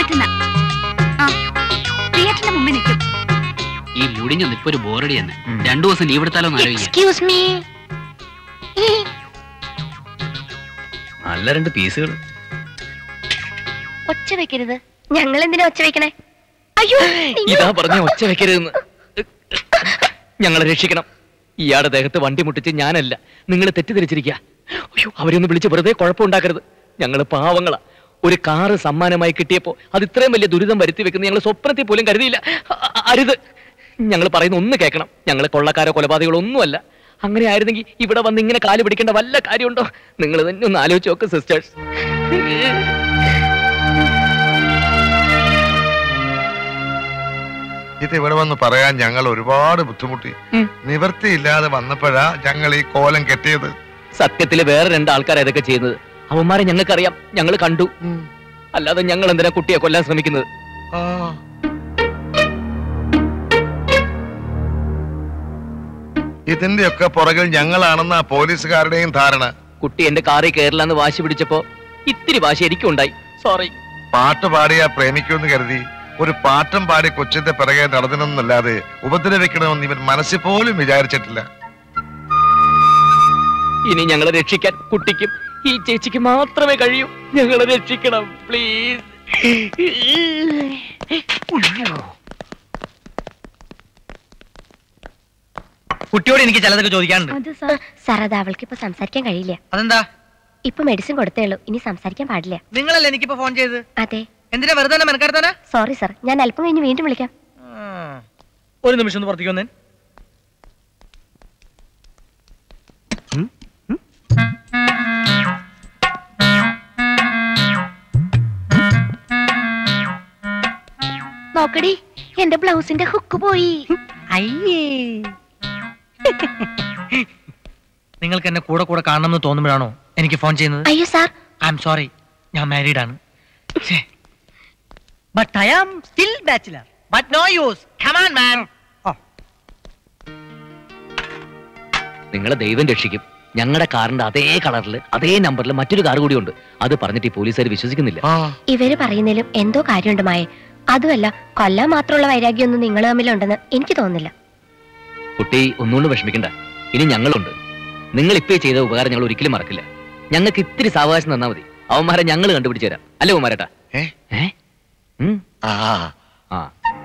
മറ്റന്നാ ആ തിയേറ്ററിന്റെ മുമ്പിൽ നിൽക്കും ഈ മുടിഞ്ഞ നിപ്പൊരു ബോറടി തന്നെ രണ്ടു ദിവസം ലീവ് എടുത്താലോ എന്ന് ആലോചിക്കാം എക്സ്ക്യൂസ് മീ നല്ല രണ്ട് പീസുകൾ ഒച്ച വെക്കരുത് ഞങ്ങൾ എന്തിനാ ഒച്ച വെക്കണേ അയ്യോ ഇതാ പറഞ്ഞ ഒച്ച വെക്കരുതെന്ന് ഞങ്ങളെ രക്ഷിക്കണം ഇയാളുടെ ദേഹത്ത് വണ്ടി മുട്ടിച്ച് ഞാനല്ല നിങ്ങൾ തെറ്റിദ്ധരിച്ചിരിക്കുക അയ്യോ അവരൊന്ന് വിളിച്ച് വെറുതെ കുഴപ്പമുണ്ടാക്കരുത് ഞങ്ങൾ പാവങ്ങളാ ഒരു കാറ് സമ്മാനമായി കിട്ടിയപ്പോ അത് ഇത്രയും വലിയ ദുരിതം വരുത്തി വെക്കുന്ന ഞങ്ങൾ സ്വപ്നത്തിൽ പോലും കരുതിയില്ല അ- അ- അരുത് ഞങ്ങൾ പറയുന്ന ഒന്ന് കേൾക്കണം ഞങ്ങൾ കൊള്ളക്കാരോ കൊലപാതകളോ ഒന്നുമല്ല അങ്ങനെ ആയിരുന്നെങ്കിൽ ഇവിടെ വന്ന് ഇങ്ങനെ കാല് പിടിക്കേണ്ട വല്ല കാര്യമുണ്ടോ നിങ്ങൾ തന്നെ ഒന്ന് ആലോചിച്ച് നോക്ക് സിസ്റ്റേഴ്സ് ഇത് ഇവിടെ വന്ന് പറയാൻ ഞങ്ങൾ ഒരുപാട് ബുദ്ധിമുട്ടി നിവൃത്തിയില്ലാതെ വന്നപ്പോഴാ ഞങ്ങൾ ഈ കോലം കെട്ടിയത് സത്യത്തില് വേറെ രണ്ട് ആൾക്കാർ ഇതൊക്കെ ചെയ്യുന്നത് അവന്മാരെ ഞങ്ങൾക്കറിയാം ഞങ്ങൾ കണ്ടു അല്ലാതെ ഞങ്ങൾ എന്തിനാ കുട്ടിയെ കൊല്ലാൻ ശ്രമിക്കുന്നത് ഇതിന്റെയൊക്കെ പുറകിൽ ഞങ്ങളാണെന്നാ പോലീസുകാരുടെയും ധാരണ കുട്ടി എന്റെ കാറിൽ കയറില്ലെന്ന് വാശി പിടിച്ചപ്പോ ഇത്തിരി വാശി എനിക്കും ഉണ്ടായി സോറി പാട്ട് പാടിയാ പ്രേമിക്കുമെന്ന് കരുതി ഒരു പാട്ടും പാടി കൊച്ചിന്റെ പിറകെ നടന്നിനൊന്നല്ലാതെ ഉപദ്രവിക്കണമെന്ന് ഇവൻ മനസ്സിൽ പോലും വിചാരിച്ചിട്ടില്ല ഇനി ഞങ്ങളെ രക്ഷിക്കാൻ കുട്ടിക്കും ഈ ചേച്ചിക്ക് മാത്രമേ കഴിയൂ ഞങ്ങളെ രക്ഷിക്കണം പ്ലീസ് കുട്ടിയോട് എനിക്ക് ചിലതൊക്കെ ചോദിക്കാനുണ്ട് അത് സാർ സാർ അത് അവൾക്ക് ഇപ്പൊ സംസാരിക്കാൻ കഴിയില്ല അതെന്താ ഇപ്പൊ മെഡിസിൻ കൊടുത്തേ ഉള്ളൂ ഇനി സംസാരിക്കാൻ പാടില്ല നിങ്ങളല്ലേ എനിക്കിപ്പോ ഫോൺ ചെയ്ത് അതെ എന്തിനാ വെറുതെ തന്നെ മെനക്കെടുത്താനാ സോറി സാർ ഞാൻ അല്പം കഴിഞ്ഞ് വീണ്ടും വിളിക്കാം ഒരു നിമിഷം ഒന്ന് പുറത്തേക്ക് വന്നേ നോക്കടി എന്റെ ബ്ലൗസിന്റെ ഹുക്ക് പോയി അയ്യേ നിങ്ങൾക്ക് എന്നെ കൂടെ കൂടെ കാണണമെന്ന് തോന്നുമ്പോഴാണോ എനിക്ക് ഫോൺ ചെയ്യുന്നത് അയ്യോ സാർ ഐ എം സോറി ഞാൻ മാരീഡ് ആണ് but I am still bachelor but no use come on man നിങ്ങളെ ദൈവം രക്ഷിക്കും ഞങ്ങളുടെ കാറിന്റെ അതേ കളറിൽ അതേ നമ്പറിൽ മറ്റൊരു കാർ കൂടി ഉണ്ട് അത് പറഞ്ഞിട്ട് ഈ പോലീസുകാർ വിശ്വസിക്കുന്നില്ല ഇവര് പറയുന്നതിലും എന്തോ കാര്യമുണ്ട് മായെ അതുമല്ല കൊല്ലാൻ മാത്രമുള്ള വൈരാഗ്യമൊന്നും നിങ്ങൾ തമ്മിലുണ്ടെന്ന് എനിക്ക് തോന്നുന്നില്ല കുട്ടി ഒന്നുകൊണ്ട് വിഷമിക്കണ്ട ഇനി ഞങ്ങളുണ്ട് നിങ്ങൾ ഇപ്പേ ചെയ്ത ഉപകാരം ഞങ്ങൾ ഒരിക്കലും മറക്കില്ല ഞങ്ങൾക്ക് ഇത്തിരി സാവകാശം തന്നാ മതി അവന്മാരെ ഞങ്ങൾ കണ്ടുപിടിച്ചു തരാം അല്ലേ കുമാരേട്ടാ ഏ ഉം. ആ ആ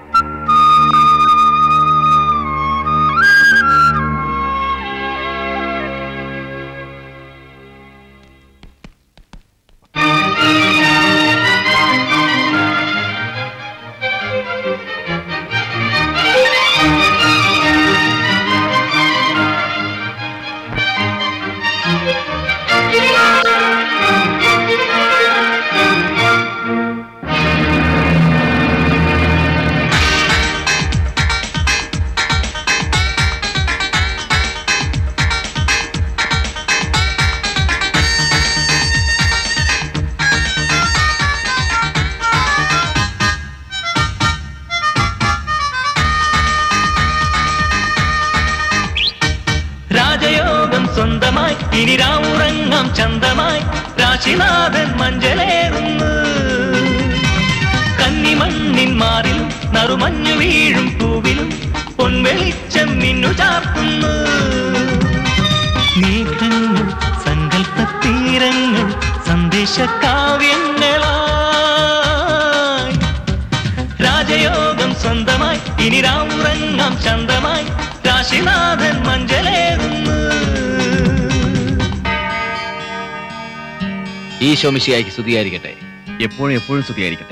രാജയോഗം സ്വന്തമായി ഇനി രാവുറങ്ങാം ചന്തമായി രാശിനാഥൻ മഞ്ചലേറുന്നു കന്നിമണ്ണിൻ മാറിൽ നറുമഞ്ഞു വീഴും പൂവിലും പൊൻവെളിച്ചം മിന്നു ചാർത്തുന്നു മേഘങ്ങൾ സങ്കല്പ തീരങ്ങൾ സന്ദേശ കാവ്യങ്ങളായി രാജയോഗം സ്വന്തമായി ഇനി രാവുറങ്ങാം ചന്തമായി രാശിനാഥൻ മഞ്ചലേറുന്നു ഈശോ മിശിയായിക്ക് സ്തുതിയായിരിക്കട്ടെ എപ്പോഴും എപ്പോഴും സ്തുതിയായിരിക്കട്ടെ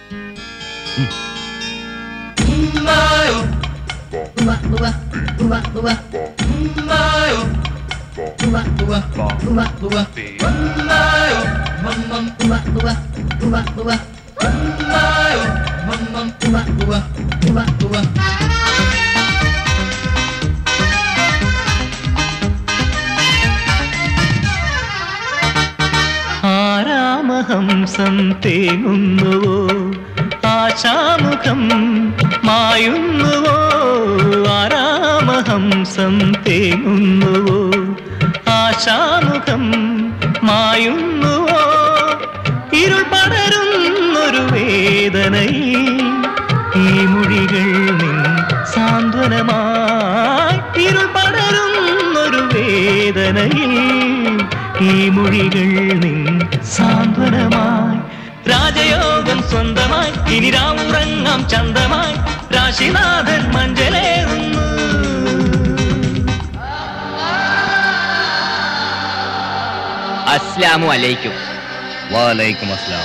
ആരാമഹംസം തേങ്ങുന്നുവോ ആശാമുഖം മായുന്നുവോ ആരാമഹംസം തേങ്ങുന്നുവോ ആശാമുഖം മായുന്നുവോ ഇരുൾ പടരുന്നൊരു ഒരു വേദനയിൽ ഈ മൊഴികൾ നിൻ സാന്ത്വനമായി ഇരുൾ പടരുന്നൊരു വേദനയിൽ ഈ മൊഴികൾ നിൻ സാന്ത്വനമായി രാജയോഗം സ്വന്തമായി ഇനി രാവുറങ്ങാം ചന്തമായി രാശിനാഥൻ മഞ്ചലേറുന്നു അസ്ലാമു അലൈക്കും വാലൈക്കും അസ്ലാം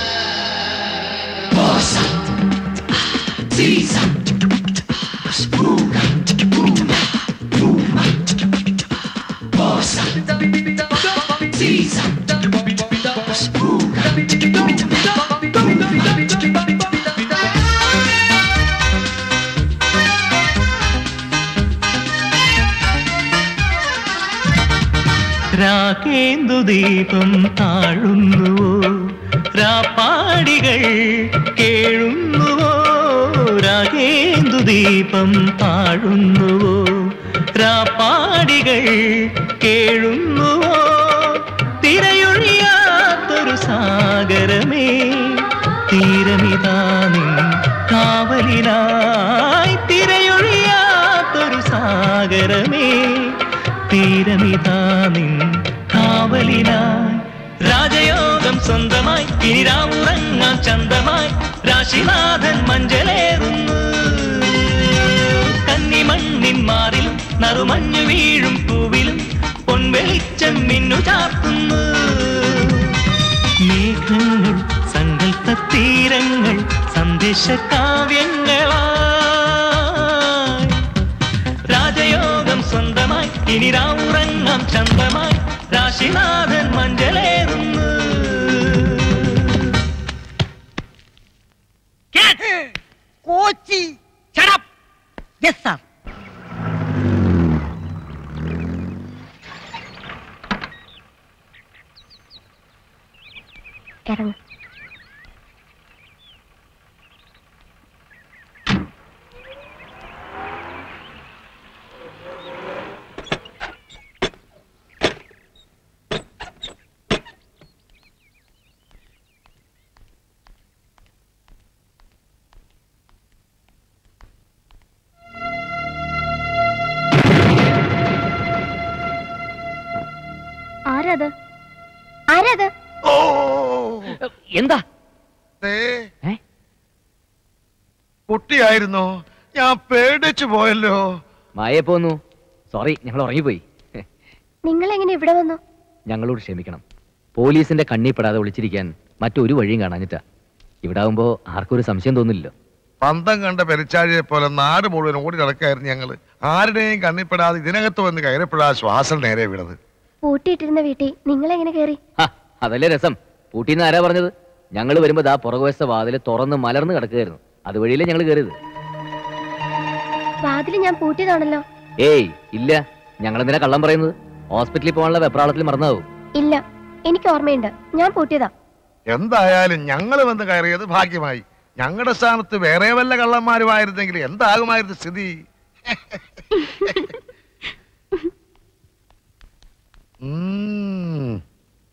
രാകേന്ദു ദീപം താഴുന്നുവോ രാപ്പാടികൾ കേഴുന്നുവോ രാകേന്ദു ദീപം താഴുന്നുവോ രാപ്പാടികൾ കേഴുന്നുവോ തിരയൊഴിയാത്തൊരു സാഗരമേ തീരമിതാ നിൻ കാവലിനായി തിരയൊഴിയാത്തൊരു സാഗരമേ തീരമിതാ നിൻ കാവലിനായി രാജയോഗം സ്വന്തമായി ഇനി രാവുറങ്ങാം ചന്തമായി രാശിനാഥൻ മഞ്ചലേറുന്നു കന്നിമണ്ണിൻ മാറിലും നറുമഞ്ഞു വീഴും പൂവിലും പൊൻവെളിച്ചം മിന്നു ചാർത്തുന്നു മേഘങ്ങൾ സങ്കല്പ തീരങ്ങൾ സന്ദേശ കാവ്യങ്ങളായി രാജയോഗം സ്വന്തമായി ഇനി രാവുറങ്ങാം ചന്തമായി രാശിനാഥൻ മഞ്ചലേറുന്നു കോച്ചി യെസ് സാർ ഇറങ്ങും ആരാത് ആരാത് എന്താ കുട്ടിയായിരുന്നോ ഞാൻ പേടിച്ചു പോയല്ലോ മായെ പോന്നു സോറി ഞങ്ങൾ ഉറങ്ങിപ്പോയി നിങ്ങൾ എങ്ങനെ ഇവിടെ വന്നു ഞങ്ങളോട് ക്ഷമിക്കണം പോലീസിന്റെ കണ്ണിൽ പെടാതെ ഒളിച്ചിരിക്കാൻ മറ്റൊരു വഴിയും കാണാഞ്ഞിട്ടാ ഇവിടെ ആവുമ്പോ ആർക്കും ഒരു സംശയം തോന്നില്ലല്ലോ പന്തം കണ്ട പെരിച്ചാഴിയെ പോലെ നാട് മുഴുവൻ ഓടി നടക്കായിരുന്നു ഞങ്ങള് ആരുടെയും കണ്ണിപ്പെടാതെ ഇതിനകത്ത് വന്ന് കയറിപ്പെടാ ശ്വാസം നേരെ വീണത് പൂട്ടിയിട്ടിരുന്ന വീട്ടിൽ നിങ്ങൾ എങ്ങനെ കയറി ഹ, അതല്ലേ രസം പൂട്ടിന്ന് ആരാ പറഞ്ഞത് ഞങ്ങൾ വരുമ്പോ ദാ പുറകുവശത്തെ വാതില് തുറന്ന് മലർന്ന് കിടക്കുകയായിരുന്നു അതുവഴിയില്ലേ ഞങ്ങൾ കയറിയത് വാതില് ഞാൻ പൂട്ടിയതാണല്ലോ ഏയ് ഇല്ല ഞങ്ങൾ എന്തിനാ കള്ളം പറയുന്നത് ഹോസ്പിറ്റലിൽ പോകാനുള്ള വെപ്രാളത്തിൽ മറന്നാവും ഇല്ല എനിക്ക് ഓർമ്മയുണ്ട് ഞാൻ പൂട്ടിയതാ എന്തായാലും ഞങ്ങൾ വന്ന് കയറിയത് ഭാഗ്യമായി ഞങ്ങളുടെ സ്ഥാനത്ത് വേറെ വല്ല കള്ളന്മാരുമായിരുന്നെങ്കിൽ എന്താകുമായിരുന്നു സ്ഥിതി ഉം.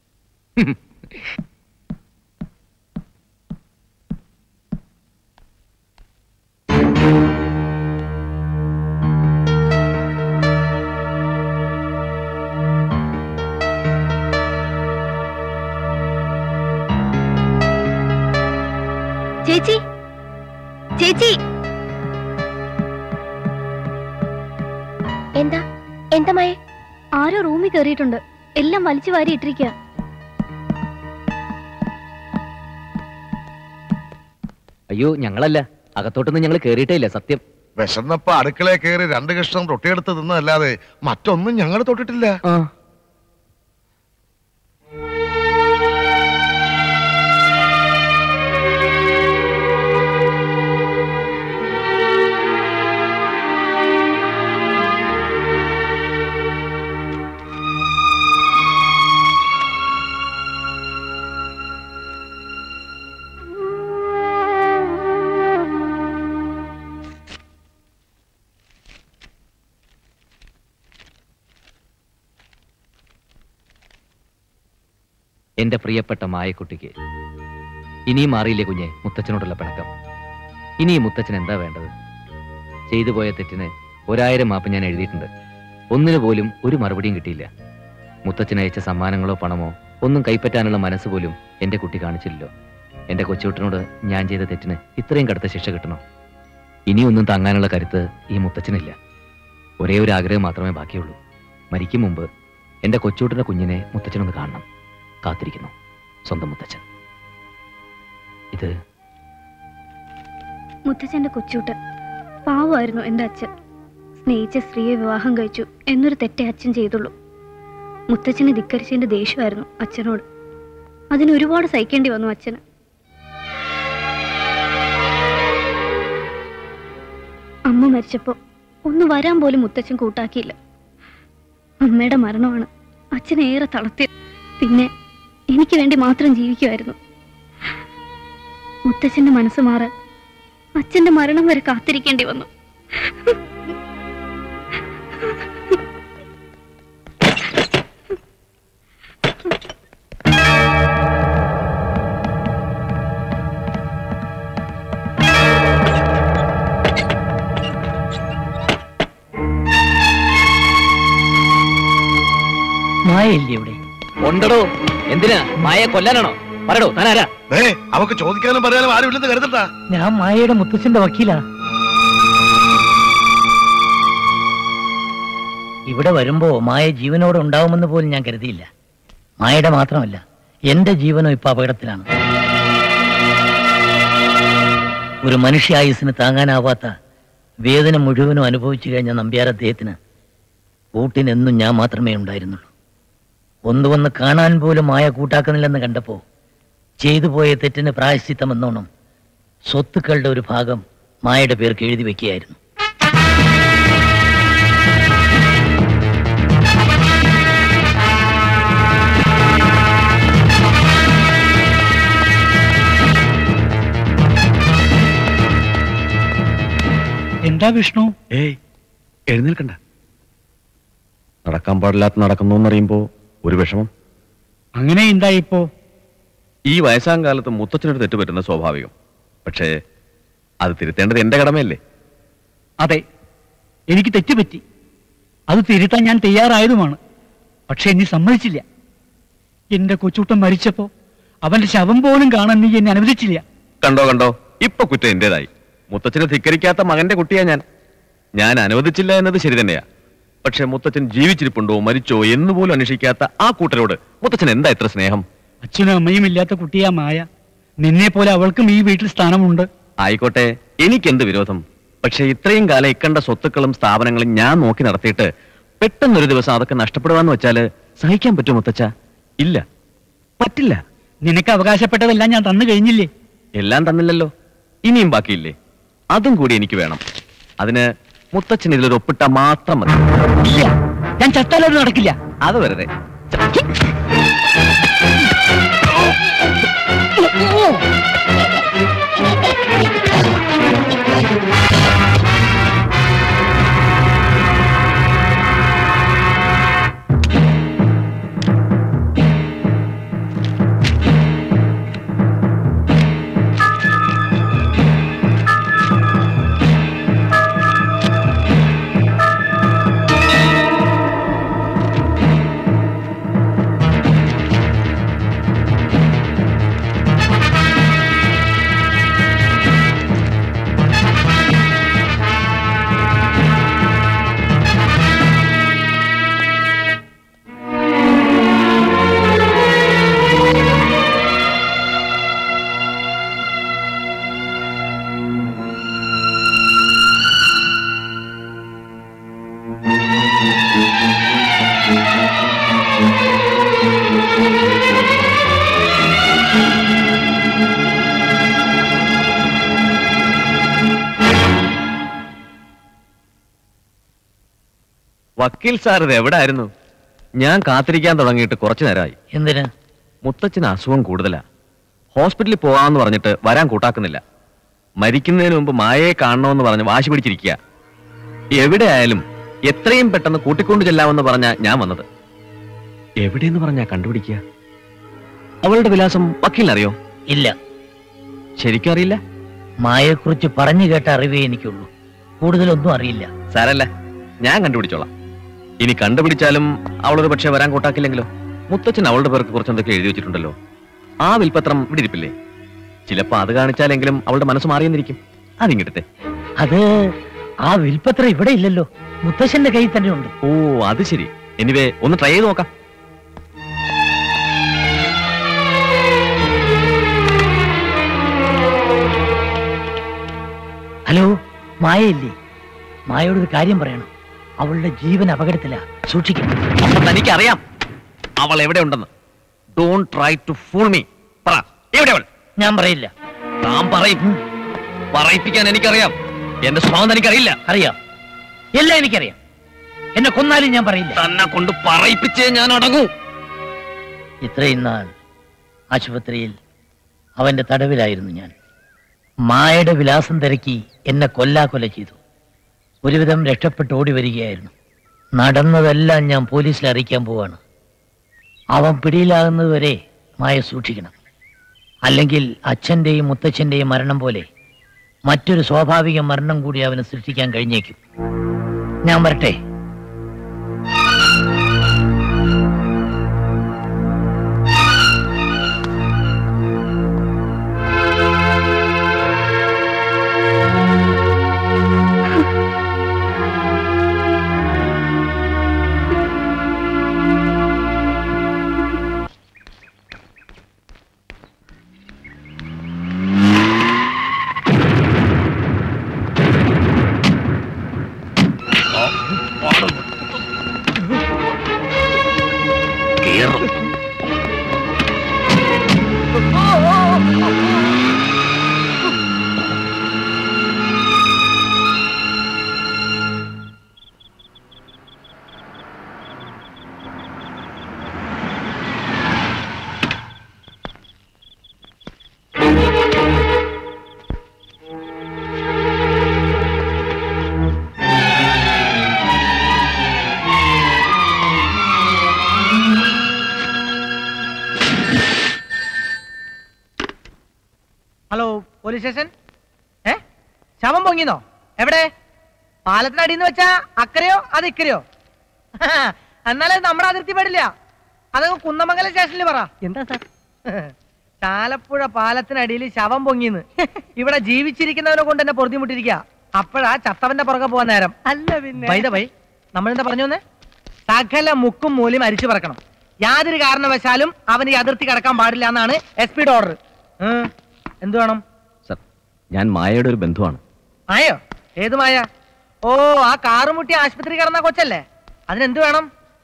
ചേച്ചി ചേച്ചി എന്താ എന്താ മയെ ആരോ റൂമിൽ കയറിയിട്ടുണ്ട് എല്ലാം വലിച്ചു വാരി ഇട്ടിരിക്കുക അയ്യോ ഞങ്ങളല്ല അകത്തോട്ടൊന്നും ഞങ്ങൾ കേറിയിട്ടേ ഇല്ല സത്യം വിശന്നപ്പോ അടുക്കളയിൽ കയറി രണ്ട് കഷ്ണം റൊട്ടിയെടുത്ത് തിന്നതല്ലാതെ മറ്റൊന്നും ഞങ്ങൾ തൊട്ടിട്ടില്ല എന്റെ പ്രിയപ്പെട്ട മായക്കുട്ടിക്ക് ഇനിയും മാറിയില്ലേ കുഞ്ഞെ മുത്തച്ഛനോടുള്ള പിണക്കം ഇനി ഈ മുത്തച്ഛൻ എന്താ വേണ്ടത് ചെയ്തു പോയ തെറ്റിന് ഒരായിരം മാപ്പ് ഞാൻ എഴുതിയിട്ടുണ്ട് ഒന്നിനു പോലും ഒരു മറുപടിയും കിട്ടിയില്ല മുത്തച്ഛൻ അയച്ച സമ്മാനങ്ങളോ പണമോ ഒന്നും കൈപ്പറ്റാനുള്ള മനസ്സ് പോലും എന്റെ കുട്ടി കാണിച്ചില്ലല്ലോ എന്റെ കൊച്ചുകുട്ടനോട് ഞാൻ ചെയ്ത തെറ്റിന് ഇത്രയും കടുത്ത ശിക്ഷ കിട്ടണോ ഇനിയൊന്നും താങ്ങാനുള്ള കരുത്ത് ഈ മുത്തച്ഛനില്ല ഒരേ ഒരു ആഗ്രഹം മാത്രമേ ബാക്കിയുള്ളൂ മരിക്കും മുമ്പ് എന്റെ കൊച്ചുകുട്ടന്റെ കുഞ്ഞിനെ മുത്തച്ഛനൊന്ന് കാണണം കാത്തിരിക്കുന്നു സ്വന്തം മുത്തച്ഛൻ ഇത് മുത്തച്ഛന്റെ കൊച്ചൂട്ട് പാവമായിരുന്നു എന്റെ അച്ഛൻ സ്നേഹിച്ച സ്ത്രീയെ വിവാഹം കഴിച്ചു എന്നൊരു തെറ്റേ അച്ഛൻ ചെയ്തുള്ളൂ മുത്തച്ഛനെ ധിക്കരിച്ചതിന്റെ ദേഷ്യമായിരുന്നു അച്ഛനോട് അതിന് ഒരുപാട് സഹിക്കേണ്ടി വന്നു അച്ഛന് അമ്മ മരിച്ചപ്പോ ഒന്ന് വരാൻ പോലും മുത്തച്ഛൻ കൂട്ടാക്കിയില്ല അമ്മയുടെ മരണമാണ് അച്ഛനെ ഏറെ തളർത്തിയത് പിന്നെ എനിക്ക് വേണ്ടി മാത്രം ജീവിക്കുമായിരുന്നു മുത്തച്ഛന്റെ മനസ്സ് മാറാൻ അച്ഛന്റെ മരണം വരെ കാത്തിരിക്കേണ്ടി വന്നു മായയില്ലേ ഇവിടെ ഉണ്ടടോ എന്തിനാ മായ കൊല്ലാനാണോ പറയടോ താനാരാ ഏ അവക്ക് ചോദിക്കാനും പറയാനും ആരും ഇല്ലെന്ന് കരുതണ്ട ഞാൻ മായയുടെ മുത്തച്ഛന്റെ വക്കീലാ ഇവിടെ വരുമ്പോ മായ ജീവനോടെ ഉണ്ടാവുമെന്ന് പോലും ഞാൻ കരുതിയില്ല മായയുടെ മാത്രമല്ല എന്റെ ജീവനും ഇപ്പൊ അപകടത്തിലാണ് ഒരു മനുഷ്യായുസിന് താങ്ങാനാവാത്ത വേദന മുഴുവനും അനുഭവിച്ചു കഴിഞ്ഞ നമ്പ്യാർ അദ്ദേഹത്തിന് കൂട്ടിനെന്നും ഞാൻ മാത്രമേ ഉണ്ടായിരുന്നുള്ളൂ ഒന്ന് വന്ന് കാണാൻ പോലും മായ കൂട്ടാക്കുന്നില്ലെന്ന് കണ്ടപ്പോ ചെയ്തു പോയ തെറ്റിന് പ്രായശ്ചിത്തം എന്നോണം സ്വത്തുക്കളുടെ ഒരു ഭാഗം മായയുടെ പേർക്ക് എഴുതി വെക്കുകയായിരുന്നു എന്താ വിഷ്ണു ഏയ് എഴുന്നേൽക്കണ്ട നടക്കാൻ പാടില്ലാത്ത നടക്കുന്നു എന്നറിയുമ്പോ ഒരു വിഷമം അങ്ങനെ എന്താ ഇപ്പോ ഈ വയസ്സാം കാലത്ത് മുത്തച്ഛനൊരു തെറ്റ് പറ്റുന്ന സ്വാഭാവികം പക്ഷേ അത് തിരുത്തേണ്ടത് എന്റെ കടമയല്ലേ അതെ എനിക്ക് തെറ്റുപറ്റി അത് തിരുത്താൻ ഞാൻ തയ്യാറായതുമാണ് പക്ഷെ നീ സമ്മതിച്ചില്ല എന്റെ കൊച്ചൂട്ടൻ മരിച്ചപ്പോ അവന്റെ ശവം പോലും കാണാൻ നീ എന്നെ അനുവദിച്ചില്ല കണ്ടോ കണ്ടോ ഇപ്പൊ കുറ്റം എന്റേതായി മുത്തച്ഛനെ ധിക്കരിക്കാത്ത മകന്റെ കുട്ടിയാ ഞാൻ ഞാൻ അനുവദിച്ചില്ല എന്നത് ശരി തന്നെയാ പക്ഷെ മുത്തച്ഛൻ ജീവിച്ചിരിപ്പുണ്ടോ മരിച്ചോ എന്ന് പോലും അന്വേഷിക്കാത്ത ആ കൂട്ടരോട് മുത്തച്ഛൻ എന്താ ഇത്ര സ്നേഹം അച്ഛനും അമ്മയും ഇല്ലാത്ത കുട്ടിയാ മായ നിന്നെ പോലെ അവൾക്കും ഈ വീട്ടിൽ സ്ഥാനമുണ്ട് ആയിക്കോട്ടെ എനിക്കെന്ത് വിരോധം പക്ഷെ ഇത്രയും കാലം ഇക്കണ്ട സ്വത്തുക്കളും സ്ഥാപനങ്ങളും ഞാൻ നോക്കി നടത്തിയിട്ട് പെട്ടെന്നൊരു ദിവസം അതൊക്കെ നഷ്ടപ്പെടുവാന്ന് വെച്ചാല് സഹിക്കാൻ പറ്റുമോ മുത്തച്ഛ ഇല്ല പറ്റില്ല നിനക്ക് അവകാശപ്പെട്ടതെല്ലാം ഞാൻ തന്നു കഴിഞ്ഞില്ലേ എല്ലാം തന്നില്ലല്ലോ ഇനിയും ബാക്കിയില്ലേ അതും കൂടി എനിക്ക് വേണം അതിന് മുത്തച്ഛൻ ഇതിലൊരു ഒപ്പിട്ട മാത്രം മതി ഇല്ല ഞാൻ ചത്താലത് നടക്കില്ല അത് വെറുതെ വക്കീൽ സാർ ഇത് എവിടെ ആയിരുന്നു ഞാൻ കാത്തിരിക്കാൻ തുടങ്ങിയിട്ട് കുറച്ചു നേരമായി എന്തിനാ മുത്തച്ഛന് അസുഖം കൂടുതലാ ഹോസ്പിറ്റലിൽ പോകാമെന്ന് പറഞ്ഞിട്ട് വരാൻ കൂട്ടാക്കുന്നില്ല മരിക്കുന്നതിന് മുമ്പ് മായയെ കാണണമെന്ന് പറഞ്ഞ് വാശി പിടിച്ചിരിക്കുക എവിടെ ആയാലും എത്രയും പെട്ടെന്ന് കൂട്ടിക്കൊണ്ടു ചെല്ലാമെന്ന് പറഞ്ഞാ ഞാൻ വന്നത് എവിടെയെന്ന് പറഞ്ഞാ കണ്ടുപിടിക്കുക അവളുടെ വിലാസം വക്കീലിനറിയോ ഇല്ല ശരിക്കും അറിയില്ല മായെക്കുറിച്ച് പറഞ്ഞു കേട്ട അറിവേ എനിക്കുള്ളൂ കൂടുതലൊന്നും അറിയില്ല സാരല്ല ഞാൻ കണ്ടുപിടിച്ചോളാം ഇനി കണ്ടുപിടിച്ചാലും അവളൊരു പക്ഷേ വരാൻ കൂട്ടാക്കില്ലെങ്കിലോ മുത്തച്ഛൻ അവളുടെ പേർക്ക് കുറച്ചെന്തൊക്കെ എഴുതി വെച്ചിട്ടുണ്ടല്ലോ ആ വിൽപത്രം ഇവിടെ ഇരിപ്പില്ലേ ചിലപ്പോ അത് കാണിച്ചാലെങ്കിലും അവളുടെ മനസ്സ് മാറിയെന്നിരിക്കും അതിങ്ങിട്ടത്തെ അത് ആ വിൽപ്പത്രം ഇവിടെ ഇല്ലല്ലോ മുത്തശ്ശന്റെ കയ്യിൽ തന്നെ ഉണ്ട് ഓ അത് ശരി എനിവേ ഒന്ന് ട്രൈ ചെയ്ത് നോക്കാം ഹലോ മായയില്ലേ മായയോട് ഒരു കാര്യം പറയണം അവളുടെ ജീവൻ അപകടത്തിലാ സൂക്ഷിക്കണം അപ്പൊ തനിക്കറിയാം അവൾ എവിടെ ഉണ്ടെന്ന് don't try to fool me പറ എവിടെ അവൾ ഞാൻ പറയില്ല താൻ പറയും പറയിപ്പിക്കാൻ എനിക്കറിയാം എന്റെ സ്വഭാവം എനിക്കറിയില്ല അറിയാം എല്ലാം എനിക്കറിയാം എന്നെ കൊന്നാലും ഞാൻ പറയില്ല തന്നെ കൊണ്ട് പറയിപ്പിച്ചേ ഞാൻ അടങ്ങൂ ഇത്രയും നാൾ ആശുപത്രിയിൽ അവന്റെ തടവിലായിരുന്നു ഞാൻ മായയുടെ വിലാസം തിരക്കി എന്നെ കൊല്ലാക്കൊല ചെയ്തു ഒരുവിധം രക്ഷപ്പെട്ട് ഓടി വരികയായിരുന്നു നടന്നതെല്ലാം ഞാൻ പോലീസിൽ അറിയിക്കാൻ പോവാണ് അവൻ പിടിയിലാകുന്നതുവരെ മായ സൂക്ഷിക്കണം അല്ലെങ്കിൽ അച്ഛൻ്റെയും മുത്തച്ഛൻ്റെയും മരണം പോലെ മറ്റൊരു സ്വാഭാവിക മരണം കൂടി അവന് സൃഷ്ടിക്കാൻ കഴിഞ്ഞേക്കും ഞാൻ വരട്ടെ ഹലോ പോലീസ് സ്റ്റേഷൻ ഏ ശവം പൊങ്ങിന്നോ എവിടെ പാലത്തിനടിന്ന് വെച്ചാ അക്കരയോ അത് ഇക്കരയോ എന്നാലേ നമ്മുടെ അതിർത്തി പെടില്ല അത് കുന്നമംഗലം സ്റ്റേഷനിൽ പറ എന്താ സാർ ചാലപ്പുഴ പാലത്തിനടിയിൽ ശവം പൊങ്ങിന്ന് ഇവിടെ ജീവിച്ചിരിക്കുന്നവനെ കൊണ്ട് എന്നെ പൊറുതിമുട്ടിരിക്കുക അപ്പോഴാ ചത്തവന്റെ പുറകെ പോവാൻ നേരം അല്ല പിന്നെ ബൈ നമ്മളെന്താ പറഞ്ഞു വന്നേ സകല മുക്കും മൂലയും അരിച്ചു പറക്കണം യാതൊരു കാരണവശാലും അവന് ഈ അതിർത്തി കടക്കാൻ പാടില്ല എന്നാണ് എസ് പിയുടെ ഓർഡർ എന്തു വേണം സർ ഞാൻ മായയുടെ ഒരു ബന്ധുവാണ് മായോ ഏത് മായ ഓ ആ കാറ് മുട്ടി ആശുപത്രി കിടന്ന കൊച്ചല്ലേ അതിനെന്ത് വേണം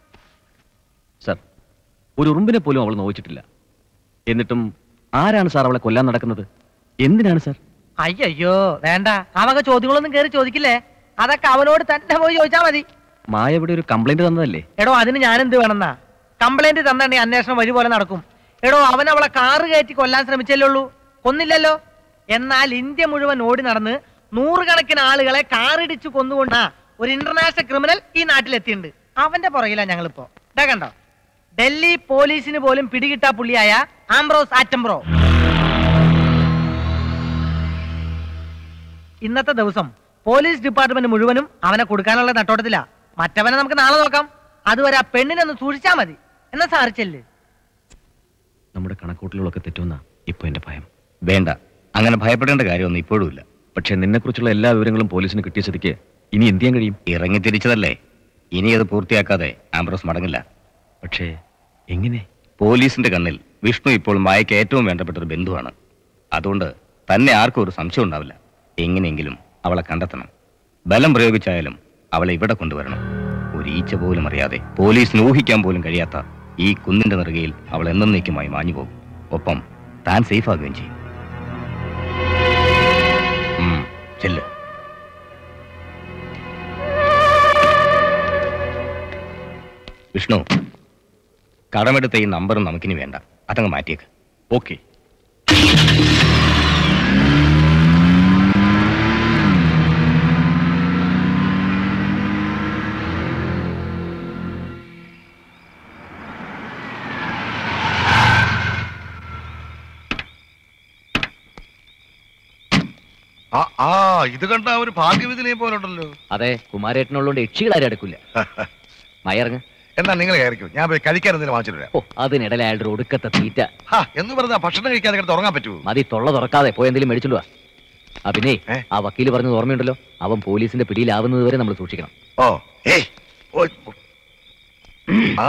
സർ ഒരു ഉറുമ്പിനെ പോലും അവൾ നോവിച്ചിട്ടില്ല എന്നിട്ടും ആരാണ് സാർ അവളെ കൊല്ലാൻ നടക്കുന്നത് എന്തിനാണ് സർ അയ്യോ വേണ്ട ആ വക ചോദ്യങ്ങളൊന്നും കയറി ചോദിക്കില്ലേ അതൊക്കെ അവനോട് തന്നെ പോയി ചോദിച്ചാ മതി മായ ഇവിടെ ഒരു കംപ്ലൈന്റ് തന്നതല്ലേ എടോ അതിന് ഞാൻ എന്ത് വേണമെന്നാ കംപ്ലൈന്റ് തന്നിട്ടുണ്ടെങ്കിൽ അന്വേഷണം വഴി പോലെ നടക്കും എടോ അവൻ അവളെ കാറ് കയറ്റി കൊല്ലാൻ ശ്രമിച്ചല്ലേ ഉള്ളൂ കൊന്നില്ലല്ലോ എന്നാൽ ഇന്ത്യ മുഴുവൻ ഓടി നടന്ന് നൂറുകണക്കിന് ആളുകളെ കാറിടിച്ചു കൊന്നുകൊണ്ടാ ഒരു ഇന്റർനാഷണൽ ക്രിമിനൽ ഈ നാട്ടിലെത്തിയിട്ടുണ്ട് അവന്റെ പുറകിലാ ഞങ്ങളിപ്പോ ഇതാ കണ്ടോ ഡൽഹി പോലീസിന് പോലും പിടികിട്ടാ പുള്ളിയായ ആംബ്രോസ് ആറ്റംബ്രോ ഇന്നത്തെ ദിവസം പോലീസ് ഡിപ്പാർട്ട്മെന്റ് മുഴുവനും അവനെ കൊടുക്കാനുള്ള നട്ടോട്ടത്തിലാ മറ്റവനെ നമുക്ക് നാളെ നോക്കാം അതുവരെ ആ പെണ്ണിനെ ഒന്ന് സൂക്ഷിച്ചാ മതി എന്നാ സാറിച്ചല്ലേ നമ്മുടെ കണക്കൂട്ടലുകളൊക്കെ തെറ്റുമെന്നാ ഇപ്പൊ എന്റെ ഭയം വേണ്ട അങ്ങനെ ഭയപ്പെടേണ്ട കാര്യമൊന്നും ഇപ്പോഴും ഇല്ല പക്ഷെ നിന്നെക്കുറിച്ചുള്ള എല്ലാ വിവരങ്ങളും പോലീസിന് കിട്ടിയ സ്ഥിതിക്ക് ഇനി എന്ത് ചെയ്യാൻ കഴിയും ഇറങ്ങി തിരിച്ചതല്ലേ ഇനി അത് പൂർത്തിയാക്കാതെ ആംബ്രോസ് മടങ്ങില്ല പക്ഷേ എങ്ങനെ പോലീസിന്റെ കണ്ണിൽ വിഷ്ണു ഇപ്പോൾ മായയ്ക്ക് ഏറ്റവും വേണ്ടപ്പെട്ട ഒരു ബന്ധുവാണ് അതുകൊണ്ട് തന്നെ ആർക്കും ഒരു സംശയം ഉണ്ടാവില്ല എങ്ങനെയെങ്കിലും അവളെ കണ്ടെത്തണം ബലം പ്രയോഗിച്ചായാലും അവളെ ഇവിടെ കൊണ്ടുവരണം ഒരു ഈച്ച പോലും അറിയാതെ പോലീസിന് ഊഹിക്കാൻ പോലും കഴിയാത്ത ഈ കുന്നിന്റെ നെറുകയിൽ അവൾ എന്നേക്കുമായി മാഞ്ഞു പോകും ഒപ്പം താൻ സേഫ് ആകുകയും ചെയ്യും ഉം, ചെല്ല് വിഷ്ണു കടമെടുത്ത ഈ നമ്പറും നമുക്കിനി വേണ്ട അതങ്ങ് മാറ്റിയേക്ക് ഓക്കെ ആ ആ ഇത് കണ്ട ഒരു ഭാഗ്യവിധിനെ പോലുണ്ടല്ലോ അതെ കുമാരേട്ടനുള്ളതുകൊണ്ട് യക്ഷികളാരും അടുക്കില്ല മയറങ്ങ് എന്നാ നിങ്ങൾ കയറിക്കോ ഞാൻ പോയി കഴിക്കാൻ എന്തെങ്കിലും വാങ്ങിച്ചിട്ട് വരാം ഓ അതിനിടയിൽ അയാളുടെ ഒടുക്കത്തെ തീറ്റ ഹാ എന്ന് പറഞ്ഞാ ഭക്ഷണം കഴിക്കാതെ കിടന്ന് ഉറങ്ങാൻ പറ്റുമോ മതി തൊള്ള തുറക്കാതെ പോയി എന്തെങ്കിലും മേടിച്ചോണ്ട് വാ ആ പിന്നെ ആ വക്കീല് പറഞ്ഞത് ഓർമ്മയുണ്ടല്ലോ അവൻ പോലീസിന്റെ പിടിയിലാവുന്നത് വരെ നമ്മൾ സൂക്ഷിക്കണം ഓ ഏയ് ഓ, ഓ. ആ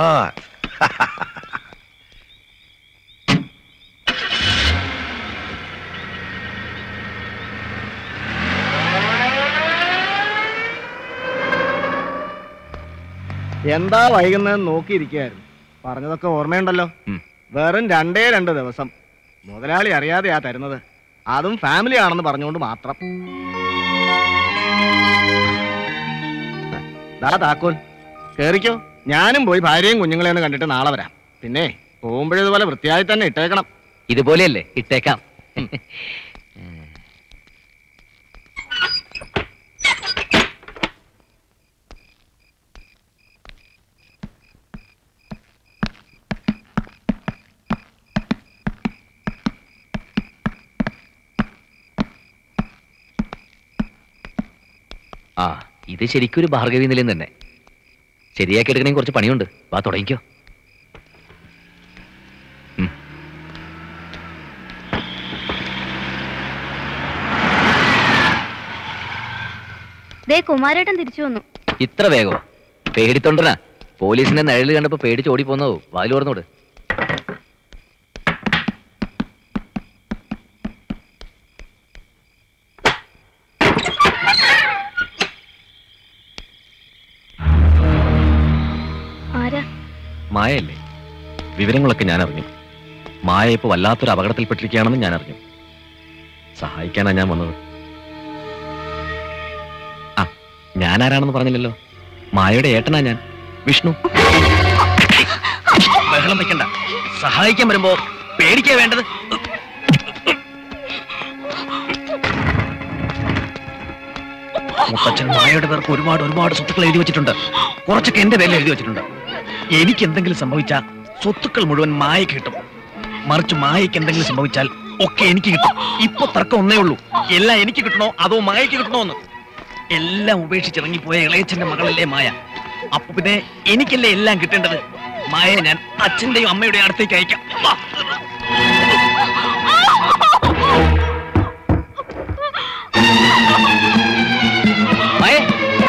എന്താ വൈകുന്നതെന്ന് നോക്കിയിരിക്കുകയായിരുന്നു പറഞ്ഞതൊക്കെ ഓർമ്മയുണ്ടല്ലോ വെറും രണ്ടേ രണ്ട് ദിവസം മുതലാളി അറിയാതെയാ തരുന്നത് അതും ഫാമിലി ആണെന്ന് പറഞ്ഞുകൊണ്ട് മാത്രം ദാ താക്കോൽ കേറിക്കോ ഞാനും പോയി ഭാര്യയും കുഞ്ഞുങ്ങളെയൊന്ന് കണ്ടിട്ട് നാളെ വരാം പിന്നെ പോകുമ്പോഴിതുപോലെ വൃത്തിയായി തന്നെ ഇട്ടേക്കണം ഇതുപോലെയല്ലേ ഇട്ടേക്കാം ആ ഇത് ശരിക്കും ഒരു ഭാർഗവി നിലയം തന്നെ ശരിയാക്കി എടുക്കണമെങ്കിൽ കുറച്ച് പണിയുണ്ട് വാ തുടങ്ങിക്കോ ദേ കുമാരേട്ടൻ തിരിച്ചു വന്നു ഇത്ര വേഗോ പേടിത്തൊണ്ടനാ പോലീസിന്റെ നിഴല് കണ്ടപ്പോ പേടിച്ച് ഓടിപ്പോന്നോ വാല് തുറന്നോട് ആരാ മായയല്ലേ വിവരങ്ങളൊക്കെ ഞാൻ അറിഞ്ഞു മായ ഇപ്പൊ വല്ലാത്തൊരു അപകടത്തിൽപ്പെട്ടിരിക്കുകയാണെന്ന് ഞാൻ അറിഞ്ഞു സഹായിക്കാനാ ഞാൻ വന്നത് ആ ഞാൻ ആരാണെന്ന് പറഞ്ഞില്ലല്ലോ മായയുടെ ഏട്ടനാ ഞാൻ വിഷ്ണു ബഹളം വെക്കണ്ട സഹായിക്കാൻ വരുമ്പോ പേടിക്കാ വേണ്ടത് മുത്തച്ഛൻ മായയുടെ പേർക്ക് ഒരുപാട് ഒരുപാട് സ്വത്തുക്കൾ എഴുതി വെച്ചിട്ടുണ്ട് കുറച്ചൊക്കെ എന്റെ പേരിൽ എഴുതി വെച്ചിട്ടുണ്ട് എനിക്ക് എന്തെങ്കിലും സംഭവിച്ചാൽ സ്വത്തുക്കൾ മുഴുവൻ മായക്ക് കിട്ടും മറിച്ച് മായക്ക് എന്തെങ്കിലും സംഭവിച്ചാൽ ഒക്കെ എനിക്ക് കിട്ടും ഇപ്പൊ തർക്കം ഒന്നേ ഉള്ളൂ എല്ലാം എനിക്ക് കിട്ടണോ അതോ മായക്ക് കിട്ടണോ എന്ന് എല്ലാം ഉപേക്ഷിച്ചിറങ്ങിപ്പോയ ഇളയച്ചന്റെ മകളല്ലേ മായ അപ്പൊ പിന്നെ എനിക്കല്ലേ എല്ലാം കിട്ടേണ്ടത് മായയെ ഞാൻ അച്ഛന്റെയും അമ്മയുടെയും അടുത്തേക്ക് അയക്കാം വാ. മായേ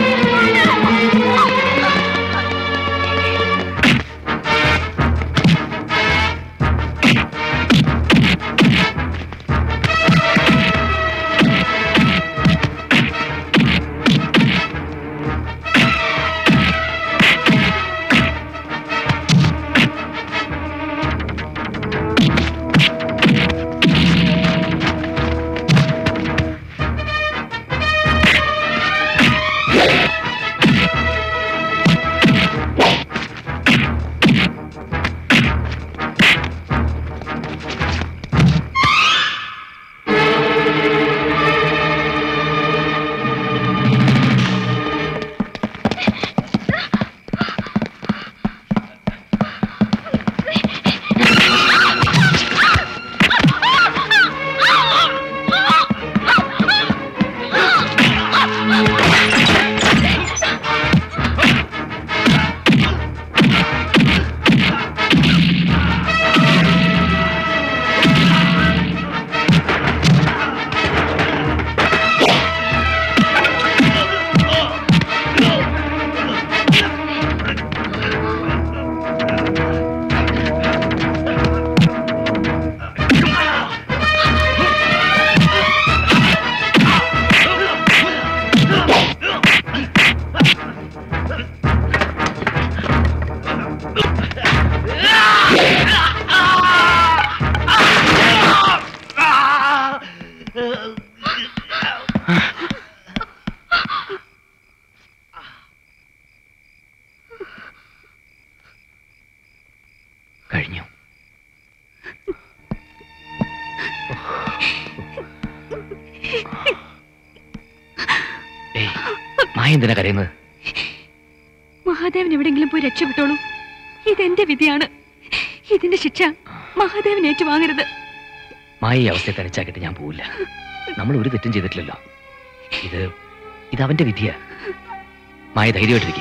കഴിഞ്ഞു ഏയ് മായ എന്തിനാ കരയുന്നത് മഹാദേവൻ എവിടെങ്കിലും പോയി രക്ഷപ്പെട്ടോളൂ ഇതെന്റെ വിധിയാണ് ഇതിന്റെ ശിക്ഷ മഹാദേവൻ ഏറ്റുവാങ്ങരുത് മായ ഈ അവസ്ഥയെ തനിച്ചാക്കിട്ട് ഞാൻ പോവില്ല നമ്മൾ ഒരു തെറ്റും ചെയ്തിട്ടില്ലല്ലോ ഇത് ഇത് അവന്റെ വിധിയാ മായ ധൈര്യമായിട്ടിരിക്കേ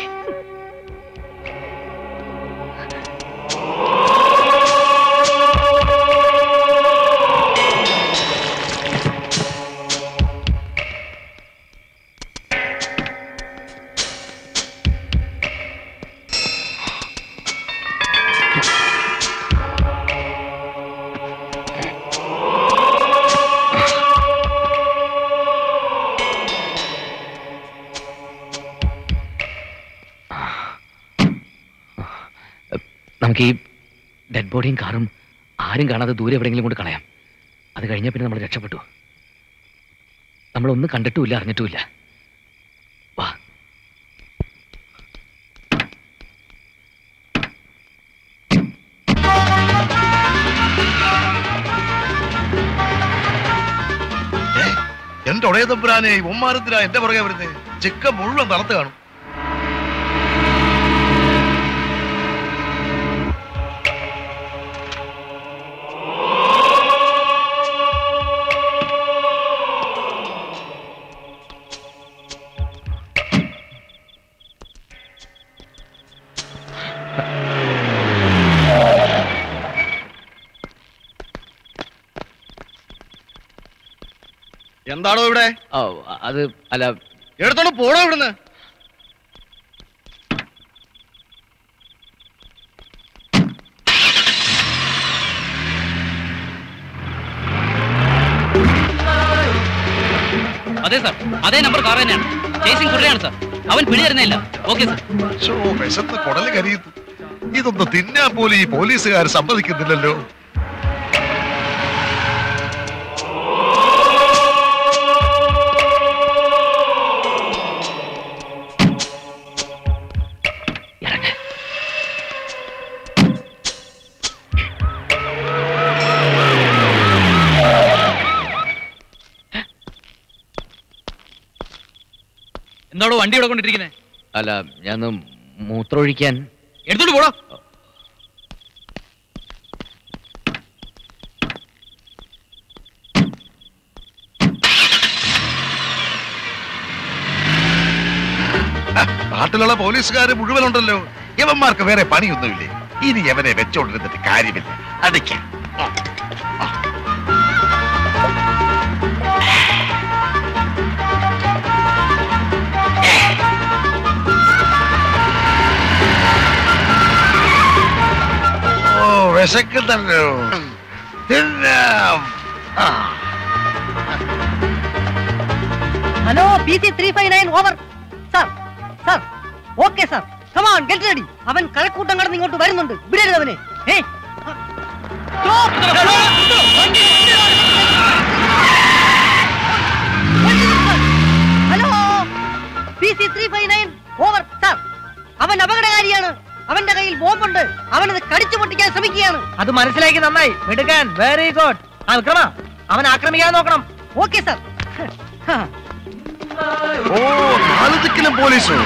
നമുക്ക് ഈ ഡെഡ് ബോഡിയും കാറും ആരും കാണാതെ ദൂരെ എവിടെയെങ്കിലും കൊണ്ട് കളയാം അത് കഴിഞ്ഞാൽ പിന്നെ നമ്മൾ രക്ഷപ്പെട്ടു നമ്മളൊന്നും കണ്ടിട്ടുമില്ല അറിഞ്ഞിട്ടുമില്ല വാ എന്റെ ഒടയ തമ്പുരാനെ ഉമ്മാരത്തിനാ എന്റെ പുറകെ വരുന്നേ ചിക്ക മുഴുവൻ തളത്ത് കാണും എന്താണോ ഇവിടെ ഓ അത് അല്ല എടുത്തോണ്ട് പോടോ ഇവിടുന്ന് അതെ സാർ അതേ നമ്പർ കാർ തന്നെയാണ് ചേസിംഗ് തുടരുകയാണ് സാർ അവൻ പിടി തരുന്നില്ല ഓക്കെ സാർ ശോ, വിശന്ന് കുടല് കരിയുന്നു ഇതൊന്ന് തിന്നാൻ പോലും ഈ പോലീസുകാർ സമ്മതിക്കുന്നില്ലല്ലോ എന്താണോ വണ്ടി ഇവിടെ കൊണ്ടിട്ടിരിക്കുന്നത് അല്ല ഞാൻ മൂത്രമൊഴിക്കാൻ എടുത്തോണ്ട് പോടോ നാട്ടിലുള്ള പോലീസുകാർ മുഴുവനുണ്ടല്ലോ യവന്മാർക്ക് വേറെ പണിയൊന്നുമില്ലേ ഇനി യവനെ വെച്ചോണ്ടിരുന്നിട്ട് കാര്യമില്ല അടിക്കാം ഓ വിശക്കുന്നല്ലോ തിന്നാം ആ hello P C three five nine over sir sir okay sir come on get ready അവൻ കഴക്കൂട്ടം കടന്ന് ഇങ്ങോട്ട് വരുന്നുണ്ട് വിടരുത് അവനെ ഏ hello P C three five nine over sir അവൻ അപകടകാരിയാണ് അവന്റെ കയ്യിൽ ബോംബുണ്ട് അവനത് കടിച്ചു പൊട്ടിക്കാൻ ശ്രമിക്കുകയാണ് അത് മനസ്സിലാക്കി നന്നായി മിടുക്കാൻ വെരി ഗുഡ് ആ വിക്രമ അവൻ ആക്രമിക്കാൻ നോക്കണം ഓക്കെ സാർ ഓ നാല് ദിക്കിലും പോലീസോ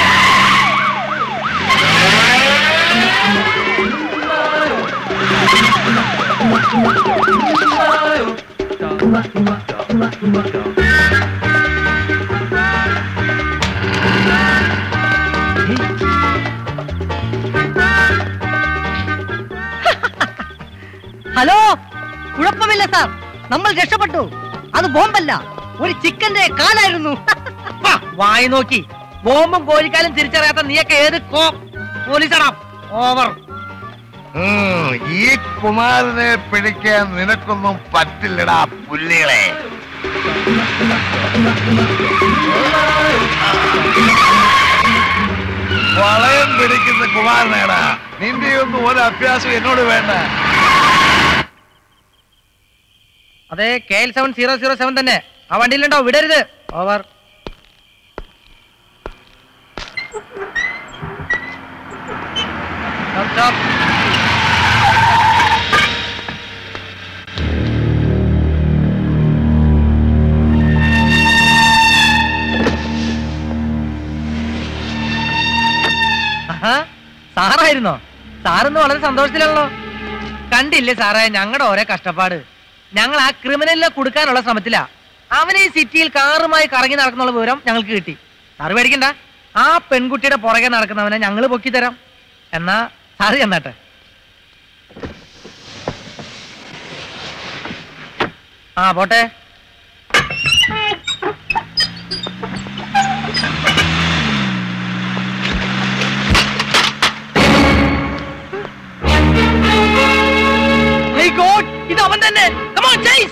ഹലോ കുഴപ്പമില്ല സാർ നമ്മൾ രക്ഷപ്പെട്ടു അത് ബോംബല്ല ഒരു ചിക്കന്റെ കാലായിരുന്നു വായി നോക്കി ബോംബും കോഴിക്കാലും തിരിച്ചറിയാത്ത നീയൊക്കെ ഏത് കോ പോലീസാടാ ഓവർ ഉം, ഈ കുമാരനെ പിടിക്കാൻ നിനക്കൊന്നും പറ്റില്ലടാ പുല്ലികളെ വളയം പിടിക്കുന്ന കുമാരനേടാ നിന്റെ ഒന്നും ഒരു അഭ്യാസം എന്നോട് വേണ്ട അതെ K L seven zero zero seven തന്നെ ആ വണ്ടിയിലുണ്ടോ വിടരുത് ഓവർ സാറായിരുന്നോ സാറിന്ന് വളരെ സന്തോഷത്തിലാണല്ലോ കണ്ടില്ലേ സാറേ ഞങ്ങളുടെ ഓരോ കഷ്ടപ്പാട് ഞങ്ങൾ ആ ക്രിമിനലിനെ കൊടുക്കാനുള്ള ശ്രമത്തിലാ അവൻ ഈ സിറ്റിയിൽ കാറുമായി കറങ്ങി നടക്കുന്നുള്ള വിവരം ഞങ്ങൾക്ക് കിട്ടി സാറ് പേടിക്കണ്ട ആ പെൺകുട്ടിയുടെ പുറകെ നടക്കുന്നവനെ ഞങ്ങൾ പൊക്കി തരാം എന്നാ സാറ് ചെന്നാട്ടെ ആ പോട്ടെ My God, ഇത് അവൻ തന്നെ Come on, chase!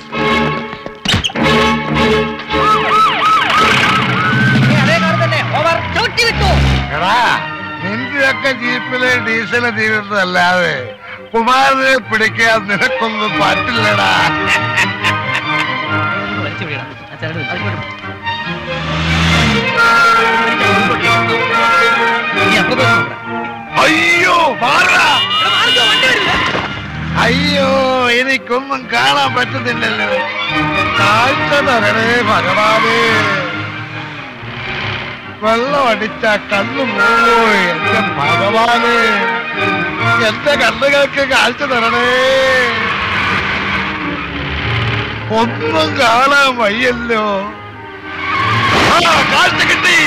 ഏ, അതേ കാർ തന്നെ. Over. ചവിട്ടി വിട്ടു. എടാ നിന്റെയൊക്കെ ജീപ്പില് ഡീസൽ തീരുന്നതല്ലാതെ കുമാരനെ പിടിക്കാൻ നിനക്കൊന്നും പറ്റില്ലടാ വലിച്ചു വിടണം. ആ ചരട് വലിച്ചു വിടും. ഇനി അപ്പുറത്ത് നോക്കടാ. അയ്യോ മാറാ അയ്യോ എനിക്കൊന്നും കാണാൻ പറ്റുന്നില്ലല്ലോ കാഴ്ച തരണേ ഭഗവാനേ വെള്ളം അടിച്ച കണ്ണു പോയി എന്റെ ഭഗവാന് എന്റെ കണ്ണുകൾക്ക് കാഴ്ച തരണേ ഒന്നും കാണാൻ വയ്യല്ലോ ആ കാഴ്ച കിട്ടി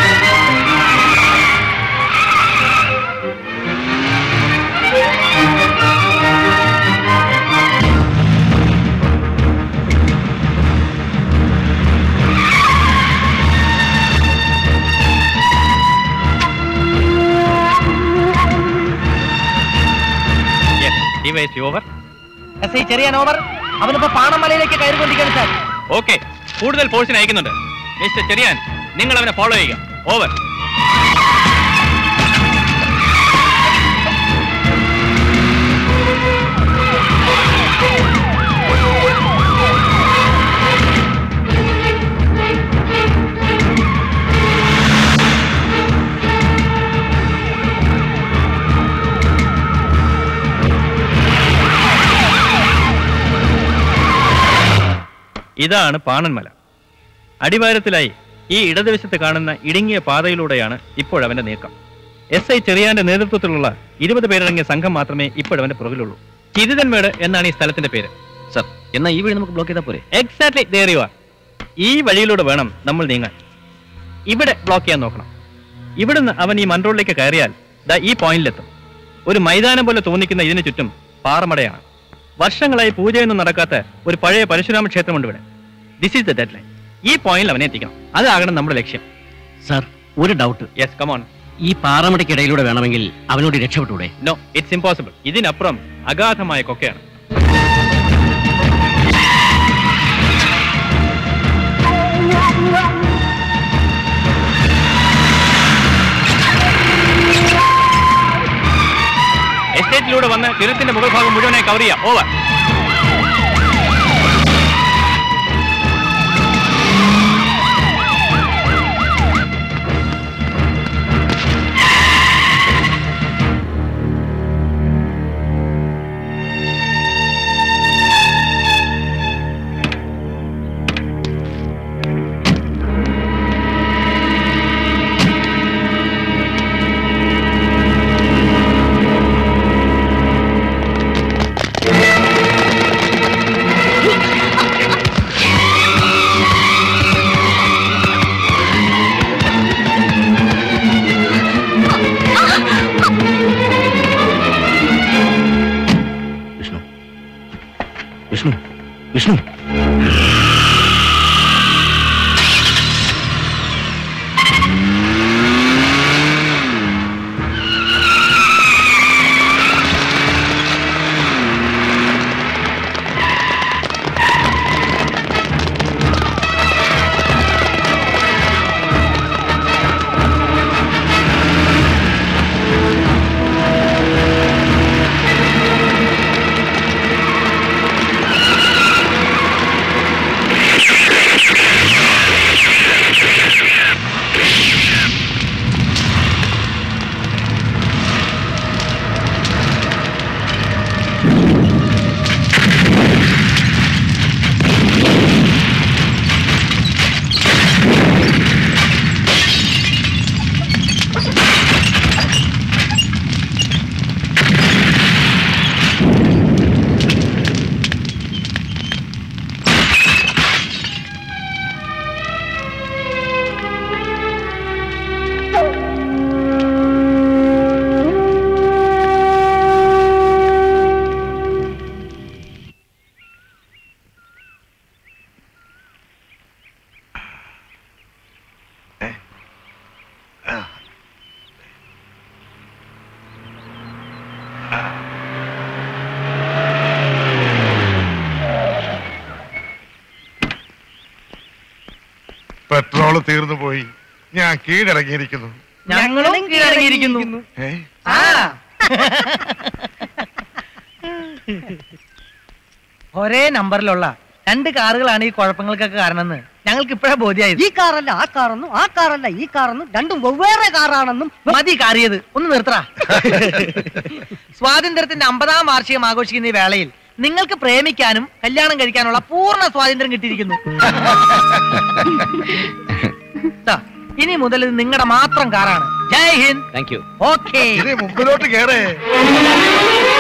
over S I Cherian over അവനിപ്പോ പാണമലയിലേക്ക് കയറിക്കൊണ്ടിരിക്കുകയാണ് സാർ ഓക്കെ കൂടുതൽ ഫോഴ്സിന് അയക്കുന്നുണ്ട് മിസ്റ്റർ ചെറിയാൻ നിങ്ങൾ അവനെ ഫോളോ ചെയ്യുക ഓവർ ഇതാണ് പാണൻമല അടിവാരത്തിലായി ഈ ഇടതുവശത്ത് കാണുന്ന ഇടുങ്ങിയ പാതയിലൂടെയാണ് ഇപ്പോഴവന്റെ നീക്കം എസ് ഐ ചെറിയാന്റെ നേതൃത്വത്തിലുള്ള ഇരുപത് പേരടങ്ങിയ സംഘം മാത്രമേ ഇപ്പോഴവന്റെ പുറകിലുള്ളൂ ചിരിതൻമേട് എന്നാണ് ഈ സ്ഥലത്തിന്റെ പേര് സർ എന്നാ ഈ വഴി നമുക്ക് ബ്ലോക്ക് ചെയ്താൽ പോരെ എക്സാക്ട്ലി ദേറിയുക ഈ വഴിയിലൂടെ വേണം നമ്മൾ നീങ്ങാൻ ഇവിടെ ബ്ലോക്ക് ചെയ്യാൻ നോക്കണം ഇവിടുന്ന് അവൻ ഈ മൺറോഡിലേക്ക് കയറിയാൽ ദാ ഈ പോയിന്റിലെത്തും ഒരു മൈതാനം പോലെ തോന്നിക്കുന്ന ഇതിന് ചുറ്റും പാറമടയാണ് വർഷങ്ങളായി പൂജയൊന്നും നടക്കാത്ത ഒരു പഴയ പരശുരാമ ക്ഷേത്രമുണ്ട് ഇവിടെ this is the deadline ഈ പോയിന്റിൽ അവനെ എത്തിക്കണം അതാകണം നമ്മുടെ ലക്ഷ്യം സാർ ഒരു ഡൗട്ട് യെസ് കമോൺ ഈ പാറമടയ്ക്കിടയിലൂടെ വേണമെങ്കിൽ അവനോട് രക്ഷപ്പെട്ടൂടെ നോ ഇറ്റ്സ് ഇമ്പോസിബിൾ ഇതിനപ്പുറം അഗാധമായ കൊക്കയാണ് എസ്റ്റേറ്റിലൂടെ വന്ന് കിരുത്തിന്റെ മുകൾ ഭാഗം മുഴുവനായി കവർ ചെയ്യാം ഓവർ ആ പെട്രോൾ തീർന്നു പോയി ഞാൻ കീഴടങ്ങിയിരിക്കുന്നു ഞങ്ങളും കീഴടങ്ങിയിരിക്കുന്നു ഏ ആ ഒരേ നമ്പറിലുള്ള രണ്ട് കാറുകളാണ് ഈ കുഴപ്പങ്ങൾക്കൊക്കെ കാരണമെന്ന് ഞങ്ങൾക്ക് ഇപ്പോഴാ ബോധ്യമായത് ഈ കാറല്ല ആ കാറെന്നും ആ കാറല്ല ഈ കാറെന്നും രണ്ടും വെവ്വേറെ കാറാണെന്നും മതി കാറിയത് ഒന്ന് നിർത്തറ സ്വാതന്ത്ര്യത്തിന്റെ അമ്പതാം വാർഷികം ആഘോഷിക്കുന്ന ഈ വേളയിൽ നിങ്ങൾക്ക് പ്രേമിക്കാനും കല്യാണം കഴിക്കാനുള്ള പൂർണ്ണ സ്വാതന്ത്ര്യം കിട്ടിയിരിക്കുന്നു ദാ, ഇനി മുതൽ ഇത് നിങ്ങളുടെ മാത്രം കാറാണ് Jai Hind thank you okay ഇനി മുമ്പിലോട്ട് കേറേ